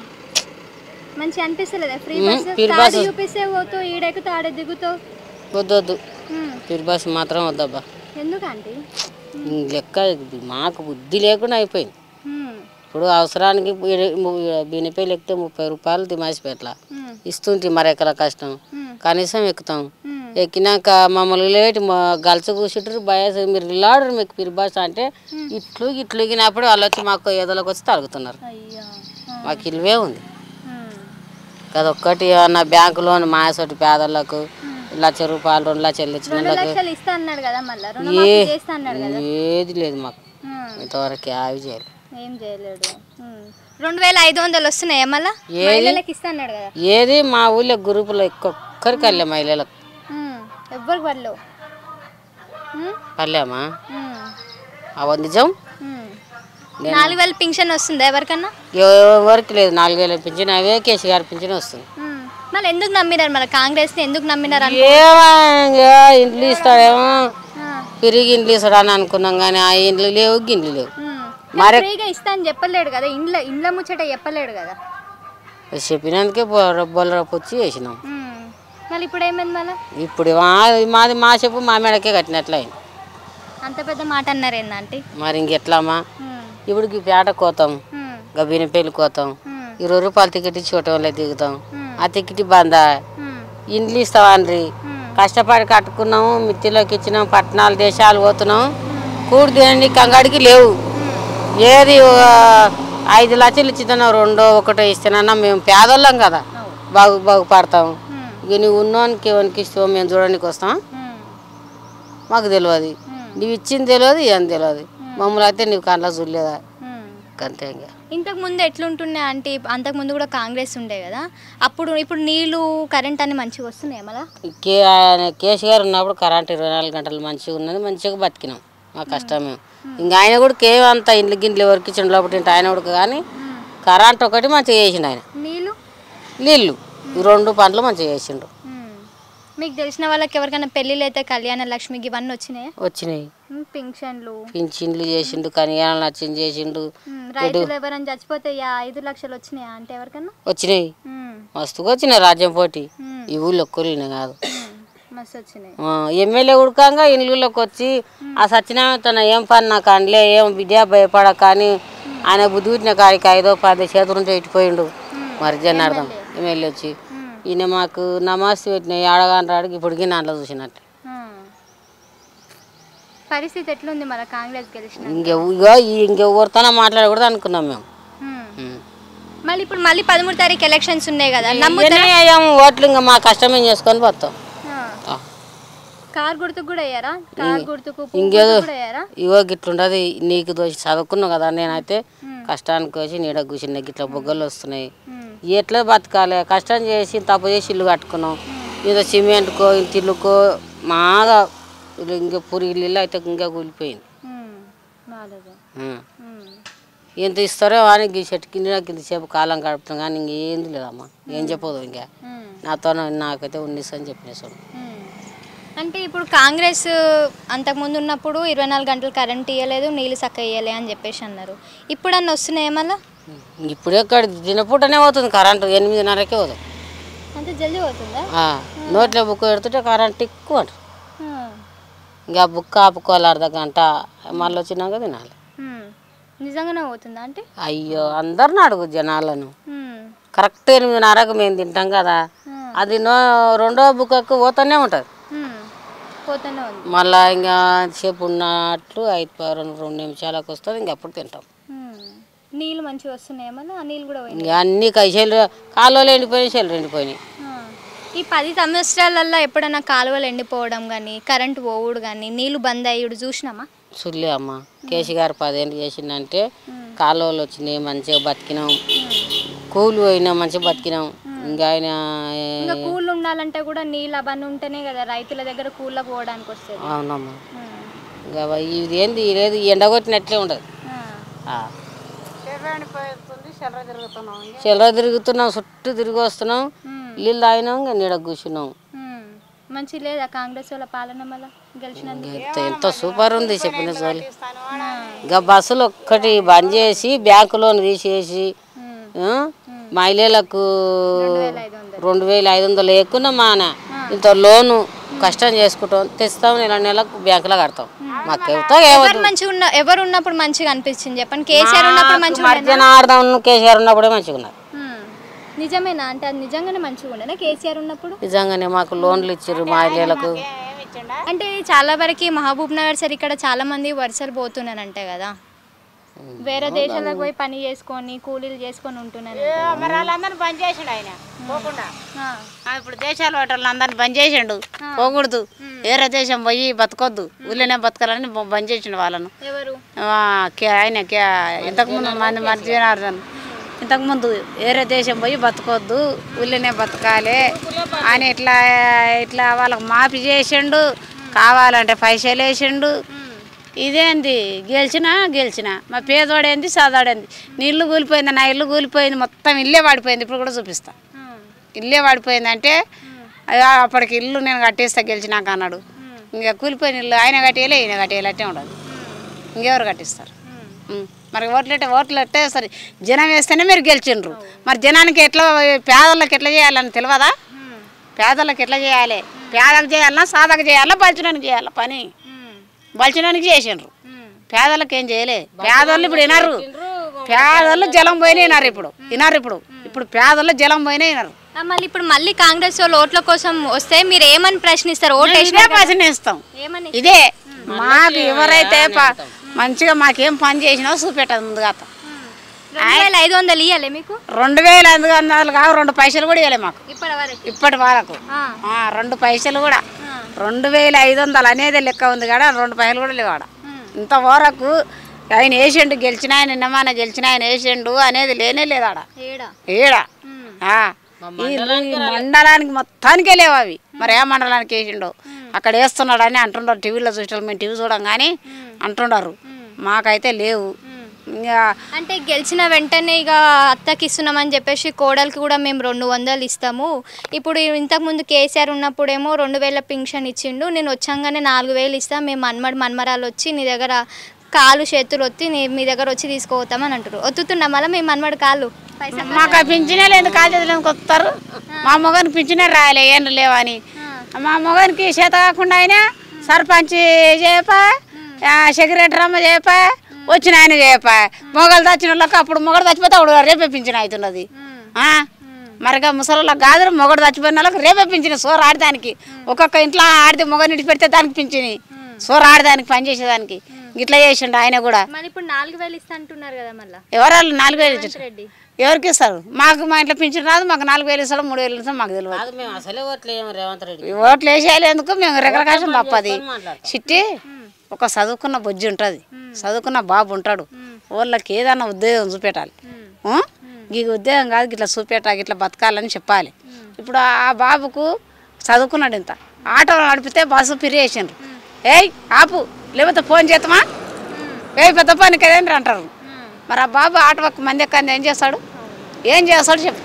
Speaker 6: మంచిగా అనిపిస్తలేదా ఫ్రీ
Speaker 13: ఉమ్,
Speaker 6: బస్
Speaker 13: free
Speaker 6: తాడు
Speaker 13: bus.
Speaker 6: చూపిస్తే పోతావు ఈడెక్కు తాడే దిగుతావు
Speaker 13: వద్దొద్దు
Speaker 6: ఉమ్.
Speaker 13: పిరుబాస్ మాత్రం వద్దబ్బా
Speaker 6: ఎందుకంటే
Speaker 13: ఈ లెక్క మాకు బుద్ధి లేకుండా అయిపోయింది
Speaker 6: ఉమ్,
Speaker 13: ఇప్పుడు అవసరానికి బినిపేలు ఎక్కితే ముప్పై రూపాయలు తిమాసిపెట్ల ఇస్తుంటే మరి ఎక్కడ కష్టం కనీసం ఎక్కుతాం ఎక్కినాక మమ్మల్ని లేటి మా గలస కూర్చుంటారు బయస్ మీరు ఇల్లాడరు మీకు పిరిబాస్ అంటే ఇట్లు ఇట్లు ఇగినప్పుడు వాళ్ళు వచ్చి మాకు ఎదలోకి వచ్చి తరుగుతున్నారు మాకు ఇల్వే ఉంది అదొక్కటి ఏమన్నా బ్యాంకు లోన్ మాయసోటి పేదలకు లక్ష రూపాయలు రెండు లక్షలు ఇచ్చిన
Speaker 6: రెండు
Speaker 13: వాళ్ళకి
Speaker 6: లక్షలు ఇస్తా అన్నాడు కదా మళ్ళీ
Speaker 13: ఏ
Speaker 6: రుణమాఫీ చేస్తా అన్నాడు కదా
Speaker 13: ఏది లేదు మాకు
Speaker 6: ఉమ్,
Speaker 13: ఇంతవరకు అవి చేయాలి
Speaker 6: ఏం చేయలేడు ఉమ్. రెండు వేల ఐదు వందలు వస్తున్నాయా మళ్ళా
Speaker 13: ఏది?
Speaker 6: మహిళలకు ఇస్తా అన్నాడు కదా
Speaker 13: ఏది మా ఊళ్ళో గ్రూపులో ఒక్కొక్కరికి వెళ్ళే మహిళలకు
Speaker 6: ఉమ్, ఎవ్వరికి పడలేవు ఉమ్,
Speaker 13: పర్లేమా
Speaker 6: ఉమ్,
Speaker 13: అవ నిజం
Speaker 6: ఉమ్.
Speaker 13: నేను-
Speaker 6: నాలుగు వేల పింఛన్ వస్తుందా ఎవరికన్నా
Speaker 13: ఎవరికి లేదు నాలుగు వేల పింఛన్ అవే కేసీ గారి పింఛన్ వస్తుంది
Speaker 6: ఉమ్. మళ్ళీ ఎందుకు నమ్మినారు మళ్ళీ కాంగ్రెస్ ని ఎందుకు నమ్మినారు అనుకో
Speaker 13: ఏమో ఇంకా ఇండ్లు ఇస్తాడేమో తిరిగి ఇండ్లు ఇస్తాడని అనుకున్నాం కానీ ఆ ఇండ్లు లేవు గిన్లు లేవు మరి
Speaker 6: ఫ్రీగా ఇస్తా అని చెప్పలేడు కదా ఇండ్ల ఇండ్ల ముచ్చట చెప్పలేడు కదా
Speaker 13: చెప్పినందుకే బొల్ల పొచ్చి వేసినాం
Speaker 6: ఉమ్. మళ్ళీ ఇప్పుడు ఏమైంది మళ్ళీ
Speaker 13: ఇప్పుడు మా- మాది మా చెప్పు మా మెడకే కట్టినట్లయింది
Speaker 6: అంత పెద్ద మాట అన్నారు ఏందంటే
Speaker 13: మరి ఇంకెట్లామా ఇప్పుడు ఈ పేట కోతాం ఇంకా బినపల్లి కోతాం ఇరవై రూపాయలు టికెట్ ఇచ్చి ఒకటి వాళ్ళే దిగుతాం ఆ టికెట్ బందా ఇండ్లు ఇస్తావా అండ్రి కష్టపడి కట్టుకున్నాము మిత్తిలోకి ఇచ్చినాం పట్టణాలు దేశాలు పోతున్నాం కూడి తినండి కంగాడికి లేవు ఏది ఆ, ఐదు లక్షలు ఇచ్చినా రెండో ఒకటో ఇస్తానన్నా మేము పేదోళ్ళం కదా బాగు బాగుపడతాం ఇక నువ్వు ఉన్నోనికి ఎవరికి ఇస్తావు మేము చూడడానికి వస్తాం మాకు తెలియదు నువ్వు ఇచ్చింది తెలియదు ఏం తెలియదు మమ్మల్ని అయితే నువ్వు కళ్ళ చూడలేదా అంతే ఇంకా
Speaker 6: ఇంతకు ముందు ఎట్లుంటుండే అంటే అంతకు ముందు కూడా కాంగ్రెస్ ఉండే కదా అప్పుడు ఇప్పుడు నీళ్లు కరెంట్ అన్ని మంచిగా వస్తున్నాయి మళ్ళా
Speaker 13: కే ఆయన కేసీఆర్ ఉన్నప్పుడు కరెంట్ ఇరవై నాలుగు గంటలు మంచిగా ఉన్నది మంచిగా బతికినాం మా కష్టమే ఇంకా ఆయన కూడా కేవ్ అంత ఇండ్లు గిండ్లు ఎవరికి ఇచ్చిన లోపల తింటే ఆయన కూడా కానీ కరెంట్ ఒకటి మంచిగా చేసిండు ఆయన
Speaker 6: నీళ్లు
Speaker 13: నీళ్ళు ఈ రెండు పనులు మంచిగా చేసిండు
Speaker 6: మీకు తెలిసిన వాళ్ళకి ఎవరికైనా పెళ్ళిళ్ళు అయితే కళ్యాణ లక్ష్మికి ఇవన్నీ వచ్చినాయి
Speaker 13: వచ్చినాయి
Speaker 6: పింఛన్లు
Speaker 13: పింఛన్లు చేసిండు కనియాలు నచ్చింది చేసిండు
Speaker 6: ఉమ్, రైతులు ఎవరైనా చచ్చిపోతే యా ఐదు లక్షలు వచ్చినాయా అంటే ఎవరికన్నా
Speaker 13: వచ్చినాయి
Speaker 6: ఉమ్,
Speaker 13: మస్తుగా వచ్చినాయి రాజ్యం పోటీ ఈ ఊళ్ళో ఒక్కరినే కాదు
Speaker 6: మస్తు వచ్చినాయి
Speaker 13: ఆ, ఎమ్మెల్యే ఉడకంగా ఇళ్ళలోకి వచ్చి ఆ సత్యనారాయణ తన ఏం పని నాకు అనలే ఏం విద్యా భయపడ కానీ ఆయన బుద్ధి పుట్టిన కాడికి ఐదో పది చేతుల నుంచి ఇట్టిపోయిండు మరి జనార్దం ఎమ్మెల్యే వచ్చి ఈయన మాకు నమాజ్ పెట్టిన ఏడగాని రాడికి ఇప్పటికీ నాట్లో చూసినట్టు
Speaker 6: ఆ. పరిస్థితి ఎట్లుంది మన కాంగ్రెస్ గెలిచిన
Speaker 13: ఇంకెవో ఇంకెవరితోనో మాట్లాడకూడదు అనుకున్నాం మేము ఉం.
Speaker 6: మళ్ళీ ఇప్పుడు మళ్ళీ పదమూడు తారీఖు ఎలక్షన్స్ ఉన్నాయి కదా నమ్ముతారా
Speaker 13: ఇవన్నీ అయ్యాము ఓట్లు ఇంకా మా కష్టమే చేసుకొని పోతాం ఆ.
Speaker 6: కార్ గుర్తుకు కూడా అయ్యారా కార్ గుర్తుకు పువ్వు
Speaker 13: ఇంకేదో
Speaker 6: గుర్తుకు కూడా అయ్యారా
Speaker 13: ఇవో గిట్లుండదు నీకు దోషి చదువుకున్నావు కదా నేనైతే కష్టానికి వచ్చి నీడ కూర్చున్న గిట్ల బొగ్గలు వస్తున్నాయి ఎట్లా బతకాలి కష్టం చేసి తప్పు చేసి ఇల్లు కట్టుకున్నాం ఏదో సిమెంట్కో ఇంటి ఇల్లుకో మాగా ఇల్లు ఇంకా పూరి ఇల్లు అయితే ఇంకా కూలిపోయింది
Speaker 6: బాగాలేదు
Speaker 13: ఉం. ఎంత ఇస్తారో అని ఈ చెట్టు కింద కింద సేపు కాలం గడుపుతాం కానీ ఇంకేంది లేదమ్మా ఏం చెప్పదు ఇంకా నాతో నాకైతే ఉన్నిస్తా అని చెప్పినేసాడు
Speaker 6: అంటే ఇప్పుడు కాంగ్రెస్ అంతకుముందు ఉన్నప్పుడు ఇరవై నాలుగు గంటలు కరెంట్ ఇవ్వలేదు నీళ్ళు చక్క ఇవ్వలే అని చెప్పేసి అన్నారు ఇప్పుడు అన్న వస్తున్నాయి మళ్ళా
Speaker 13: ఇప్పుడు ఎక్కడ దినపూటనే పోతుంది కరెంటు ఎనిమిదిన్నరకే పోతుంది
Speaker 6: అంతే జల్దీ పోతుందా
Speaker 13: ఆ, నోట్లో బుక్ పెడుతుంటే కరెంట్ ఎక్కువ అంటారు
Speaker 6: ఆ.
Speaker 13: ఇంకా బుక్ ఆపుకోవాలి అర్ధ గంట మళ్ళీ వచ్చినాక తినాలి
Speaker 6: ఉమ్. నిజంగానే పోతుందా అంటే
Speaker 13: అయ్యో అందరిని అడుగు జనాలను
Speaker 6: ఉమ్.
Speaker 13: కరెక్ట్ ఎనిమిదిన్నరకు మేము తింటాం కదా అది నో రెండో బుక్కకు పోతూనే ఉంటుంది
Speaker 6: ఉమ్. పోతూనే ఉంది
Speaker 13: మళ్ళా ఇంకా సేపు ఉన్నట్లు ఐదు ప- రెండు రెండు నిమిషాలకు వస్తుంది ఇంక అప్పుడు తింటాం
Speaker 6: ఉమ్. నీళ్ళు మంచిగా వస్తున్నాయి మళ్ళీ ఆ నీళ్ళు కూడా పోయినాయి
Speaker 13: ఇంకా అన్ని కైసేలు కాలువలు ఎండిపోయినాయి చెల్లు ఎండిపోయినాయి
Speaker 6: ఆ. ఈ పది సంవత్సరాలల్లో ఎప్పుడైనా కాలువలు ఎండిపోవడం కానీ కరెంటు పోవుడు కానీ నీళ్లు బంద్ అయ్యుడు చూసినామా
Speaker 13: సుల్లే అమ్మ కేసీ గారు పదేళ్ళు చేసిందంటే కాలువలు వచ్చినాయి మంచిగా బతికినాం కూలి పోయినా మంచిగా బతికినాం ఇంకా ఆయన
Speaker 6: ఇంకా కూళ్ళు ఉండాలంటే కూడా నీళ్ళు అవన్నీ ఉంటేనే కదా రైతుల దగ్గర కూళ్ళకు పోవడానికి వస్తుంది
Speaker 13: అవునమ్మా ఇంకా ఇది ఏంది లేదు ఎండగొట్టినట్లే ఉండదు ఆ. చిల్లర తిరుగుతున్నాం చుట్టూ తిరిగి వస్తున్నాం నీళ్ళు తాగినాం ఇంకా నీడ కూర్చున్నాం
Speaker 6: ఉమ్. మంచి లేదా కాంగ్రెస్ వాళ్ళ పాలన మళ్ళీ గెలిచినందుకు
Speaker 13: ఎంత ఎంత సూపర్ ఉంది చెప్పిన సోలి ఇంకా బస్సులు ఒక్కటి బంద్ చేసి బ్యాంకు లోన్ తీసేసి ఆ, మహిళలకు రెండు వేల ఐదు వందలు ఎక్కువ మా ఇంత లోను కష్టం చేసుకుంటాం తెస్తాం నెల నెలకు బ్యాంకులో కడతాం మాకు ఎవరితో
Speaker 6: ఎవరు మంచిగా ఉన్న ఎవరు ఉన్నప్పుడు మంచిగా అనిపించింది చెప్పండి కేసీఆర్ ఉన్నప్పుడు మంచిగా ఉండేనా?
Speaker 13: మధ్యాహ్నం కేసీఆర్ ఉన్నప్పుడే మంచిగా ఉన్నారు
Speaker 6: ఉమ్. నిజమేనా అంటే అది నిజంగానే మంచిగా ఉండేనా కేసీఆర్ ఉన్నప్పుడు
Speaker 13: నిజంగానే మాకు లోన్లు ఇచ్చారు మహిళలకు
Speaker 6: అంటే చాలా వరకు మహబూబ్ నగర్ సార్ ఇక్కడ చాలా మంది వరుసలు పోతున్నారంటే కదా వేరే దేశాలకు పోయి పని చేసుకొని కూలీలు చేసుకొని ఉంటున్నారు
Speaker 14: మరి వాళ్ళందరిని బంద్ చేసిండు ఆయన పోకుండా ఆ, ఇప్పుడు దేశాల వాళ్ళందరిని బంద్ చేసిండు పోకూడదు వేరే దేశం పోయి బతకొద్దు ఊళ్ళోనే బతకాలని బ- బంద్ చేసిండు వాళ్ళను
Speaker 6: ఎవరు
Speaker 14: ఆ, కే- ఆయన కే- ఇంతకుముందు మంది మన జనార్దన్ ఇంతకుముందు వేరే దేశం పోయి బతకొద్దు ఊళ్ళోనే బతకాలి అని ఇట్లా ఇట్లా వాళ్ళకి మాఫీ చేసిండు కావాలంటే పైసలు వేసిండు ఇదేంది గెలిచినా గెలిచినా మా పేదోడేంది సాదోడేంది నీ ఇల్లు కూలిపోయింది నా ఇల్లు కూలిపోయింది మొత్తం ఇల్లే వాడిపోయింది ఇప్పుడు కూడా చూపిస్తా ఇల్లే వాడిపోయింది అంటే అయ్యో, అప్పటికి ఇల్లు నేను కట్టేస్తా గెలిచినాక అన్నాడు ఇంకా కూలిపోయిన ఇల్లు ఆయన కట్టేయలే ఈయన కట్టేయాలి అట్టే ఉండదు ఇంకెవరు కట్టిస్తారు ఉం. మరి ఓట్లు ఎట్టే ఓట్లు ఎట్టేస్తారు జనం వేస్తేనే మీరు గెలిచిండ్రు మరి జనానికి ఎట్లా పేదలకు ఎట్లా చేయాలని తెలియదా పేదలకు ఎట్లా చేయాలి పేదలకు చేయాలన్నా సాధకు చేయాలా బలిచడానికి చేయాలా పని బలిచడానికి చేసిండ్రు పేదలకు ఏం చేయలే పేదోళ్ళు ఇప్పుడు వినరు పేదోళ్ళు జలం పోయినా వినరు ఇప్పుడు వినరు ఇప్పుడు ఇప్పుడు పేదోళ్ళు జలం పోయినా వినరు
Speaker 6: ఆ, మళ్ళీ ఇప్పుడు మళ్ళీ కాంగ్రెస్ వాళ్ళు ఓట్ల కోసం వస్తే మీరు ఏమని ప్రశ్నిస్తారు ఓటు
Speaker 14: మేము
Speaker 6: వేసినారు
Speaker 14: ఇదే
Speaker 6: కదా?
Speaker 14: ప్రశ్నిస్తాం
Speaker 6: ఏమని
Speaker 14: ఇదే మాకు ఎవరైతే ప- మంచిగా మాకేం పని చేసినా చూపెట్టదు ముందుగా
Speaker 6: రెండు వేల ఐదు వందలు ఇవ్వాలి మీకు
Speaker 14: రెండు వేల ఐదు వందలు కావు రెండు పైసలు కూడా ఇవ్వలే మాకు
Speaker 6: ఇప్పటి వరకు
Speaker 14: ఇప్పటి వరకు ఆ, రెండు పైసలు కూడా రెండు వేల ఐదు వందలు అనేది లెక్క ఉంది కాడ రెండు పైసలు కూడా లేవాడ ఇంతవరకు ఆయన వేసిండు గెలిచిన ఆయన నిన్నమాన గెలిచిన ఆయన వేసిండు అనేది లేనే లేదు ఆడ
Speaker 6: ఏడా
Speaker 14: ఈడ ఆ. ఈ ఈ మండలానికి మొత్తానికే లేవు అవి మరి ఏ మండలానికి వేసిండో అక్కడ వేస్తున్నాడు అని అంటుండారు టీవీలో చూసిన మేము టీవీ చూడం కానీ అంటుండారు మాకైతే లేవు ఇంకా
Speaker 6: అంటే గెలిచిన వెంటనే ఇక అత్తకి ఇస్తున్నామని చెప్పేసి కోడలికి కూడా మేము రెండు వందలు ఇస్తాము ఇప్పుడు ఇంతకుముందు కేసీఆర్ ఉన్నప్పుడేమో రెండు వేల పింఛన్ ఇచ్చిండు నేను వచ్చాగానే నాలుగు వేలు ఇస్తా మేము మన్మడి మన్మరాలు వచ్చి నీ దగ్గర కాలు చేతులు ఒత్తి నీ మీ దగ్గర వచ్చి తీసుకుపోతామని అంటారు ఒత్తుతున్నా మళ్ళీ మేము మన్మడి కాళ్ళు పైసా
Speaker 14: మాకు ఆ పింఛనే లేదు కాజేతులు ఎందుకు వస్తారు మా మొగనికి పింఛనే రాయలే ఏం లేవని మా మొగనికి చేత కాకుండా ఆయన సర్పంచ్ చేయపా సెక్రటరీ అమ్మ చేయపా వచ్చిన ఆయన చేయపా మొగలు తెచ్చిన వాళ్ళకి అప్పుడు మొగడు చచ్చిపోతే అప్పుడు రేపే పింఛన్ అవుతున్నది ఆ? మరిగా ముసలిళ్ళకి కాదు మొగడు చచ్చిపోయిన వాళ్ళకి రేపే పింఛన్ సోర ఆడదానికి ఒక్కొక్క ఇంట్లో ఆడితే మొగని ఇటు పెడితే దానికి పింఛని సోర ఆడదానికి పని చేసేదానికి ఇట్లా చేసిండు ఆయన కూడా
Speaker 6: మళ్ళీ ఇప్పుడు నాలుగు వేలు ఇస్తా అంటున్నారు కదా మళ్ళీ
Speaker 14: ఎవరాళ్ళు నాలుగు వేలు ఇచ్చారు
Speaker 6: రెడ్డి
Speaker 14: ఎవరికి ఇస్తారు మాకు మా ఇంట్లో పింఛన్ రాదు మాకు నాలుగు వేలు ఇస్తాడు మూడు వేలు ఇస్తాడు మాకు తెలియదు
Speaker 13: మేము అసలే ఓట్లేము రేవంత్ రెడ్డి
Speaker 14: ఈ ఓట్లు వేసేయాలి ఎందుకు మేము రెగలకాశం తప్పది చిట్టి ఒక చదువుకున్న బొజ్జి ఉంటుంది చదువుకున్న బాబు ఉంటాడు వాళ్ళకి ఏదన్నా ఉద్యోగం చూపెట్టాలి ఆ? ఈ ఉద్యోగం కాదు ఇట్లా చూపెట్ట ఇట్లా బతకాలని చెప్పాలి ఇప్పుడు ఆ బాబుకు చదువుకున్నాడు ఇంత ఆటో నడిపితే బస్సు పిరియేసిండ్రు ఏయ్ ఆపు లేకపోతే ఫోన్ చేస్తామా ఏ పెద్ద పని కదండి అంటారు మరి ఆ బాబు ఆటో ఒక్క మంది ఎక్కంది ఏం చేస్తాడు ఏం చేస్తాడు చెప్పు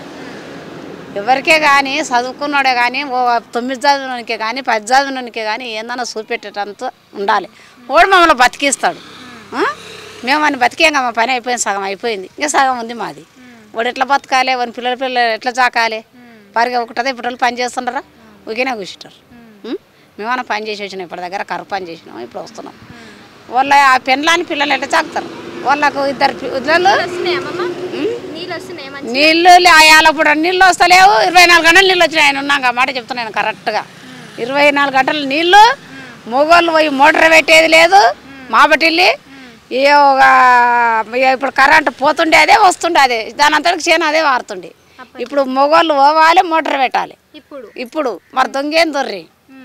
Speaker 14: ఎవరికే కానీ చదువుకున్నాడే కానీ ఓ తొమ్మిది చదివినకే కానీ పది చదివినకే కానీ ఏందన్నా చూపెట్టేటంత ఉండాలి వాడు మమ్మల్ని బతికిస్తాడు ఆ? మేము అని బతికేం మా పని అయిపోయింది సగం అయిపోయింది ఇంకా సగం ఉంది మాది వాడు ఎట్లా బతకాలి వాని పిల్లల పిల్లలు ఎట్లా చాకాలి వారికి ఒకటదే ఇప్పుడు వాళ్ళు పని చేస్తుండరా ఊరికేనే కూర్చుంటారు మేమన్నా పని చేసి వచ్చినాం ఇప్పటి దగ్గర కర్ర పని చేసినాం ఇప్పుడు వస్తున్నాం వాళ్ళ ఆ పెండ్లాని పిల్లలు ఎట్లా చాకుతారు వాళ్ళకు ఇద్దరు పిల్లలు
Speaker 6: వస్తున్నాయా అమ్మమ్మ నీళ్ళు వస్తున్నాయి మంచి
Speaker 14: నీళ్ళు ఆయాలప్పుడు నీళ్ళు వస్తలేవు ఇరవై నాలుగు గంటలు నీళ్ళు వచ్చినాయి ఆయన ఉన్నాక మాట చెప్తున్నాను కరెక్ట్గా ఇరవై నాలుగు గంటలు నీళ్ళు మొగోళ్ళు పోయి మోటార్ పెట్టేది లేదు మాబటిల్లి ఏ ఒక ఇక ఇప్పుడు కరెంటు పోతుండే అదే వస్తుండే అదే దాని అంతటికి చేను అదే వారుతుండే ఇప్పుడు మొగోళ్ళు పోవాలి మోటార్ పెట్టాలి
Speaker 6: ఇప్పుడు
Speaker 14: ఇప్పుడు మరి దొంగేం దొర్రి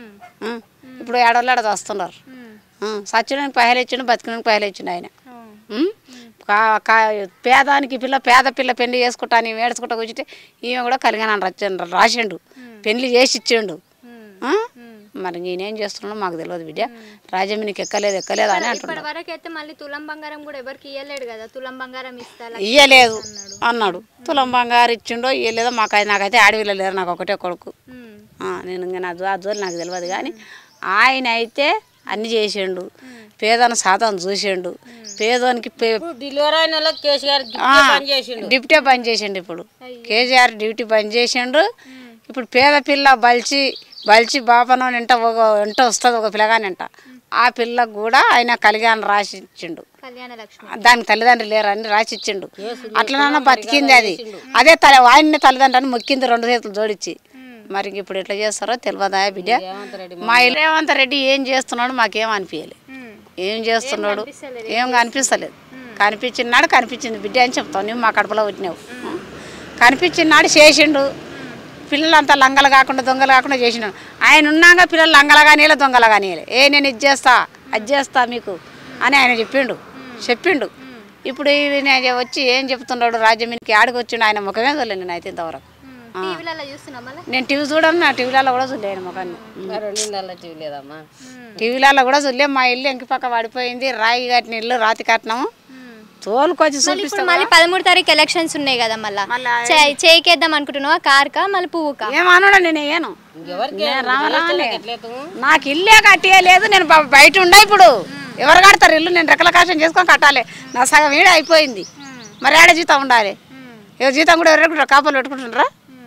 Speaker 14: ఆ, ఇప్పుడు ఏడోళ్ళు ఏడ వస్తున్నారు సచ్చినానికి పైసలు ఇచ్చిండు బతికినానికి పైసలు ఇచ్చిండు ఆయన ఉం? కా- కా- పేదానికి పిల్ల పేద పిల్ల పెళ్లి చేసుకుంటాను ఏడ్చుకుంటా కూర్చుంటే ఈమె కూడా కలిగాను రచండు రాసిండు పెళ్లి చేసి ఇచ్చిండు ఆ? మరి నేనేం చేస్తున్నానో మాకు తెలియదు బిడ్డ రాజమీనికి ఎక్కలేదు ఎక్కలేదు అని
Speaker 6: ఇప్పటి
Speaker 14: అంటున్నాడు
Speaker 6: వరకు అయితే మళ్ళీ తులం బంగారం కూడా ఎవరికి ఇవ్వలేడు కదా తులం బంగారం ఇస్తా లక్ష
Speaker 14: ఇయ్యలేదు అన్నాడు తులం బంగారు ఇచ్చిండో ఇయ్యలేదో మాకు నాకైతే ఆడవిలో లేరు నాకు ఒకటే కొడుకు ఆ, నేను ఇంకా నా జో- ఆ జోలు నాకు తెలియదు కానీ ఆయన అయితే అన్ని చేసిండు పేదను సాధన చూసిండు పేదోనికి పే
Speaker 13: డెలివరీ అయిన వాళ్ళకి కేసీఆర్
Speaker 14: ఆ,
Speaker 13: గిఫ్ట్ పని చేసిండు
Speaker 14: డ్యూటీ పని చేసిండు ఇప్పుడు కేజీఆర్ డ్యూటీ పని చేసిండు ఇప్పుడు పేద పిల్ల బలిచి బలిచి బాపనో ఎంట ఒక ఎంట వస్తుంది ఒక పిల్లగానంట ఆ పిల్లకు కూడా ఆయన కలిగాని రాసి ఇచ్చిండు
Speaker 6: కళ్యాణ లక్ష్మి
Speaker 14: దానికి తల్లిదండ్రులు లేరని రాసి ఇచ్చిండు అట్లనన్నా బతికింది అది అదే తల ఆయన్ని తల్లిదండ్రులని మొక్కింది రెండు చేతులు జోడించి మరి ఇంక ఇప్పుడు ఎట్లా చేస్తారో తెలియదా బిడ్డ మా ఇల్లు రేవంత్ రెడ్డి ఏం చేస్తున్నాడు మాకేం అనిపించలే ఏం చేస్తున్నాడు ఏం కనిపిస్తలేదు కనిపించినాడు కనిపించింది బిడ్డ అని చెప్తావు నువ్వు మా కడుపులో వచ్చినావు కనిపించినాడు చేసిండు పిల్లలంతా లంగలు కాకుండా దొంగలు కాకుండా చేసినాడు ఆయన ఉన్నాక పిల్లలు లంగలు కానీయలే దొంగలు కానీయలే ఏ నేను ఇది చేస్తా అది చేస్తా మీకు అని ఆయన చెప్పిండు చెప్పిండు ఇప్పుడు ఈయన వచ్చి ఏం చెప్తున్నాడు రాజ్యమీనికి ఆడికి వచ్చిండు ఆయన ముఖమే చూడలేదు నేను అయితే ఇంతవరకు ఆ.
Speaker 6: టీవీలలో చూస్తున్నాం మళ్ళీ
Speaker 14: నేను టీవీ చూడను నా టీవీలలో కూడా చూడలేను ముఖాన్ని
Speaker 13: రెండు నెలల టీవీ లేదమ్మా
Speaker 14: టీవీలలో కూడా చూడలే మా ఇల్లు ఎంకి పక్క పడిపోయింది రాయి కట్టిన ఇల్లు రాతి కట్టినాము తోలుకొచ్చి
Speaker 6: మళ్ళీ ఇప్పుడు
Speaker 14: చూపిస్తా
Speaker 6: మళ్ళీ పదమూడు తారీఖు ఎలక్షన్స్ ఉన్నాయి కదా మళ్ళీ చే- చేయికేద్దాం అనుకుంటున్నావా కార్కా మళ్ళీ పువ్వుకా
Speaker 14: ఏమన్నాడు నేను వేయను
Speaker 13: ఎవరికి
Speaker 14: నేను రామ రామలే.
Speaker 13: ఎట్లేదు
Speaker 14: నాకు ఇల్లే కట్టేయలేదు నేను బ- బయట ఉండా ఇప్పుడు ఎవరు కడతారు ఇల్లు నేను రెక్కల కాశం చేసుకొని కట్టాలి నా సగం ఈడ అయిపోయింది మరి ఆడ జీతం ఉండాలి ఏ జీతం కూడా ఎవరు పెట్టుకుంటారు కాపలు పెట్టుకుంటున్నారా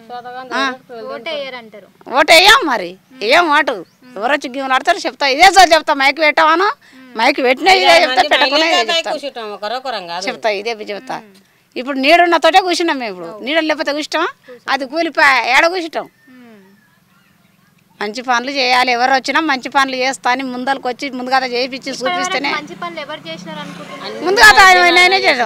Speaker 6: ఓటు వేయరంటారు
Speaker 14: ఓటు వేయం మరి వేయం ఓటు ఎవరు వచ్చి గీమలు ఆడతారు చెప్తా ఇదే సార్ చెప్తా మైక్ పెట్టావాను మైక్ పెట్టినా ఇదే చెప్తా పెట్టకుండా ఇదే చెప్తా
Speaker 13: కూర్చుంటాం ఒకరొకరం కాదు
Speaker 14: చెప్తా ఇదే చెప్తా ఇప్పుడు నీడున్న తోటే కూర్చున్నాం మేము ఇప్పుడు నీడ లేకపోతే కూర్చుంటామా అది కూలిపోయా ఏడ కూర్చుంటాం మంచి పనులు చేయాలి ఎవరు వచ్చినా మంచి పనులు చేస్తా అని ముందరకు వచ్చి ముందుగా చేయించి చూపిస్తేనే
Speaker 6: మంచి పనులు ఎవరు చేసినారు అనుకుంటున్నారు
Speaker 14: ముందుగా ఆయన ఆయనే చేసాం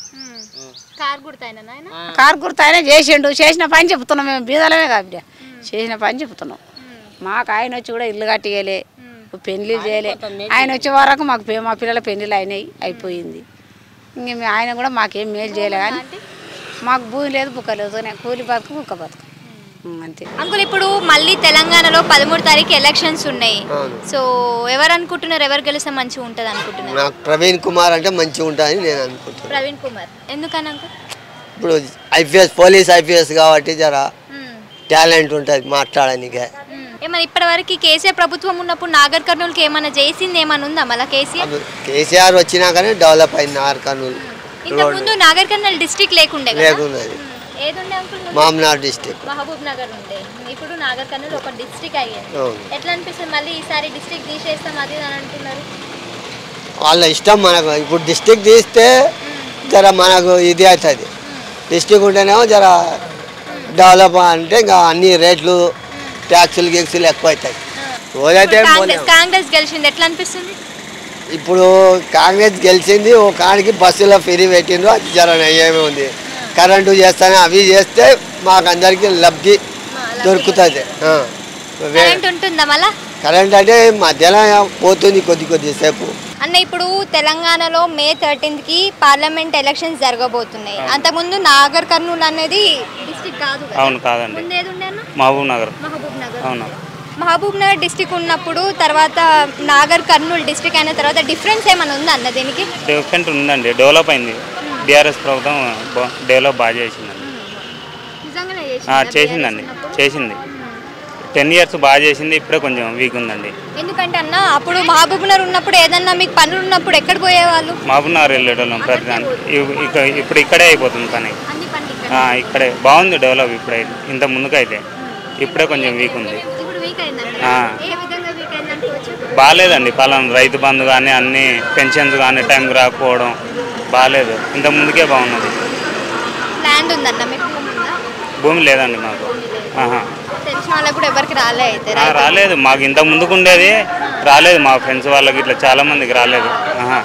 Speaker 6: కార్ గుర్తాయన నాయన
Speaker 14: కారు గుర్తు ఆయన చేసిండు చేసిన పని చెప్తున్నాం మేము బీదలమే కాబట్టి చేసిన పని చెప్తున్నాం మాకు ఆయన వచ్చి కూడా ఇల్లు కట్టియలే పెళ్లి చేయలే ఆయన వచ్చే వరకు మాకు పే- మా పిల్లల పెళ్లిళ్ళు అయినాయి అయిపోయింది ఇంక మీ ఆయన కూడా మాకేం మేలు చేయలే కానీ మాకు భూమి లేదు బుక్క లేదు నే- కూలి బతుకు బుక్క బతుకు ఉం, అంతే
Speaker 6: అంకుల్ ఇప్పుడు మళ్ళీ తెలంగాణలో పదమూడు తారీఖు ఎలక్షన్స్ ఉన్నాయి
Speaker 15: అవును.
Speaker 6: సో ఎవరు అనుకుంటున్నారు ఎవరు గెలిస్తే మంచిగా ఉంటుంది అనుకుంటున్నారు
Speaker 15: నాకు ప్రవీణ్ కుమార్ అంటే మంచిగా ఉంటుందని నేను అనుకుంటున్నాను
Speaker 6: ప్రవీణ్ కుమార్ ఎందుకని అంకుల్
Speaker 15: ఇప్పుడు ఐపీఎస్ పోలీస్ ఐపీఎస్ కాబట్టి జర టాలెంట్ ఉంటుంది మాట్లాడడానికి
Speaker 6: ఏమన్నా ఇప్పటి వరకు కేసీఆర్ ప్రభుత్వం ఉన్నప్పుడు నాగర్ కర్నూలుకి ఏమైనా చేసింది ఏమైనా ఉందా మళ్ళీ కేసీఆర్
Speaker 15: కేసీఆర్ వచ్చినాకనే డెవలప్ అయింది నార్కర్నూలు
Speaker 6: ఇంతకు ముందు నాగర్ కర్నూలు డిస్ట్రిక్ట్ లేకుండే కదా
Speaker 15: లేకున్నది
Speaker 6: ఏదుండే అంకుల్ ముందు?
Speaker 15: మామ్నార్ డిస్టిక్
Speaker 6: మహబూబ్ నగర్ ఉండే ఇప్పుడు నాగర్ కర్నూలు ఒక డిస్ట్రిక్ట్ అయ్యింది
Speaker 15: అవును.
Speaker 6: ఎట్లా అనిపిస్తుంది మళ్ళీ ఈసారి డిస్ట్రిక్ట్ తీసేస్తాం అది ఇది అని అంటున్నారు
Speaker 15: వాళ్ళ ఇష్టం మనకు ఇప్పుడు డిస్టిక్ తీస్తే జర మనకు ఇది అవుతుంది డిస్టిక్ ఉంటేనేమో జర డెవలప్ అంటే ఇంకా అన్ని రేట్లు ట్యాక్సులు గీక్సులు ఎక్కువ అవుతాయి రోజైతే
Speaker 6: ఇప్పుడు కాంగ్రెస్ కాంగ్రెస్ గెలిచింది ఎట్లా అనిపిస్తుంది
Speaker 15: ఇప్పుడు కాంగ్రెస్ గెలిచింది ఓ కాడికి బస్సులో ఫ్రీ పెట్టిండ్రు అది జర నయ్యమే ఉంది కరెంటు చేస్తానే అవి చేస్తే మాకు అందరికీ లబ్ధి దొరుకుతుంది ఆ. వే-
Speaker 6: కరెంట్ ఉంటుందా మళ్ళా
Speaker 15: కరెంట్ అంటే మధ్యలో పోతుంది కొద్ది కొద్దిసేపు
Speaker 6: అన్న ఇప్పుడు తెలంగాణలో మే థర్టీన్త్ కి పార్లమెంట్ ఎలక్షన్స్ జరగబోతున్నాయి అంతకుముందు నాగర్ కర్నూలు అనేది డిస్ట్రిక్ట్ కాదు కదా?
Speaker 16: అవును కాదండి
Speaker 6: ముందు ఏది ఉండే అన్న
Speaker 16: మహబూబ్ నగర్
Speaker 6: మహబూబ్ నగర్
Speaker 16: అవును
Speaker 6: మహబూబ్ నగర్ డిస్ట్రిక్ట్ ఉన్నప్పుడు తర్వాత నాగర్ కర్నూలు డిస్ట్రిక్ట్ అయిన తర్వాత డిఫరెన్స్ ఏమైనా ఉందా అన్న దీనికి
Speaker 16: డిఫరెంట్ ఉందండి డెవలప్ అయింది బీఆర్ఎస్ ప్రభుత్వం బా- డెవలప్ బాగా చేసిందండి
Speaker 6: నిజంగానే
Speaker 16: ఆ, చేసిందండి చేసింది టెన్ ఇయర్స్ బాగా చేసింది ఇప్పుడే కొంచెం వీక్ ఉందండి
Speaker 6: ఎందుకంటే అన్న అప్పుడు మహబూబ్ నగర్ ఉన్నప్పుడు ఏదన్నా మీకు పనులు ఉన్నప్పుడు ఎక్కడ పోయేవాళ్ళు
Speaker 16: మహబూబ్ నగర్ వెళ్ళేటోళ్ళం ప్రతిదానికి ఇ- ఇక ఇప్పుడు ఇక్కడే అయిపోతుంది పని
Speaker 6: అన్ని పనులు
Speaker 16: ఆ, ఇక్కడే బాగుంది డెవలప్ ఇప్పుడే ఇంత ముందుకైతే ఇప్పుడే కొంచెం వీక్ ఉంది
Speaker 6: ఇప్పుడు వీక్ అయిందంట
Speaker 16: ఆ.
Speaker 6: ఏ విధంగా వీక్ అయింది అనుకోవచ్చు
Speaker 16: బాగాలేదండి పలానా రైతు బంధు కానీ అన్ని పెన్షన్స్ కానీ టైంకి రాకపోవడం బాగాలేదు ఇంత ముందుకే బాగున్నది
Speaker 6: ల్యాండ్ ఉందన్న మీకు భూమి ఉందా
Speaker 16: భూమి లేదండి మాకు ఆహా.
Speaker 6: తెలిసిన వాళ్ళకి కూడా ఎవరికి రాలే అయితే
Speaker 16: ఆ, రాలేదు మాకు ఇంత ముందుకు ఉండేది రాలేదు మా ఫ్రెండ్స్ వాళ్ళకి ఇట్లా చాలా మందికి రాలేదు ఆహా.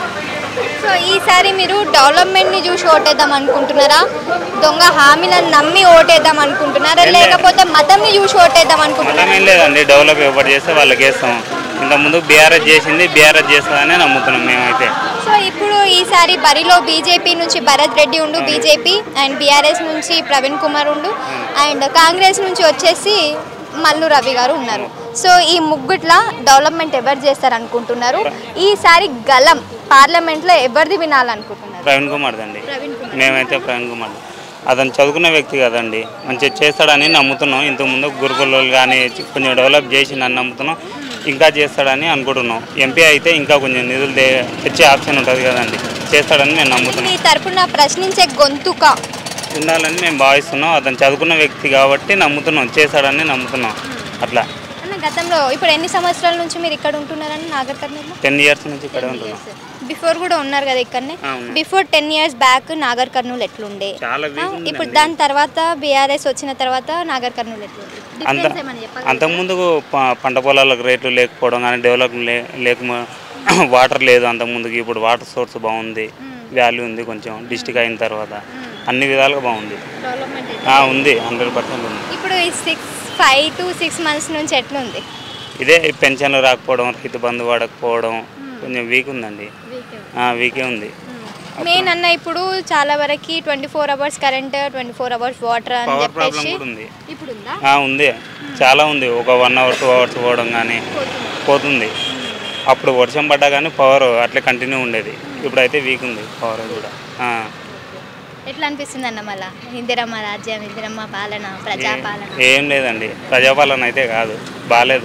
Speaker 6: సో ఈసారి మీరు డెవలప్మెంట్ ని చూసి ఓటేద్దాం అనుకుంటున్నారా దొంగ హామీలను నమ్మి ఓటేద్దాం అనుకుంటున్నారా
Speaker 16: ఏం లేదు.
Speaker 6: లేకపోతే మతంని చూసి ఓటేద్దాం అనుకుంటున్నారా
Speaker 16: మతం ఏం లేదండి డెవలప్ ఎవరు చేస్తే వాళ్ళకి వేస్తాం ఇంత ముందు బీఆర్ఎస్ చేసింది బీఆర్ఎస్ చేస్తుందని నమ్ముతున్నాం మేమైతే
Speaker 6: సో ఇప్పుడు ఈసారి బరిలో బీజేపీ నుంచి భరత్ రెడ్డి ఉండు బీజేపీ అండ్ బీఆర్ఎస్ నుంచి ప్రవీణ్ కుమార్ ఉండు అండ్ కాంగ్రెస్ నుంచి వచ్చేసి మల్లు రవి గారు ఉన్నారు సో ఈ ముగ్గుట్ల డెవలప్మెంట్ ఎవరు చేస్తారు అనుకుంటున్నారు ఈసారి గలం పార్లమెంట్లో ఎవరిది వినాలనుకుంటున్నారు
Speaker 16: ప్రవీణ్ కుమార్ దండి
Speaker 6: ప్రవీణ్ కుమార్
Speaker 16: మేమైతే ప్రవీణ్ కుమార్ అతను చదువుకున్న వ్యక్తి కదండి మంచిగా చేస్తాడని నమ్ముతున్నాం ఇంతకుముందు గురుకులు కానీ కొంచెం డెవలప్ చేసి నన్ను నమ్ముతున్నాం ఇంకా చేస్తాడని అనుకుంటున్నాం ఎంపీ అయితే ఇంకా కొంచెం నిధులు తే- తెచ్చే ఆప్షన్ ఉంటుంది కదండి చేస్తాడని మేము నమ్ముతున్నాం
Speaker 6: మీ తరపున ప్రశ్నించే గొంతుక
Speaker 16: ఉండాలని మేము భావిస్తున్నాం అతను చదువుకున్న వ్యక్తి కాబట్టి నమ్ముతున్నాం చేస్తాడని నమ్ముతున్నాం అట్లా
Speaker 6: అన్న గతంలో ఇప్పుడు ఎన్ని సంవత్సరాల నుంచి మీరు ఇక్కడ ఉంటున్నారని నాగర్ కర్నూలులో
Speaker 16: టెన్ ఇయర్స్ నుంచి ఇక్కడే ఉంటున్నాం
Speaker 6: బిఫోర్ కూడా ఉన్నారు కదా ఇక్కడనే
Speaker 16: అవును.
Speaker 6: Before ten years back Nagar Kurnool ఎట్లుండే
Speaker 16: చాలా
Speaker 6: ఆ,
Speaker 16: వీక్
Speaker 6: ఇప్పుడు
Speaker 16: ఉందండి.
Speaker 6: దాని తర్వాత బీఆర్ఎస్ వచ్చిన తర్వాత నాగర్ కర్నూలు ఎట్లుంది
Speaker 16: అంత
Speaker 6: Difference ఏమన్నా చెప్పగలరా?
Speaker 16: అంతకుముందు ప- పంట పొలాలకు రేట్లు లేకపోవడం కానీ డెవలప్ లే లేక వాటర్ లేదు అంతకుముందుకి ఇప్పుడు వాటర్ సోర్స్ బాగుంది వాల్యూ ఉంది కొంచెం డిస్టిక్ అయిన తర్వాత అన్ని విధాలుగా బాగుంది
Speaker 6: Development అయితే.
Speaker 16: ఆ, ఉంది హండ్రెడ్ పర్సెంట్ ఉంది
Speaker 6: ఇప్పుడు ఈ six five to six months నుంచి ఎట్లుంది
Speaker 16: ఇదే పెన్షన్లు రాకపోవడం రైతు బంధు పడకపోవడం కొంచెం వీక్ ఉందండి వీకే ఉంది
Speaker 6: మెయిన్ అన్న ఇప్పుడు చాలా వరకు twenty four hours current twenty four hours water అని
Speaker 16: పవర్ ప్రాబ్లం
Speaker 6: చెప్పేసి
Speaker 16: కూడా ఉంది
Speaker 6: ఇప్పుడు ఉందా
Speaker 16: ఆ, ఉంది చాలా ఉంది ఒక వన్ అవర్ టూ అవర్స్ పోవడం కానీ పోతుంది అప్పుడు వర్షం పడ్డా కానీ పవర్ అట్లే కంటిన్యూ ఉండేది ఇప్పుడైతే వీక్ ఉంది పవర్ కూడా ఆ.
Speaker 6: ఎట్లా అనిపిస్తుంది అన్న మళ్ళా ఇందిరమ్మ రాజ్యం ఇందిరమ్మ పాలన ప్రజాపాలన
Speaker 16: ఏం లేదండి ప్రజాపాలన అయితే కాదు బాగాలేదు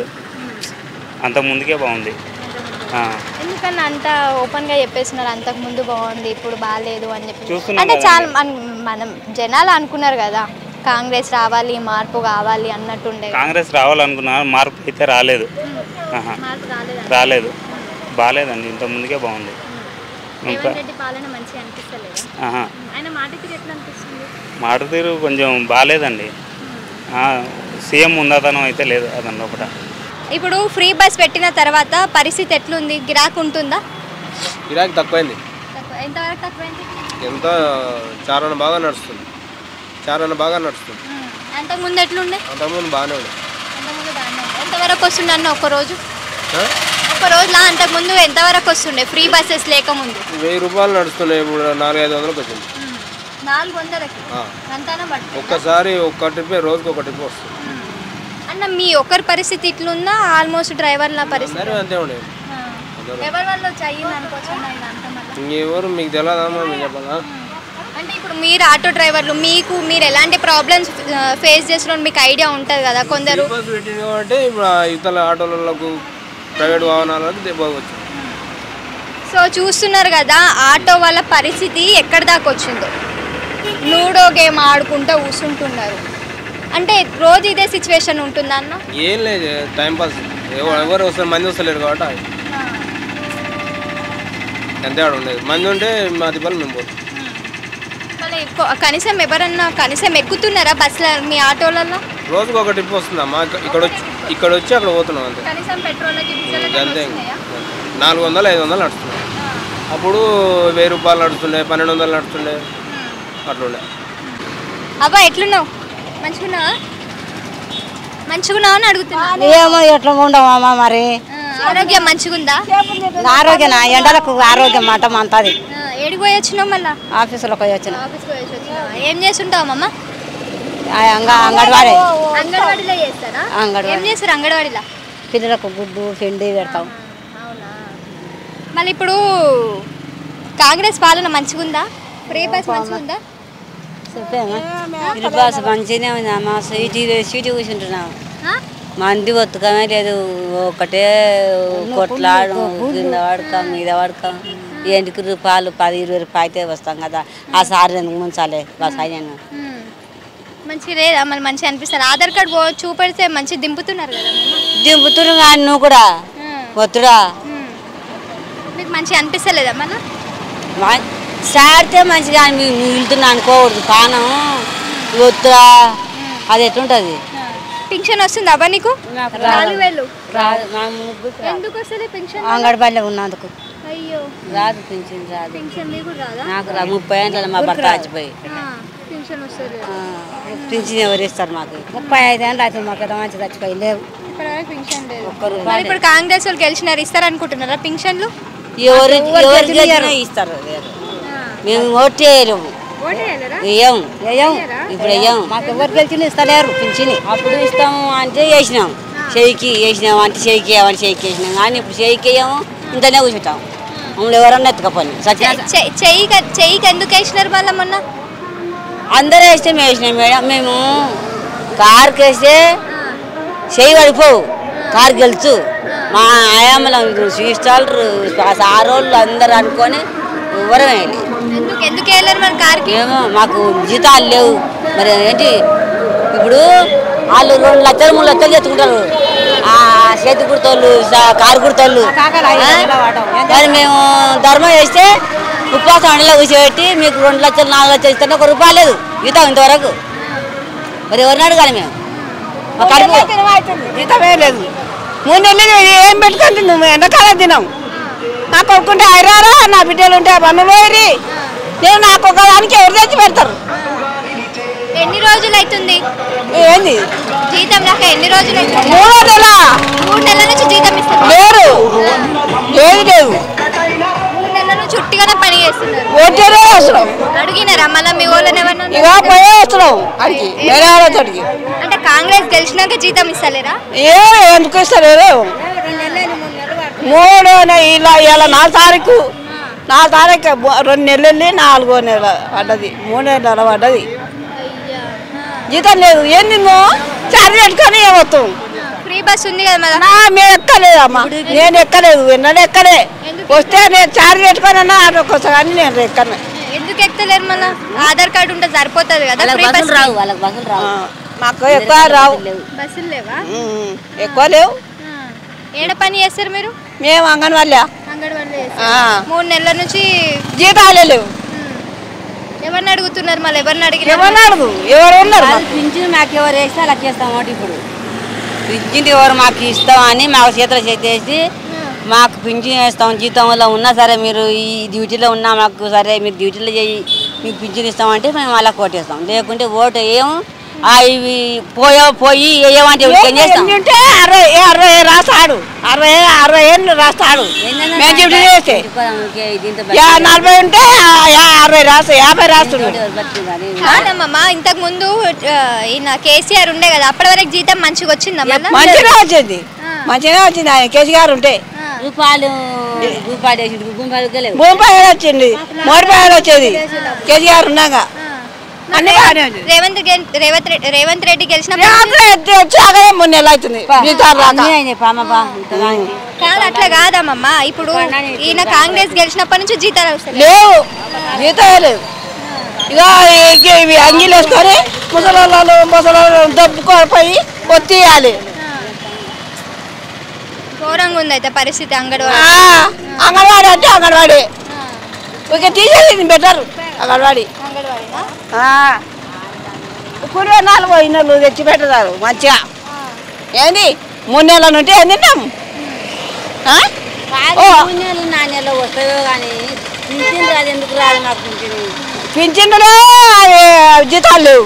Speaker 16: అంత ముందుకే బాగుంది ఆ.
Speaker 6: ఎందుకన్నా అంత ఓపెన్ గా చెప్పేస్తున్నారు అంతకు ముందు బాగుంది ఇప్పుడు బాగాలేదు అని చెప్పి
Speaker 16: చూస్తున్నాం
Speaker 6: అంటే
Speaker 16: కదండి.
Speaker 6: చాలా మన- మనం జనాలు అనుకున్నారు కదా కాంగ్రెస్ రావాలి మార్పు కావాలి అన్నట్టుండే
Speaker 16: కాంగ్రెస్ రావాలనుకున్నా మార్పు అయితే రాలేదు ఆహా.
Speaker 6: మార్పు రాలేదు
Speaker 16: రాలేదు బాగాలేదండి ఇంత ముందుకే బాగుంది
Speaker 6: రేవంత్ రెడ్డి పాలన మంచిగా అనిపిస్తలేదా
Speaker 16: ఆహా.
Speaker 6: ఆయన మాట తీరు ఎట్లా అనిపిస్తుంది
Speaker 16: మాట తీరు కొంచెం బాగాలేదండి ఆ, సీఎం ఉందాతనం అయితే లేదు అతని లోపల
Speaker 6: ఇప్పుడు ఫ్రీ బస్ పెట్టిన తర్వాత పరిస్థితి ఎట్లుంది గిరాకు ఉంటుందా
Speaker 17: గిరాకీ తక్కువైంది
Speaker 6: ఎంతవరకు తక్కువైంది
Speaker 17: ఎంత చారణ బాగా నడుస్తుంది చారణ బాగా నడుస్తుంది
Speaker 6: అంతకుముందు ఎట్లుండే
Speaker 17: అంతకుముందు బాగానే ఉంది
Speaker 6: అంతకుముందు బాగానే ఉండే. ఎంతవరకు వస్తుండే అన్న ఒక రోజు
Speaker 17: ఆ?
Speaker 6: ఒక రోజులా అంతకుముందు ఎంతవరకు వస్తుండే ఫ్రీ బస్సెస్ లేకముందు
Speaker 17: వెయ్యి రూపాయలు నడుస్తున్నాయి ఇప్పుడు నాలుగు ఐదు వందలకు వచ్చింది
Speaker 6: నాలుగు వందలకి
Speaker 17: ఆ.
Speaker 6: అంతానా పడుతుంది
Speaker 17: ఒక్కసారి ఒక్క ట్రిప్పే రోజుకి ఒక ట్రిప్ వస్తుంది
Speaker 6: అన్న మీ ఒక్కరి పరిస్థితి ఇట్లుందా ఆల్మోస్ట్ డ్రైవర్ల పరిస్థితి
Speaker 17: అందరూ అంతే ఉండే
Speaker 6: ఎవరి వల్ల వచ్చి అయ్యింది అనుకోవచ్చు అన్న ఇదంతా మళ్ళీ
Speaker 17: ఇంకెవరు మీకు తెలియదమ్మా మేము చెప్పాలా
Speaker 6: అంటే ఇప్పుడు మీరు ఆటో డ్రైవర్లు మీకు మీరు ఎలాంటి ప్రాబ్లమ్స్ ఫేస్ చేసిన మీకు ఐడియా ఉంటుంది కదా కొందరు
Speaker 17: బస్సు పెట్టింది కాబట్టి ఇప్పుడు ఆ ఇతర ఆటోలకు ప్రైవేట్ వాహనాలకు దెబ్బ వచ్చింది
Speaker 6: సో చూస్తున్నారు కదా ఆటో వాళ్ళ పరిస్థితి ఎక్కడి దాకా వచ్చిందో లూడో గేమ్ ఆడుకుంటూ కూర్చుంటున్నారు అంటే రోజు ఇదే సిచ్యువేషన్ ఉంటుందా అన్న
Speaker 17: ఏం లేదు టైం పాస్ ఎవరు ఎవరు వస్తారు మంది వస్తలేరు కాబట్టి ఆగి. అంతే ఆడ ఉండేది మంది ఉంటే మా దిబ్బలు మేము పోతాం
Speaker 6: మళ్ళీ కొ- కనీసం ఎవరన్నా కనీసం ఎక్కుతున్నారా బస్సుల మీ ఆటోలలో
Speaker 17: రోజుకు ఒక ట్రిప్ వస్తుందమ్మా ఇక్క- ఇక్కడ వచ్చి ఇక్కడ వచ్చి అక్కడ పోతున్నాం అంతే
Speaker 6: కనీసం పెట్రోల్కి
Speaker 17: అంతే నాలుగు వందలు ఐదు వందలు నడుస్తున్నాయి అప్పుడు వెయ్యి రూపాయలు నడుస్తుండే పన్నెండు వందలు నడుస్తుండే అట్లుండే
Speaker 6: అబ్బా ఎట్లున్నావు మంచిగున్నావా మంచిగున్నావా అని అడుగుతున్నా
Speaker 18: ఏమో ఎట్లా ఉండవమ్మా మరి
Speaker 6: ఆరోగ్యం మంచిగుందా
Speaker 18: ఆరోగ్యం ఎండలకు ఆరోగ్యం మాట అంతది
Speaker 6: ఆ, ఏడికి పోయి వచ్చినావు మళ్ళా
Speaker 18: ఆఫీసులో పోయి వచ్చిన
Speaker 6: ఆఫీస్కి పోయి వచ్చినావా? ఏం చేస్తుంటావు అమ్మ
Speaker 18: ఆ అంగ అంగన్వాడీ
Speaker 6: అంగన్వాడీలో చేస్తారా
Speaker 18: అంగన్వాడీ.
Speaker 6: ఏం చేస్తారు అంగన్వాడీలో
Speaker 18: పిల్లలకు గుడ్డు పిండి పెడతాం
Speaker 6: మళ్ళీ ఇప్పుడు కాంగ్రెస్ పాలన మంచిగుందా ఫ్రీ బస్ మంచిగుందా
Speaker 18: ఇది బస్సు మంచిగానే ఉంది అమ్మ సీటీ సీటీ కూర్చుంటున్నాం మంది ఒత్తుకమే లేదు ఒకటే కొట్లాడు కింద పడక మీద పడక ఎంటికి రూపాయలు పది ఇరవై రూపాయలు అయితే వస్తాం కదా ఆ సార్ ఎందుకు ముంచాలి బస్ అయినా
Speaker 6: మంచిగా లేదా మళ్ళీ మంచిగా అనిపిస్తారు ఆధార్ కార్డ్ పో చూపెడితే మంచిగా దింపుతున్నారు కదా
Speaker 18: దింపుతున్నావు కానీ నువ్వు కూడా ఒత్తుడా
Speaker 6: మీకు మంచిగా అనిపిస్తలేదా మళ్ళీ
Speaker 18: మా- సాడితే మంచిగా అని మిగులుతున్నా అనుకోకూడదు పానం ఒత్తుడా అది ఎట్లుంటుంది
Speaker 6: పింఛన్ వస్తుంది అబ్బా నీకు నాలుగు వేలు
Speaker 18: రాదు
Speaker 6: ఎందుకు వస్తుంది పింఛన్
Speaker 18: అంగడిపల్లి ఉన్నందుకు
Speaker 6: అయ్యో
Speaker 18: రాదు పింఛన్ రాదు
Speaker 6: పింఛన్ మీకు రాదా
Speaker 18: నాకు రా ముప్పై ఏళ్ళ మా భర్త చచ్చిపోయి
Speaker 6: ఆ, పింఛన్ వస్తుంది
Speaker 18: పింఛన్ ఎవరు ఇస్తారు మాకు ముప్పై ఐదు ఏళ్ళు అయితే మాకు ఎంత మంచి చచ్చిపోయి లేవు
Speaker 6: ఇప్పటివరకు పింఛన్ లేదు
Speaker 18: ఒక్క
Speaker 6: మరి
Speaker 18: రూపాయి
Speaker 6: ఇప్పుడు కాంగ్రెస్ వాళ్ళు గెలిచినారు ఇస్తారు అనుకుంటున్నారా పింఛన్లు
Speaker 18: ఎవరు
Speaker 6: ఎవరు
Speaker 18: ఎవరు
Speaker 6: గెలిచినా
Speaker 18: గెలిచినా ఇస్తారు మేము ఓటు చేయలేము వేయం వేయం ఇప్పుడు వేయం మాకు ఎవరు గెలిచిన ఇస్తలేరు పింఛని అప్పుడు ఇస్తాము అంటే వేసినాం చెయ్యికి వేసినాం అంటే చెయ్యికి వేయమని చెయ్యికి వేసినాం కానీ ఇప్పుడు చెయ్యికి వేయము ఇంతనే కూర్చుంటాం మమ్మల్ని ఎవరన్నా ఎత్తుకపోయి
Speaker 6: చె- చెయ్యి క- చెయ్యికి ఎందుకు వేసినారు మళ్ళీ మొన్న
Speaker 18: అందరూ వేస్తే మేము వేసినాం మేడం మేము కారుకి వేస్తే చెయ్యి పడిపోవు కారు గెలుచు మా ఆయామలం సిస్టాలు సారోళ్ళు అందరు అనుకొని ఎవరు వేయాలి
Speaker 6: ఎందుకు ఎందుకు వేయలేరు మరి కార్కి
Speaker 18: ఏమో మాకు జీతాలు లేవు మరి ఏంటి ఇప్పుడు వాళ్ళు రెండు లక్షలు మూడు లక్షలు తెచ్చుకుంటారు ఆ చేతి కుర్తోళ్ళు సా- కారు కుర్తోళ్ళు మరి మేము ధర్మం చేస్తే ఉపవాసం అండలో కూర్చోబెట్టి మీకు రెండు లక్షలు నాలుగు లక్షలు ఇస్తే ఒక రూపాయలు లేదు జీతం ఇంతవరకు మరి ఎవరిని అడగాలి మేము మా కడుపు
Speaker 19: జీతమే లేదు మూడు నెలలు ఏం పెట్టుకొని నువ్వు ఎండాకాలం తినాం నా కొడుకుంటే ఐరారా నా బిడ్డలు ఉంటే పన్నులు పోయి నేను నాకు ఒక దానికి ఎవరు తెచ్చి పెడతారు
Speaker 6: ఎన్ని రోజులు అవుతుంది
Speaker 19: ఏంది
Speaker 6: జీతం రాక ఎన్ని రోజులు అవుతుంది
Speaker 19: మూడో నెల
Speaker 6: మూడు నెలల నుంచి జీతం ఇస్తారు
Speaker 19: లేరు ఏది లేవు
Speaker 6: మూడు నెలల నుంచి ఉట్టిగానే పని చేస్తున్నారు
Speaker 19: ఒట్టిగానే వస్తున్నాం.
Speaker 6: అడిగినారా మళ్ళీ మీ వాళ్ళని ఎవరన్నా
Speaker 19: ఇక పోయే వస్తున్నాం అడిగి వేరే వాళ్ళతోటికి
Speaker 6: అంటే కాంగ్రెస్ గెలిచినాక జీతం ఇస్తలేరా
Speaker 19: ఏ ఎందుకు ఇస్తలేరు మూడో నెల ఇలా ఇలా నాలుగు తారీఖు నాలుగు తారీఖు బో- రెండు నెలలు వెళ్ళి నాలుగో నెల పడ్డది మూడో నెల పడ్డది జీతం లేదు ఏంది నువ్వు చార్జ్ పెట్టుకొని ఏమవుతాం
Speaker 6: ఫ్రీ బస్ ఉంది కదా మళ్ళీ
Speaker 19: నా మేము ఎక్కలేదమ్మా నేను ఎక్కలేదు విన్నాడు ఎక్కలే వస్తే నేను చార్జ్ పెట్టుకొని అన్నా ఆటోకి వస్తా కానీ నేను ఎక్కను
Speaker 6: ఎందుకు ఎక్కలేరు మళ్ళీ ఆధార్ కార్డు ఉంటే సరిపోతుంది కదా
Speaker 18: వాళ్ళకి
Speaker 6: ఫ్రీ బస్
Speaker 18: బస్సులు రావు వాళ్ళకి బస్సులు రావు
Speaker 19: మాకు ఎక్కువ రావు
Speaker 6: బస్సులు లేవా
Speaker 19: ఉమ్, ఎక్కువ లేవు
Speaker 6: ఏడ పని చేస్తారు మీరు
Speaker 19: మేము అంగన్వాళ్ళ
Speaker 6: అంగన్వాడీలో చేస్తారు మూడు నెలల నుంచి
Speaker 19: జీతాలే లేవు
Speaker 6: ఎవరిని అడుగుతున్నారు మళ్ళీ ఎవరిని అడిగిన
Speaker 19: ఎవరిని అడుగు ఎవరు ఉన్నారు
Speaker 18: అది పింఛన్ మాకు ఎవరు వేస్తే అలా చేస్తాం ఒకటి ఇప్పుడు పింఛన్ ఎవరు మాకు ఇస్తామని మాకు చేతులు చేసేసి మాకు పింఛన్ వేస్తాం జీతంలో ఉన్నా సరే మీరు ఈ డ్యూటీలో ఉన్నా మాకు సరే మీరు డ్యూటీలో చేయి మీకు పింఛన్ ఇస్తామంటే మేము అలా కోటేస్తాం లేకుంటే ఓటు వేయం ఆ ఇవి పోయో పోయి వేయమంటే ఏం చేస్తాం
Speaker 19: ఎన్ని ఉంటే అరవై అరవై రాస్తాడు అరవై అరవై ఏళ్ళు రాస్తాడు మేము డ్యూటీ చేస్తే యా నలభై ఉంటే ఆ- యా అరవై రాస్తా యాభై రాస్తున్నాడు
Speaker 6: కాదమ్మా ఇంతకు ముందు ఆ, ఈయన కేసీఆర్ ఉండే కదా అప్పటి వరకు జీతం మంచిగా వచ్చిందా మళ్ళా?
Speaker 19: మంచిగా వచ్చింది మంచిగా వచ్చింది ఆయన కేజీ గారు ఉంటే
Speaker 18: రూపాయలు రూపాయలు వేసి రూపాయలు లేవు
Speaker 19: భూమిపాయలు వచ్చింది మోడిపాయలు వచ్చేది కేజీ గారు ఉన్నాక అన్ని బాగానే ఉంది.
Speaker 6: రేవంత్ గె- రేవంత్ రెడ్డి రేవంత్ రెడ్డి గెలిచిన
Speaker 19: యాత్ర ఎత్తి వచ్చాక మూడు నెలలు అవుతుంది జీతాలు రాక.
Speaker 18: అన్నీ అయినాయి పామపా ఇంతదానికి.
Speaker 6: కాదు అట్లా కాదమ్మా ఇప్పుడు ఈయన కాంగ్రెస్ గెలిచినప్పటి నుంచి జీతాలు వస్తాయి
Speaker 19: లేవు జీతాలు లేవు ఇక ఇక ఇవి అంగీలు వేసుకొని ముసలోళ్ళు ముసలోళ్ళు దప్పుకోపోయి ఒత్తియాలి
Speaker 6: ఘోరంగా ఉంది అయితే పరిస్థితి అంగడివాడి
Speaker 19: అంగన్వాడి అంటే అంగన్వాడి ఇక తీసేది బెటర్ అంగన్వాడి కూర నాలుగు ఇన్నెలు తెచ్చి పెడతారు మంచిగా ఏంది మూడు నెలల నుండి ఏం తిన్నాం ఆ?
Speaker 18: కాదు,
Speaker 19: ఓ.
Speaker 18: మూడు నెలలు నాలుగు నెలలు వస్తాయో కానీ పింఛన్ రాదు ఎందుకు రాదు మాకు పింఛన్
Speaker 19: పింఛన్లు జీతాలు లేవు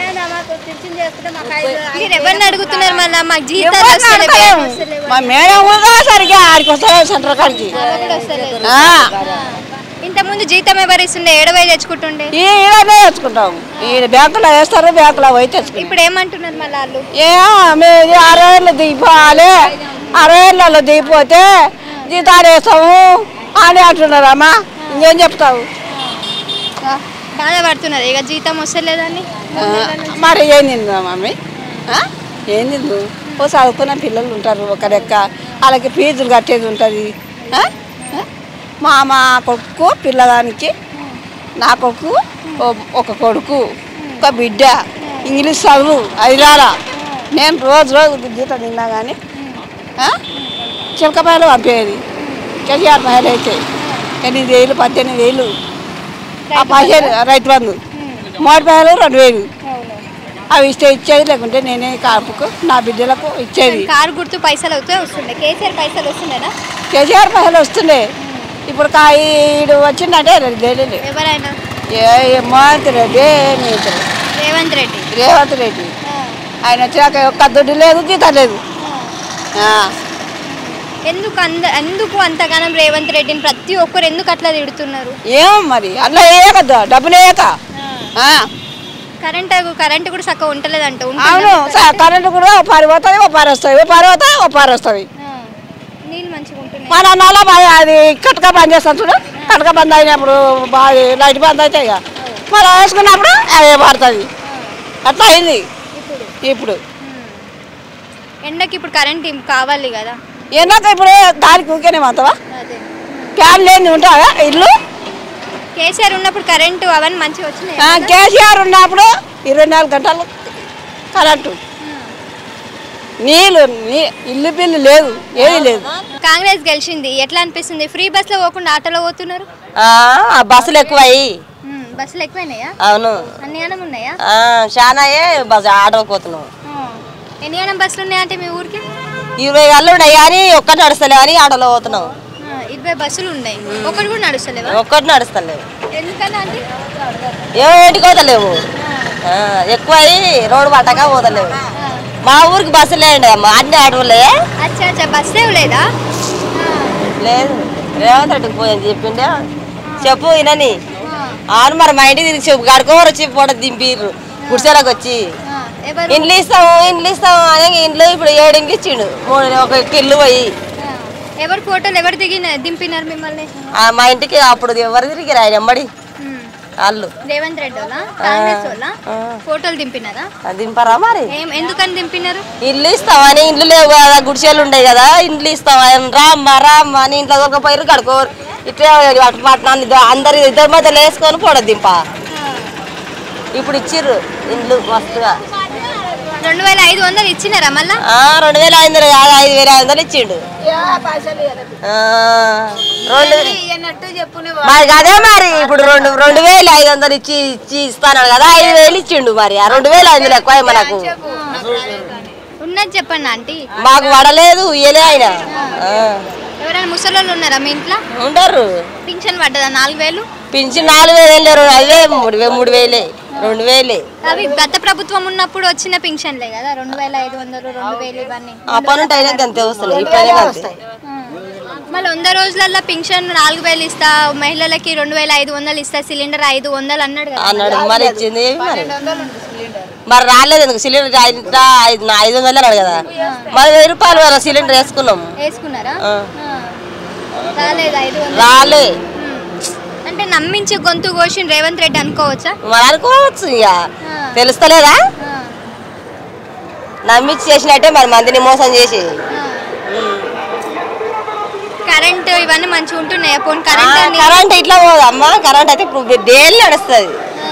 Speaker 6: మీరు ఎవరిని అడుగుతున్నారు మళ్ళా మాకు జీతాలు
Speaker 19: ఎవరిని
Speaker 6: వస్తలేవు,
Speaker 19: అడగలేం.
Speaker 6: ఏం వస్తలేవు
Speaker 19: మా మేడం కూడా సరిగ్గా ఆడికి వస్తాయి సెంటర్ కాడికి
Speaker 6: ఆమె కూడా వస్తలేదు.
Speaker 19: ఆ.
Speaker 6: ఇంత ముందు జీతం ఎవరు ఇస్తుండే ఏడవై తెచ్చుకుంటుండే
Speaker 19: ఈ ఈడనే తెచ్చుకుంటాం ఈ బ్యాంకులో వేస్తారు బ్యాంకులో పోయి తెచ్చుకుంటాం
Speaker 6: ఇప్పుడు ఏమంటున్నారు మళ్ళీ వాళ్ళు
Speaker 19: ఏ మేము అరవై ఏళ్ళు దిగిపోవాలి అరవై ఏళ్ళలో దిగిపోతే జీతాలు వేస్తాము అని అంటున్నారమ్మా ఇంకేం చెప్తావు
Speaker 6: బాధపడుతున్నారు ఇక జీతం వస్తలేదని
Speaker 19: ఆ, మరి ఏం తిందా మమ్మీ ఆ? ఏం తిందు ఓ చదువుకున్న పిల్లలు ఉంటారు ఒక లెక్క వాళ్ళకి ఫీజులు కట్టేది ఉంటుంది ఆ? ఆ? మా మా కొడుకు పిల్లదానికి నా కొడుకు ఓ- ఒక కొడుకు ఒక బిడ్డ ఇంగ్లీష్ చదువు ఐదాల నేను రోజు రోజు జీతం తిన్నా కానీ చిలకపాయలు పంపేది కేసీఆర్ పాయలు అయితే ఎనిమిది వేలు పద్దెనిమిది వేలు ఆ పదిహేను రైతు బంధు మూడు పాయలు రెండు వేలు అవి ఇస్తే ఇచ్చేది లేకుంటే నేనే కాపుకు నా బిడ్డలకు ఇచ్చేది
Speaker 6: కారు గుర్తు పైసలు అవుతే వస్తుండే కేసీఆర్ పైసలు వస్తుండేనా
Speaker 19: కేసీఆర్ పైసలు వస్తుండే ఇప్పుడు కాయడు వచ్చిందంటే తెలియదు
Speaker 6: ఎవరైనా
Speaker 19: ఏ ఏమంతి రెడ్డి ఏమి ఇద్దరు
Speaker 6: రేవంత్ రెడ్డి
Speaker 19: రేవంత్ రెడ్డి ఆయన వచ్చాక ఒక్క దుడ్డు లేదు జీతం లేదు ఆ.
Speaker 6: ఎందుకు అంద ఎందుకు అంతగానం రేవంత్ రెడ్డిని ప్రతి ఒక్కరు ఎందుకు అట్లా తిడుతున్నారు
Speaker 19: ఏమో మరి అట్లా వేయకద్దా డబ్బులు వేయక ఆ.
Speaker 6: కరెంట్ కరెంట్ కూడా చక్కగా ఉంటలేదంట
Speaker 19: అవును స- కరెంటు కూడా ఓ పారి పోతుంది ఓ పారి వస్తుంది ఓ పారి పోతుంది ఓ పారి వస్తుంది
Speaker 6: నీళ్ళు మంచిగా ఉంటున్నాయి
Speaker 19: మన నల్ల బాగా అది కటక బంద్ చేస్తాం చూడు కటక బంద్ అయినప్పుడు బాగా లైట్ బంద్ అవుతాయి ఇక మళ్ళీ వేసుకున్నప్పుడు అదే పడుతుంది అట్లా అయింది ఇప్పుడు
Speaker 6: ఎండకి ఇప్పుడు కరెంట్ ఏం కావాలి కదా
Speaker 19: ఎందాక ఇప్పుడు దానికి ఊకేనే మాతవా ఫ్యాన్ లేని ఉంటావా ఇల్లు
Speaker 6: కేసీఆర్ ఉన్నప్పుడు కరెంటు అవన్నీ మంచిగా వచ్చినాయి
Speaker 19: ఆ, కేసీఆర్ ఉన్నప్పుడు ఇరవై నాలుగు గంటలు కరెంటు నీళ్ళు నీ ఇల్లు బిల్లు లేదు ఏది లేదు
Speaker 6: కాంగ్రెస్ గెలిచింది ఎట్లా అనిపిస్తుంది ఫ్రీ బస్ లో పోకుండా ఆటోలో పోతున్నారు
Speaker 20: ఆ బస్సులు ఎక్కువయ్యి
Speaker 6: ఉమ్, బస్సులు ఎక్కువైనాయా
Speaker 20: అవును
Speaker 6: అన్ని అనం ఉన్నాయా
Speaker 20: ఆ, చానాయే బస్ ఆటోకి పోతున్నాం
Speaker 6: ఎన్ని అనం బస్సులు ఉన్నాయంటే మీ ఊరికి
Speaker 20: ఇరవై గళ్ళు ఉన్నాయి కానీ ఒక్కటి నడుస్తలేవు అని ఆటోలో పోతున్నాం
Speaker 6: ఆ, ఇరవై బస్సులు ఉన్నాయి ఒకటి కూడా నడుస్తలేవా
Speaker 20: ఒక్కటి నడుస్తలేవు
Speaker 6: ఎందుకన్నా అంటే
Speaker 20: ఏమో ఇంటికి పోతలేవు ఆ, ఎక్కువయ్యి రోడ్డు పట్టక పోతలేవు మా ఊరికి బస్సులు లేండి అమ్మ అన్ని ఆటోలే
Speaker 6: అచ్చా అచ్చా బస్ ఏం లేదా
Speaker 20: లేదు రేవంత్ రెడ్డికి పోయని చెప్పిండే చెప్పు వినని అవును మరి మా ఇంటికి తిరిగి చెప్పు గడుకోరు వచ్చి పూట దింపిర్రు గుడిసెలకు వచ్చి
Speaker 6: ఎవరు
Speaker 20: ఇండ్లు ఇస్తాము ఇండ్లు ఇస్తాము అని ఇండ్లు ఇప్పుడు ఏడు ఇండ్లు ఇచ్చిండు మూడు ఒక ఇల్లు పోయి
Speaker 6: ఎవరు ఫోటోలు ఎవరు దిగిన దింపినారు మిమ్మల్ని
Speaker 20: ఆ, మా ఇంటికి అప్పుడు ఎవరు తిరిగిరు ఆయన ఎమ్మడి వాళ్ళు
Speaker 6: రేవంత్ రెడ్డి వాళ్ళ కాంగ్రెస్ వాళ్ళ ఫోటోలు దింపినారా
Speaker 20: ఆ, దింపరా మరి
Speaker 6: ఏం ఎందుకని దింపినారు
Speaker 20: ఇల్లు ఇస్తామని ఇండ్లు లేవు కదా గుడిసెలు ఉన్నాయి కదా ఇండ్లు ఇస్తామని రామ్మ రామ్మ అని ఇంట్లో దొరకపోయారు కడుకోరు ఇట్లా అటు పట్టణాన్ని అందరు ఇద్దరి మధ్య వేసుకొని పోడ దింప ఇప్పుడు ఇచ్చిర్రు ఇండ్లు మస్తుగా
Speaker 6: రెండు వేల ఐదు వందలు ఇచ్చినారా మళ్ళా
Speaker 20: ఆ, రెండు వేల ఐదు వందలు కాదు ఐదు వేల ఐదు వందలు ఇచ్చిండు ఆ, రెండు మరి అదే మరి ఇప్పుడు రెండు రెండు వేలు ఐదు వందలు ఇచ్చి ఇచ్చి ఇస్తాను కదా ఐదు వేలు ఇచ్చిండు మరి ఆ రెండు వేలు ఐదు వందలు ఎక్కువ మనకు
Speaker 6: ఉన్నది చెప్పండి ఆంటీ
Speaker 20: మాకు పడలేదు ఇయ్యలే ఆయన ఆ,
Speaker 6: ఎవరైనా ముసలోళ్ళు ఉన్నారా మీ ఇంట్లో
Speaker 20: ఉండరు
Speaker 6: పింఛన్ పడ్డదా నాలుగు వేలు
Speaker 20: పింఛన్ నాలుగు వేలు వెళ్ళారు అవే మూడు వే మూడు వేలే రెండు వేలే
Speaker 6: అవి గత ప్రభుత్వం ఉన్నప్పుడు వచ్చిన పింఛన్లే కదా రెండు వేల ఐదు వందలు రెండు వేలు ఇవన్నీ
Speaker 20: అప్పటి నుండి అయినా అంతే వస్తున్నాయి ఇప్పుడైనా అంతే
Speaker 6: మళ్ళీ వంద రోజులలో పింఛన్ నాలుగు వేలు ఇస్తా మహిళలకి రెండు వేల ఐదు వందలు ఇస్తా సిలిండర్ ఐదు వందలు అన్నాడు కదా
Speaker 20: అన్నాడు మరి ఇచ్చింది మరి మరి రాలేదు ఎందుకు సిలిండర్ ఐదు ఐదు ఐదు వందలు అన్నాడు కదా మరి వెయ్యి రూపాయలు మరి సిలిండర్ వేసుకున్నాం
Speaker 6: వేసుకున్నారా
Speaker 20: ఆ.
Speaker 6: ఆ. రాలేదు ఐదు వందలు
Speaker 20: రాలే
Speaker 6: అంటే నమ్మించి గొంతు కోసిన రేవంత్ రెడ్డి అనుకోవచ్చా
Speaker 20: మరి అనుకోవచ్చు ఇక తెలుస్తలేదా నమ్మించి చేసినట్టే మరి మందిని మోసం చేసి
Speaker 6: కరెంట్ ఇవన్నీ మంచిగా ఉంటున్నాయా పోనీ కరెంట్ అని-
Speaker 20: కరెంట్ ఇట్లా పోదమ్మా కరెంట్ అయితే ఇప్పుడు డైలీ నడుస్తుంది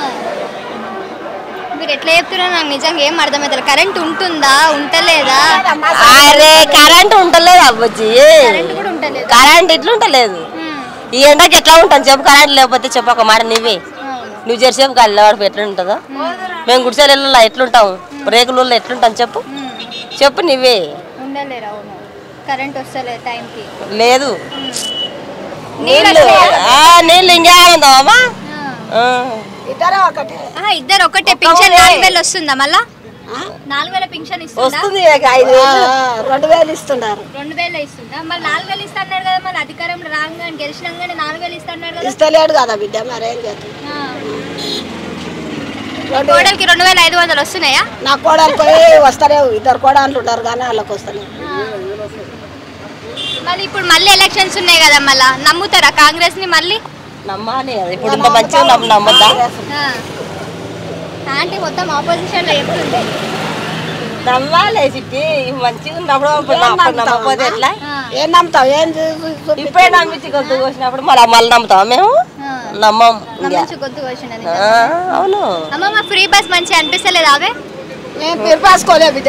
Speaker 6: మీరు ఎట్లా చెప్తున్నారు నాకు నిజంగా ఏం అర్థమవుతుంది కరెంట్ ఉంటుందా ఉంటలేదా
Speaker 20: అరే కరెంట్ ఉంటలేదు అవ్వచ్చి
Speaker 6: కరెంట్ కూడా ఉంటలేదు
Speaker 20: కరెంట్ ఇట్లా ఉంటలేదు ఈ ఎండకి ఎట్లా ఉంటాం చెప్పు కరెంట్ లేకపోతే చెప్పు ఒక మాట నువ్వే నువ్వు చేసేపు గల్లవాడు ఎట్లా ఉంటుందో మేము గుడిసెల ఎట్లుంటాం రేకులలో ఎట్లుంటాం చెప్పు చెప్పు నువ్వే
Speaker 6: ఉండలేరు అవును కరెంట్ వస్తలేదు టైంకి
Speaker 20: లేదు
Speaker 6: నీళ్ళు
Speaker 20: నీళ్ళు
Speaker 6: వస్తాయా?
Speaker 20: ఆ, నీళ్ళు ఇంకేమందామా
Speaker 6: ఇద్దరు ఒకటే ఇద్దరు ఒకటే పింఛన్ నాలుగు వేలు వస్తుందా మళ్ళా నాలుగు వేల పింఛన్ ఇస్తుందా
Speaker 20: వస్తుంది ఇక ఐదు వేలు.
Speaker 6: రెండు వేలు ఇస్తున్నారు రెండు వేలు ఇస్తుందా మరి నాలుగు వేలు ఇస్తా అన్నాడు కదా మరి అధికారం రాగానే గెలిచినాగానే నాలుగు వేలు ఇస్తా అన్నాడు కదా
Speaker 19: ఇస్తలేడు కదా బిడ్డ మరేం చేద్దాం
Speaker 6: కోడలికి రెండు వేల ఐదు వందలు వస్తున్నాయా
Speaker 19: నా కోడలు పోయి వస్తలేవు ఇద్దరు కోడళ్ళు ఉన్నారు కానీ వాళ్ళకి వస్తలేవు
Speaker 6: మళ్ళీ ఇప్పుడు మళ్ళీ ఎలక్షన్స్ ఉన్నాయి కదా మళ్ళా నమ్ముతారా కాంగ్రెస్ ని మళ్ళీ
Speaker 20: నమ్మాలి కదా ఇప్పుడు ఇంత మంచిగా నమ్మ- నమ్మద్దా
Speaker 6: ఆంటీ మొత్తం ఆపోజిషన్ లో చెప్తుంది
Speaker 20: నమ్మాలి చిట్టి మంచిగా ఉన్నప్పుడు అప్పుడు నమ్మ- అప్పుడు నమ్మకపోతే ఎట్లా
Speaker 19: ఏం నమ్ముతావు ఏం
Speaker 20: ఇప్పుడే నమ్మించి గొంతు కోసినప్పుడు మళ్ళీ మళ్ళీ నమ్ముతాం మేము నమ్మం ఇంకా
Speaker 6: నమ్మించి గొంతు కోసిండని
Speaker 20: ఆ, అవును
Speaker 6: అమ్మమ్మ ఫ్రీ బస్ మంచిగా అనిపిస్తలేదు అవే
Speaker 19: మేము పిరిపాసుకోలే బిడ్డ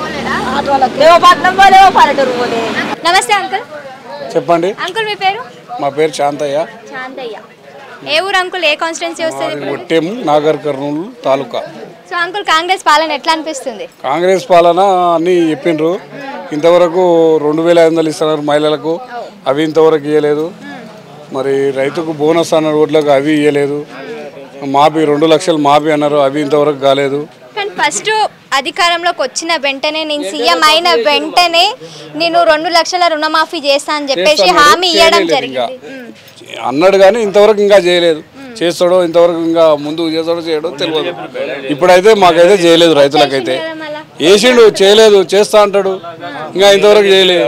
Speaker 20: మేము పట్నం పోలేమో పల్లెటూరు పోలే
Speaker 6: నమస్తే అంకుల్
Speaker 21: చెప్పండి
Speaker 6: అంకుల్ మీ పేరు
Speaker 21: మా పేరు శాంతయ్య
Speaker 6: శాంతయ్య ఏ ఊరు అంకుల్ ఏ కాన్స్టిట్యున్సీ వస్తుంది ఇప్పుడు?
Speaker 21: Ottem Nagar Kurnool taluka
Speaker 6: so uncle Congress పాలన ఎట్లా అనిపిస్తుంది
Speaker 21: కాంగ్రెస్ పాలన అన్నీ చెప్పిండ్రు ఇంతవరకు రెండు వేల ఐదు వందలు ఇస్తున్నారు మహిళలకు అవి ఇంతవరకు ఇవ్వలేదు మరి రైతుకు బోనస్ అన్న రోడ్లకు అవి ఇవ్వలేదు మాపి రెండు లక్షలు మాపి అన్నారు అవి ఇంతవరకు కాలేదు
Speaker 6: కానీ ఫస్ట్ అధికారంలోకి వచ్చిన వెంటనే నేను సీఎం అయిన వెంటనే నేను రెండు లక్షల రుణమాఫీ చేస్తా అని చెప్పేసి
Speaker 21: చేస్తాను,
Speaker 6: హామీ ఇవ్వడం
Speaker 21: చేయలేదు ఇంకా.
Speaker 6: జరిగింది
Speaker 21: అన్నాడు కానీ ఇంతవరకు ఇంకా చేయలేదు చేస్తాడో ఇంతవరకు ఇంకా ముందుకు చేస్తాడో చేయడో తెలియదు ఇప్పుడైతే మాకైతే చేయలేదు రైతులకైతే వేసిండు చేయలేదు చేస్తా అంటాడు ఇంకా ఇంతవరకు చేయలేదు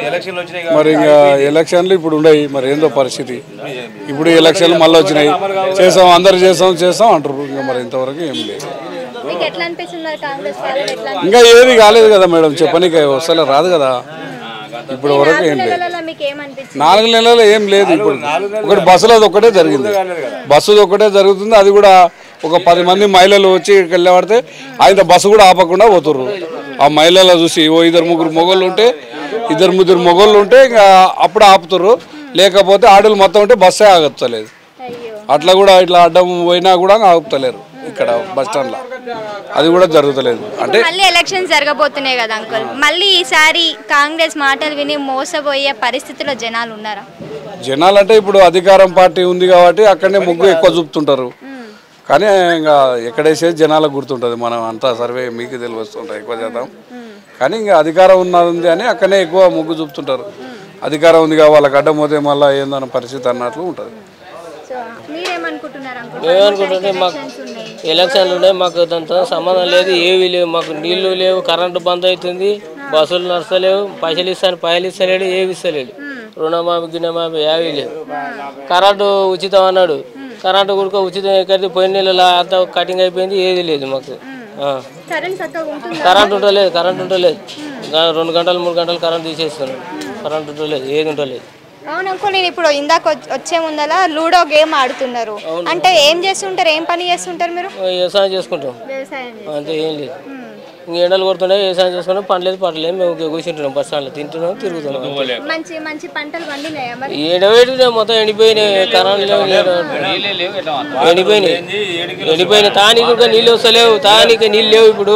Speaker 21: మరి ఇంకా ఎలక్షన్లు ఇప్పుడు ఉన్నాయి మరి ఏందో పరిస్థితి ఇప్పుడు ఎలక్షన్లు మళ్ళీ వచ్చినాయి చేస్తాం అందరు చేస్తాం చేస్తాం అంటారు ఇంకా మరి ఇంతవరకు ఏం లేదు
Speaker 6: మీకు ఎట్లా అనిపిస్తుంది మరి కాంగ్రెస్ పాలన ఎట్లా
Speaker 21: ఇంకా ఏది కాలేదు కదా మేడం చెప్పనీకి వస్తలే రాదు కదా ఇప్పుడు వరకు ఏం లేదు
Speaker 6: నెలలలో మీకు ఏమనిపించింది
Speaker 21: నాలుగు నెలలు ఏం లేదు ఇప్పుడు ఒకటి బస్సులో అది ఒకటే జరిగింది బస్సు ఒకటే జరుగుతుంది అది కూడా ఒక పది మంది మహిళలు వచ్చి ఇక్కడికి వెళ్ళబడితే ఆయన బస్సు కూడా ఆపకుండా పోతుర్రు ఆ మహిళలు చూసి ఓ ఇద్దరు ముగ్గురు మొగోళ్ళు ఉంటే ఇద్దరు ముగ్గురు మొగోళ్ళు ఉంటే ఇంకా అప్పుడు ఆపుతుర్రు లేకపోతే ఆడలు మొత్తం ఉంటే బస్సే ఆగత్తలేదు అట్లా కూడా ఇట్లా అడ్డం పోయినా కూడా ఆగుతలేరు ఇక్కడ బస్ స్టాండ్లో అది కూడా జరుగుతలేదు అంటే
Speaker 6: మళ్ళీ ఎలక్షన్స్ జరగబోతున్నాయి కదా అంకుల్ మళ్ళీ ఈసారి కాంగ్రెస్ మాటలు విని మోసపోయే పరిస్థితిలో జనాలు ఉన్నారా
Speaker 21: జనాలు అంటే ఇప్పుడు అధికారం పార్టీ ఉంది కాబట్టి అక్కడనే ముగ్గు ఎక్కువ చూపుతుంటారు కానీ ఇంకా ఎక్కడేసేది జనాలకు గుర్తుంటుంది మనం అంతా సర్వే మీకు తెలివస్తుంటాయి ఎక్కువ శాతం కానీ ఇంకా అధికారం ఉన్నది అని అక్కడనే ఎక్కువ ముగ్గు చూపుతుంటారు అధికారం ఉంది కాబట్టి వాళ్ళకి అడ్డం పోతే మళ్ళీ ఏందన్న పరిస్థితి అన్నట్లు ఉంటుంది
Speaker 6: సో మీరేమనుకుంటున్నారు అంకుల్
Speaker 22: ఏమనుకుంటుంది మాకు ఎలక్షన్లు ఉన్నాయి మాకు దాంతో సంబంధం లేదు ఏవి లేవు మాకు నీళ్లు లేవు కరెంటు బంద్ అవుతుంది బస్సులు నడుస్తలేవు పైసలు ఇస్తాను పైసలు ఇస్తలేడు ఏవి ఇస్తలేడు రుణమాఫీ గిన్నమాఫీ ఏవి లేవు కరెంటు ఉచితం అన్నాడు కరెంటు కూడా ఉచితం ఎక్కడిది పోయిన నెలలో అంతా కటింగ్ అయిపోయింది ఏది లేదు మాకు ఆ.
Speaker 6: కరెంట్ చక్కగా ఉంటుందా
Speaker 22: కరెంట్ ఉండలేదు కరెంట్ ఉండలేదు గా- రెండు గంటలు మూడు గంటలు కరెంట్ తీసేస్తున్నాడు కరెంట్ ఉండలేదు ఏది ఉండలేదు
Speaker 6: అవును అంకుల్ నేను ఇప్పుడు ఇందాక వచ్- వచ్చే ముందల లూడో గేమ్ ఆడుతున్నారు అంటే ఏం చేస్తుంటారు ఏం పని చేస్తుంటారు మీరు
Speaker 22: వ్యవసాయం చేసుకుంటాం
Speaker 6: వ్యవసాయం
Speaker 22: అంతే ఏం లేదు ఇంక ఎండలు కొడుతుండే వ్యవసాయం చేసుకుని పండలేదు పడలేదు మేము కూర్చుంటున్నాం బస్ స్టాండ్లో తింటున్నాం తిరుగుతున్నాం
Speaker 6: మంచి మంచి పంటలు పండినాయా మరి
Speaker 22: ఏడవేటి మొత్తం ఎండిపోయినాయి కరెంట్ లేవు నీళ్ళు ఎండిపోయినాయి ఎండిపోయినాయి తానికి కూడా నీళ్ళు వస్తలేవు తానికి నీళ్ళు లేవు ఇప్పుడు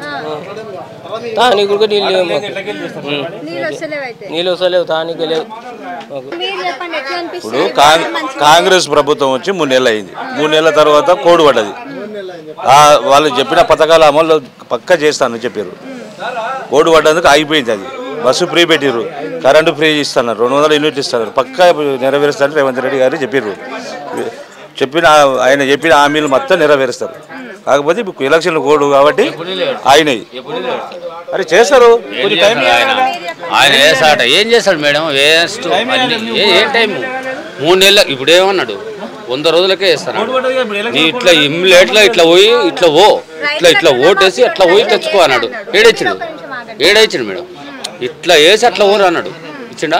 Speaker 22: తానికి కూడా నీళ్ళు లేవు మాకు ఉం.
Speaker 6: నీళ్ళు వస్తలేవు అయితే
Speaker 22: నీళ్ళు వస్తలేవు తానికి లేవు మాకు
Speaker 6: మీరు చెప్పండి ఎట్లా
Speaker 4: ఇప్పుడు
Speaker 6: అనిపిస్తుంది
Speaker 4: కాంగ్- కాంగ్రెస్ ప్రభుత్వం వచ్చి మూడు నెలలు అయింది మూడు నెలల తర్వాత కోడ్ పడ్డది ఆ, వాళ్ళు చెప్పిన పథకాలు అమలు పక్క చేస్తానని చెప్పారు కోడ్ పడ్డందుకు ఆగిపోయింది అది బస్సు ఫ్రీ పెట్టిర్రు కరెంటు ఫ్రీ ఇస్తున్నారు రెండు వందల యూనిట్ ఇస్తున్నారు పక్క నెరవేరుస్తారని రేవంత్ రెడ్డి గారు చెప్పారు చెప్పిన ఆయన చెప్పిన హామీలు మొత్తం నెరవేరుస్తారు కాకపోతే ఇప్పుడు ఎలక్షన్ కోడ్ కాబట్టి ఆయనవి అరే చేస్తారు కొంచెం టైం
Speaker 7: ఆయన వేసాట ఏం చేస్తాడు మేడం వేస్ట్ అన్ని ఏ- ఏ టైం మూడు నెలల ఇప్పుడు ఏమన్నాడు వంద రోజులకే వేస్తాను నీ ఇట్లా ఇమ్మిలేట్లా ఇట్లా పోయి ఇట్లా ఓ ఇట్లా ఇట్లా ఓటేసి అట్లా పోయి తెచ్చుకో అన్నాడు ఏడొచ్చిండు ఏడొచ్చిండు మేడం ఇట్లా వేసి అట్లా ఊరు అన్నాడు ఇచ్చిండా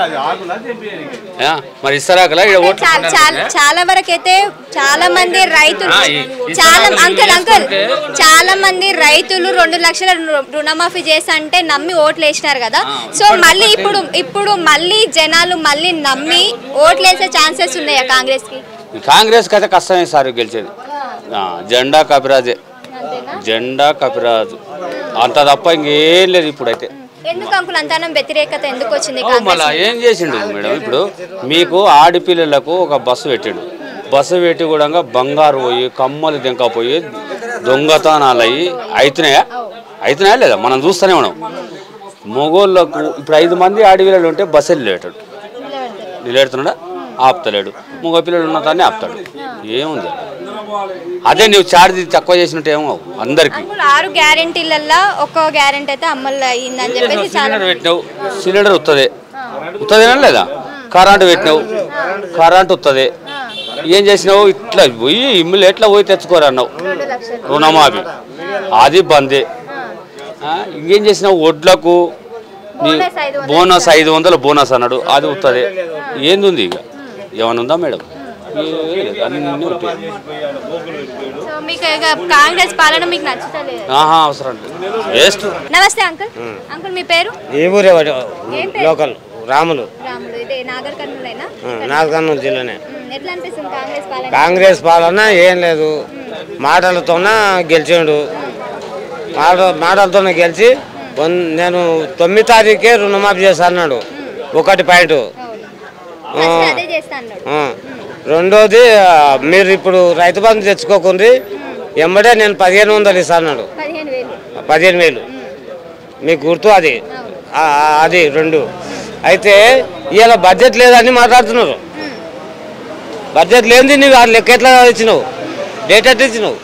Speaker 7: ఆ, మరి ఇస్తారాకలా ఇక్కడ ఓట్లు
Speaker 6: చాలా చాలా చాలా వరకు అయితే చాలా మంది రైతులు
Speaker 7: ఆ, ఈ- ఈ
Speaker 6: చాలా
Speaker 7: సన్నాలు
Speaker 6: అంకుల్
Speaker 7: ఏం
Speaker 6: అంకుల్
Speaker 7: చేస్తుంటే-
Speaker 6: చాలా మంది రైతులు రెండు లక్షల రు- రుణమాఫీ చేస్తా అంటే నమ్మి ఓట్లు వేసినారు కదా సో మళ్ళీ ఇప్పుడు ఇప్పుడు మళ్ళీ జనాలు మళ్ళీ నమ్మి ఓట్లు వేసే ఛాన్సెస్ ఉన్నాయా కాంగ్రెస్ కి
Speaker 7: ఈ కాంగ్రెస్కి అయితే కష్టమే సార్ గెలిచేది ఆ, జెండా కపిరాజే జెండా కపిరాజు అంత తప్ప ఇంకేం లేదు ఇప్పుడైతే
Speaker 6: ఎందుకు అంకుల్ అంతనం వ్యతిరేకత ఎందుకు వచ్చింది
Speaker 7: ఓ, మళ్ళా
Speaker 6: కాంగ్రెస్
Speaker 7: ఏం చేసిండు మేడం ఇప్పుడు మీకు ఆడపిల్లలకు ఒక బస్సు పెట్టిండు బస్సు పెట్టి కూడా బంగారు పోయి కమ్మలు దింకపోయి దొంగతనాలు అయ్యి అవుతున్నాయా అవుతున్నాయా లేదా మనం చూస్తూనే ఉన్నాం మొగోళ్ళకు ఇప్పుడు ఐదు మంది ఆడపిల్లలు ఉంటే బస్సు నిలబెట్టాడు నిలబెడుతున్నాడా ఆపుతలేడు మగ పిల్లలు ఉన్న దాన్ని ఆపుతాడు ఏముంది అదే నువ్వు ఛార్జ్ తక్కువ చేసినట్టు ఏమో అందరికి
Speaker 6: అంకుల్ ఆరు గ్యారెంటీలల్లో ఒక్కో గ్యారెంటీ అయితే అమలు అయ్యిందని చెప్పేసి చాలా
Speaker 7: సిలిండర్ పెట్టినావు సిలిండర్ వస్తుంది వస్తుందేనా లేదా కరెంటు పెట్టినావు కరెంట్ వస్తుంది ఏం చేసినావు ఇట్లా పోయి ఇమ్ములు ఎట్లా పోయి తెచ్చుకోరు అన్నావు రుణమాఫీ అది బందే ఆ, ఇంకేం చేసినావు వడ్లకు నీ
Speaker 6: బోనస్ ఐదు వందలు
Speaker 7: బోనస్ ఐదు వందలు బోనస్ అన్నాడు అది వస్తుంది ఏంది ఉంది ఇక ఏమైనా ఉందా మేడం ఏం లేదు, అన్నీ ఉంటాయి
Speaker 6: సో మీకు ఇక కాంగ్రెస్ పాలన మీకు నచ్చుతలేదు
Speaker 7: ఆహా అవసరం లేదు వేస్ట్
Speaker 6: నమస్తే అంకుల్ అంకుల్ మీ పేరు
Speaker 23: ఏ ఊరే వాడు?
Speaker 6: ఏం పేరు?
Speaker 23: లోకల్ రాములు
Speaker 6: రాములు ఇదే నాగర్ కర్నూలేనా
Speaker 23: నాగకర్నూలు జిల్లానే
Speaker 6: ఉమ్, ఎట్లా అనిపిస్తుంది కాంగ్రెస్ పాలన
Speaker 23: కాంగ్రెస్ పాలన ఏం లేదు మాటలతోన గెలిచాడు మాట మాటలతోనే గెలిచి వన్- నేను తొమ్మిది తారీఖే రుణమాఫీ చేస్తా అన్నాడు ఒకటి పాయింట్
Speaker 6: ఫస్ట్ అదే చేస్తా అన్నాడు
Speaker 23: ఆ. రెండోది ఆ, మీరు ఇప్పుడు రైతు బంధు తెచ్చుకోకుండ్రి ఎమ్మడే నేను పదిహేను వందలు ఇస్తా అన్నాడు
Speaker 6: పదిహేను వేలు
Speaker 23: పదిహేను వేలు మీకు గుర్తు అది ఆ, ఆ, అది రెండు అయితే ఇవాళ బడ్జెట్ లేదని మాట్లాడుతున్నారు బడ్జెట్ లేనిది నువ్వు ఆ లెక్క ఎట్లా ఇచ్చినావు డేట్ ఎట్లా ఇచ్చినావు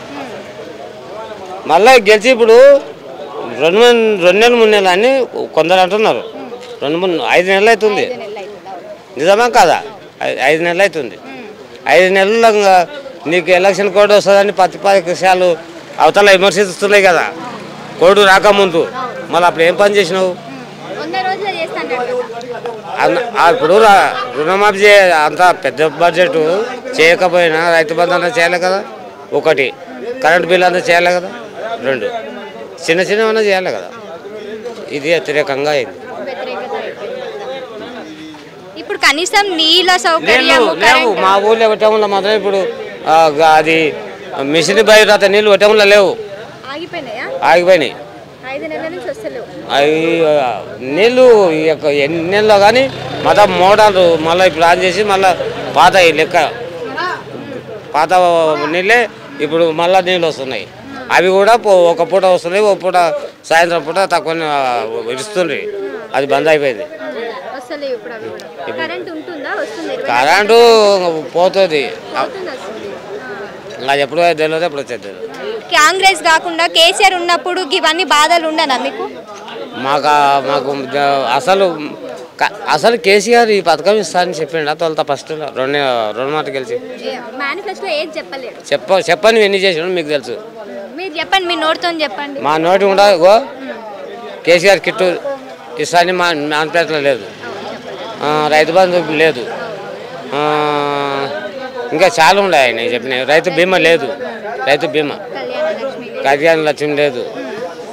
Speaker 23: మళ్ళీ గెలిచి ఇప్పుడు రెండు నెల- రెండు నెలలు మూడు నెలలు అని కొందరు అంటున్నారు రెండు మూడు ఐదు నెలలు అవుతుంది నిజమా కాదా ఐ- ఐదు నెలలు అవుతుంది ఐదు నెలల్లో ఇంకా నీకు ఎలక్షన్ కోడ్ వస్తుందని పత్తి పక్షాలు అవతల విమర్శిస్తున్నాయి కదా కోడ్ రాకముందు మళ్ళీ అప్పుడు ఏం పని చేసినావు
Speaker 6: వంద రోజులు చేస్తా అన్నాడు కదా.
Speaker 23: అన్న- ఆ ఇప్పుడు రా- రుణమాఫీ చే అంత పెద్ద బడ్జెట్ చేయకపోయినా రైతు బంధు అంతా చేయాలి కదా ఒకటి కరెంట్ బిల్ అంతా చేయాలి కదా రెండు చిన్న చిన్నవన్నా చేయాలి కదా ఇది వ్యతిరేకంగా అయింది
Speaker 6: వ్యతిరేకత అయిపోయింది. ఇప్పుడు కనీసం నీళ్ళ
Speaker 23: లేవు
Speaker 6: సౌకర్యం
Speaker 23: లేవు మా ఊళ్ళో వటంలో మాత్రం ఇప్పుడు ఆ, గ- అది మిషన్ బయట నీళ్ళు వటంలో లేవు
Speaker 6: ఆగిపోయినాయా
Speaker 23: ఆగిపోయినాయి
Speaker 6: ఐదు నెలల నుంచి వస్తలేవు
Speaker 23: అవి ఆ, నీళ్ళు ఈ యొక్క ఎన్ని నెలలో కానీ మొత్తం మోటార్లు మళ్ళీ ఇప్పుడు ఆన్ చేసి మళ్ళీ పాత ఈ లెక్క పాత నీళ్ళే ఇప్పుడు మళ్ళీ నీళ్ళు వస్తున్నాయి అవి కూడా పో- ఒక పూట వస్తున్నాయి ఒక పూట సాయంత్రం పూట తక్కువ ఇస్తుంది అది బంద్ అయిపోయింది
Speaker 6: వస్తలేవు ఇప్పుడు అవి కూడా కరెంట్ ఉంటుందా వస్తుంది ఇరవై
Speaker 23: కరెంటు పోతుంది
Speaker 6: పోతుంది, వస్తుంది
Speaker 23: అది ఎప్పుడు తెలియదు ఎప్పుడు వచ్చేది తెలియదు
Speaker 6: కాంగ్రెస్ కాకుండా కేసీఆర్ ఉన్నప్పుడు ఇవన్నీ బాధలు ఉండనా మీకు
Speaker 23: మాకు ఆ- మాకు ద- అసలు క- అసలు కేసీఆర్ ఈ పథకం ఇస్తానని చెప్పిండ తొలత ఫస్ట్ రెండు రెండు మాట గెలిచి
Speaker 6: మేనిఫెస్టో ఏది చెప్పలేడు
Speaker 23: చెప్ప చెప్పని ఎన్ని చేసాడు మీకు తెలుసు
Speaker 6: మీరు చెప్పండి మీ నోటితో చెప్పండి
Speaker 23: మా నోటి ఉండదు గో కేసీఆర్ కిట్టు ఇస్తాని మా మేనిఫెస్టోలో లేదు ఆ, రైతు బంధు లేదు ఆ, ఇంకా చాలా ఉన్నాయి ఆయన చెప్పిన రైతు బీమా లేదు రైతు బీమా కళ్యాణ లక్ష్మి లేదు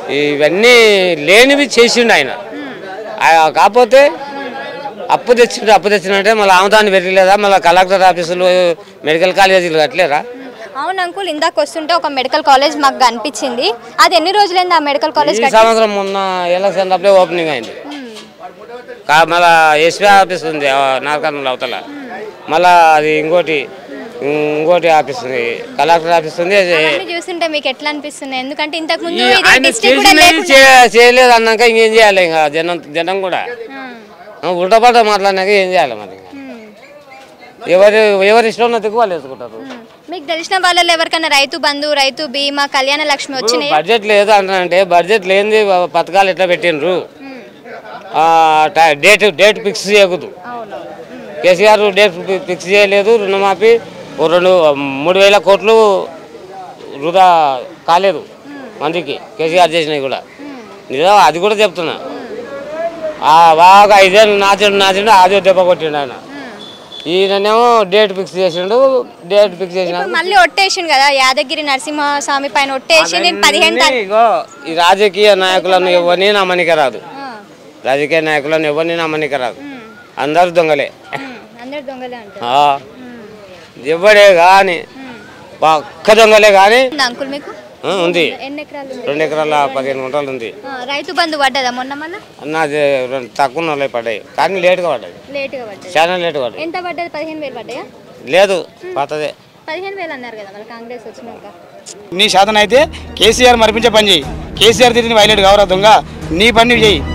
Speaker 23: ఇవన్నీ లేనివి చేసిండు ఆయన ఆ, కాకపోతే అప్పు తెచ్చిండు అప్పు తెచ్చిండంటే మళ్ళీ ఆమదాన్ని పెరగలేదా మళ్ళీ కలెక్టర్ ఆఫీసులు మెడికల్ కాలేజీలు కట్టలేరా
Speaker 6: అవును అంకుల్ ఇందాక వస్తుంటే ఒక మెడికల్ కాలేజ్ మాకు కనిపించింది అది ఎన్ని రోజులైంది ఆ మెడికల్ కాలేజ్
Speaker 23: ఈ
Speaker 6: కట్టి?
Speaker 23: సంవత్సరం మొన్న ఎలక్షన్ అప్పుడే ఓపెనింగ్ అయింది కా- మళ్ళా ఎస్పీ ఆఫీస్ ఉంది ఆ నాగకర్నూలు అవతల మళ్ళా అది ఇంకోటి ఇంకోటి ఆఫీస్ ఉంది కలెక్టర్ ఆఫీస్ ఉంది
Speaker 6: అవన్నీ చూస్తుంటే మీకు ఎట్లా అనిపిస్తుంది ఎందుకంటే ఇంతకు ముందు
Speaker 23: ఈ
Speaker 6: ఇది
Speaker 23: ఆయన
Speaker 6: డిస్ట్రిక్ట్ కూడా
Speaker 23: చేసినవి
Speaker 6: లేకుండా
Speaker 23: చే- చేయలేదు అన్నాక ఇంకేం చేయాలి ఇంకా జనం జనం కూడా ఉల్టపల్ట మాట్లాడినాక ఏం చేయాలి మరి ఇంకా? ఎవరు ఎవరి ఇష్టం ఉన్నది వాళ్ళు వేసుకుంటారు
Speaker 6: మీకు తెలిసిన వాళ్ళలో ఎవరికైనా రైతు బంధు రైతు బీమా కళ్యాణ లక్ష్మి వచ్చినాయి
Speaker 23: బడ్జెట్ లేదు అంటే బడ్జెట్ లేనిది పథకాలు ఎట్లా పెట్టిండ్రు ఆ, ట- డేట్ డేట్ ఫిక్స్ చేయకూడదు కేసీఆర్ డేట్ ఫి- ఫిక్స్ చేయలేదు రుణమాఫీ ఓ రెండు మూడు వేల కోట్లు వృధా కాలేదు మందికి కేసీఆర్ చేసినవి కూడా నిజం అది కూడా చెప్తున్నా ఆ, బాగా ఐదేళ్ళు నాచిండు నాచిండు అదే దెబ్బ కొట్టిండు ఆయన ఈయననేమో డేట్ ఫిక్స్ చేసిండు డేట్ ఫిక్స్ చేసిన
Speaker 6: ఇప్పుడు మళ్ళీ ఒట్టేసిండు కదా యాదగిరి నరసింహస్వామి పైన ఒట్టేసి నేను పదిహేను
Speaker 23: అవన్నీ
Speaker 6: తారీఖు
Speaker 23: ఇగో ఈ రాజకీయ నాయకులను ఎవరిని నమ్మనిక రాదు రాజకీయ నాయకులను ఎవరిని నమ్మనిక రాదు అందరు దొంగలే
Speaker 6: అందరు దొంగలే అంటారు
Speaker 23: ఆ. ఎవడే కానీ పక్క దొంగలే కానీ
Speaker 6: ఉందా అంకుల్ మీకు
Speaker 23: ఆ, ఉంది
Speaker 6: ఎన్ని ఎకరాలు ఉంది
Speaker 23: రెండు ఎకరాల పదిహేను గుంటలు ఉంది
Speaker 6: ఆ, రైతు బంధు పడ్డదా మొన్న మొన్న
Speaker 23: నాది రెండు తక్కువ వాళ్ళే పడ్డాయి కానీ లేటుగా పడ్డాయి
Speaker 6: లేటుగా పడ్డది
Speaker 23: చాలా లేటుగా పడ్డాయి
Speaker 6: ఎంత పడ్డది పదిహేను వేలు పడ్డాయా
Speaker 23: లేదు పాతదే
Speaker 6: పదిహేను వేలు అన్నారు కదా మళ్ళీ కాంగ్రెస్ వచ్చినాక
Speaker 1: నీ శాతం అయితే కేసీఆర్ మరిపించే పని చేయి కేసీఆర్ తిరిగి వైలెట్ కావరా దొంగ నీ పని నువ్వు చేయి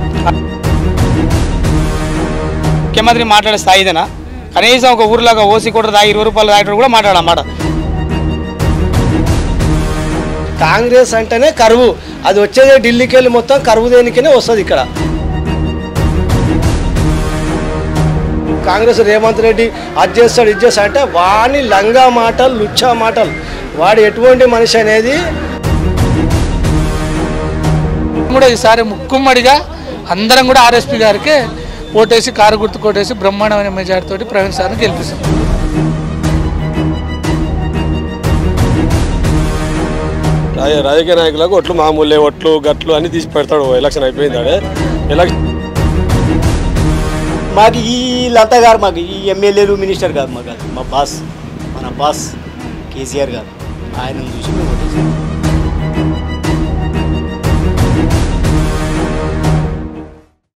Speaker 1: ముఖ్యమంత్రి మాట్లాడే స్థాయి ఇదేనా కనీసం ఒక ఊర్లాగా ఓసి కూడా తాగి ఇరవై రూపాయలు తాగేటప్పుడు కూడా మాట్లాడమాట
Speaker 2: కాంగ్రెస్ అంటేనే కరువు అది వచ్చేది ఢిల్లీకి వెళ్ళి మొత్తం కరువు దేనికనే వస్తుంది ఇక్కడ కాంగ్రెస్ రేవంత్ రెడ్డి అది చేస్తాడు ఇది చేస్తాడు అంటే వాడిని లంగా మాటలు లుచ్చా మాటలు వాడు ఎటువంటి మనిషి అనేది
Speaker 3: కూడా ఈసారి ముక్కుమ్మడిగా అందరం కూడా ఆర్ఎస్పీ గారికి ఓటేసి కారు గుర్తు కొట్టేసి బ్రహ్మాండమైన మెజార్టీ తోటి ప్రవీణ్ సార్ని గెలిపిస్తాం
Speaker 5: రాజ- రాజకీయ నాయకులకు ఒట్లు మామూలే ఒట్లు గట్లు అన్ని తీసి పెడతాడు ఎలక్షన్ అయిపోయింది ఆడే ఎలక్షన్
Speaker 8: మాకు ఈ లత గారు మాకు ఈ ఎమ్మెల్యేలు మినిస్టర్ గారు మాకు మా బాస్ మన బాస్ కేసీఆర్ గారు ఆయన చూసి మేము ఓటేసాం.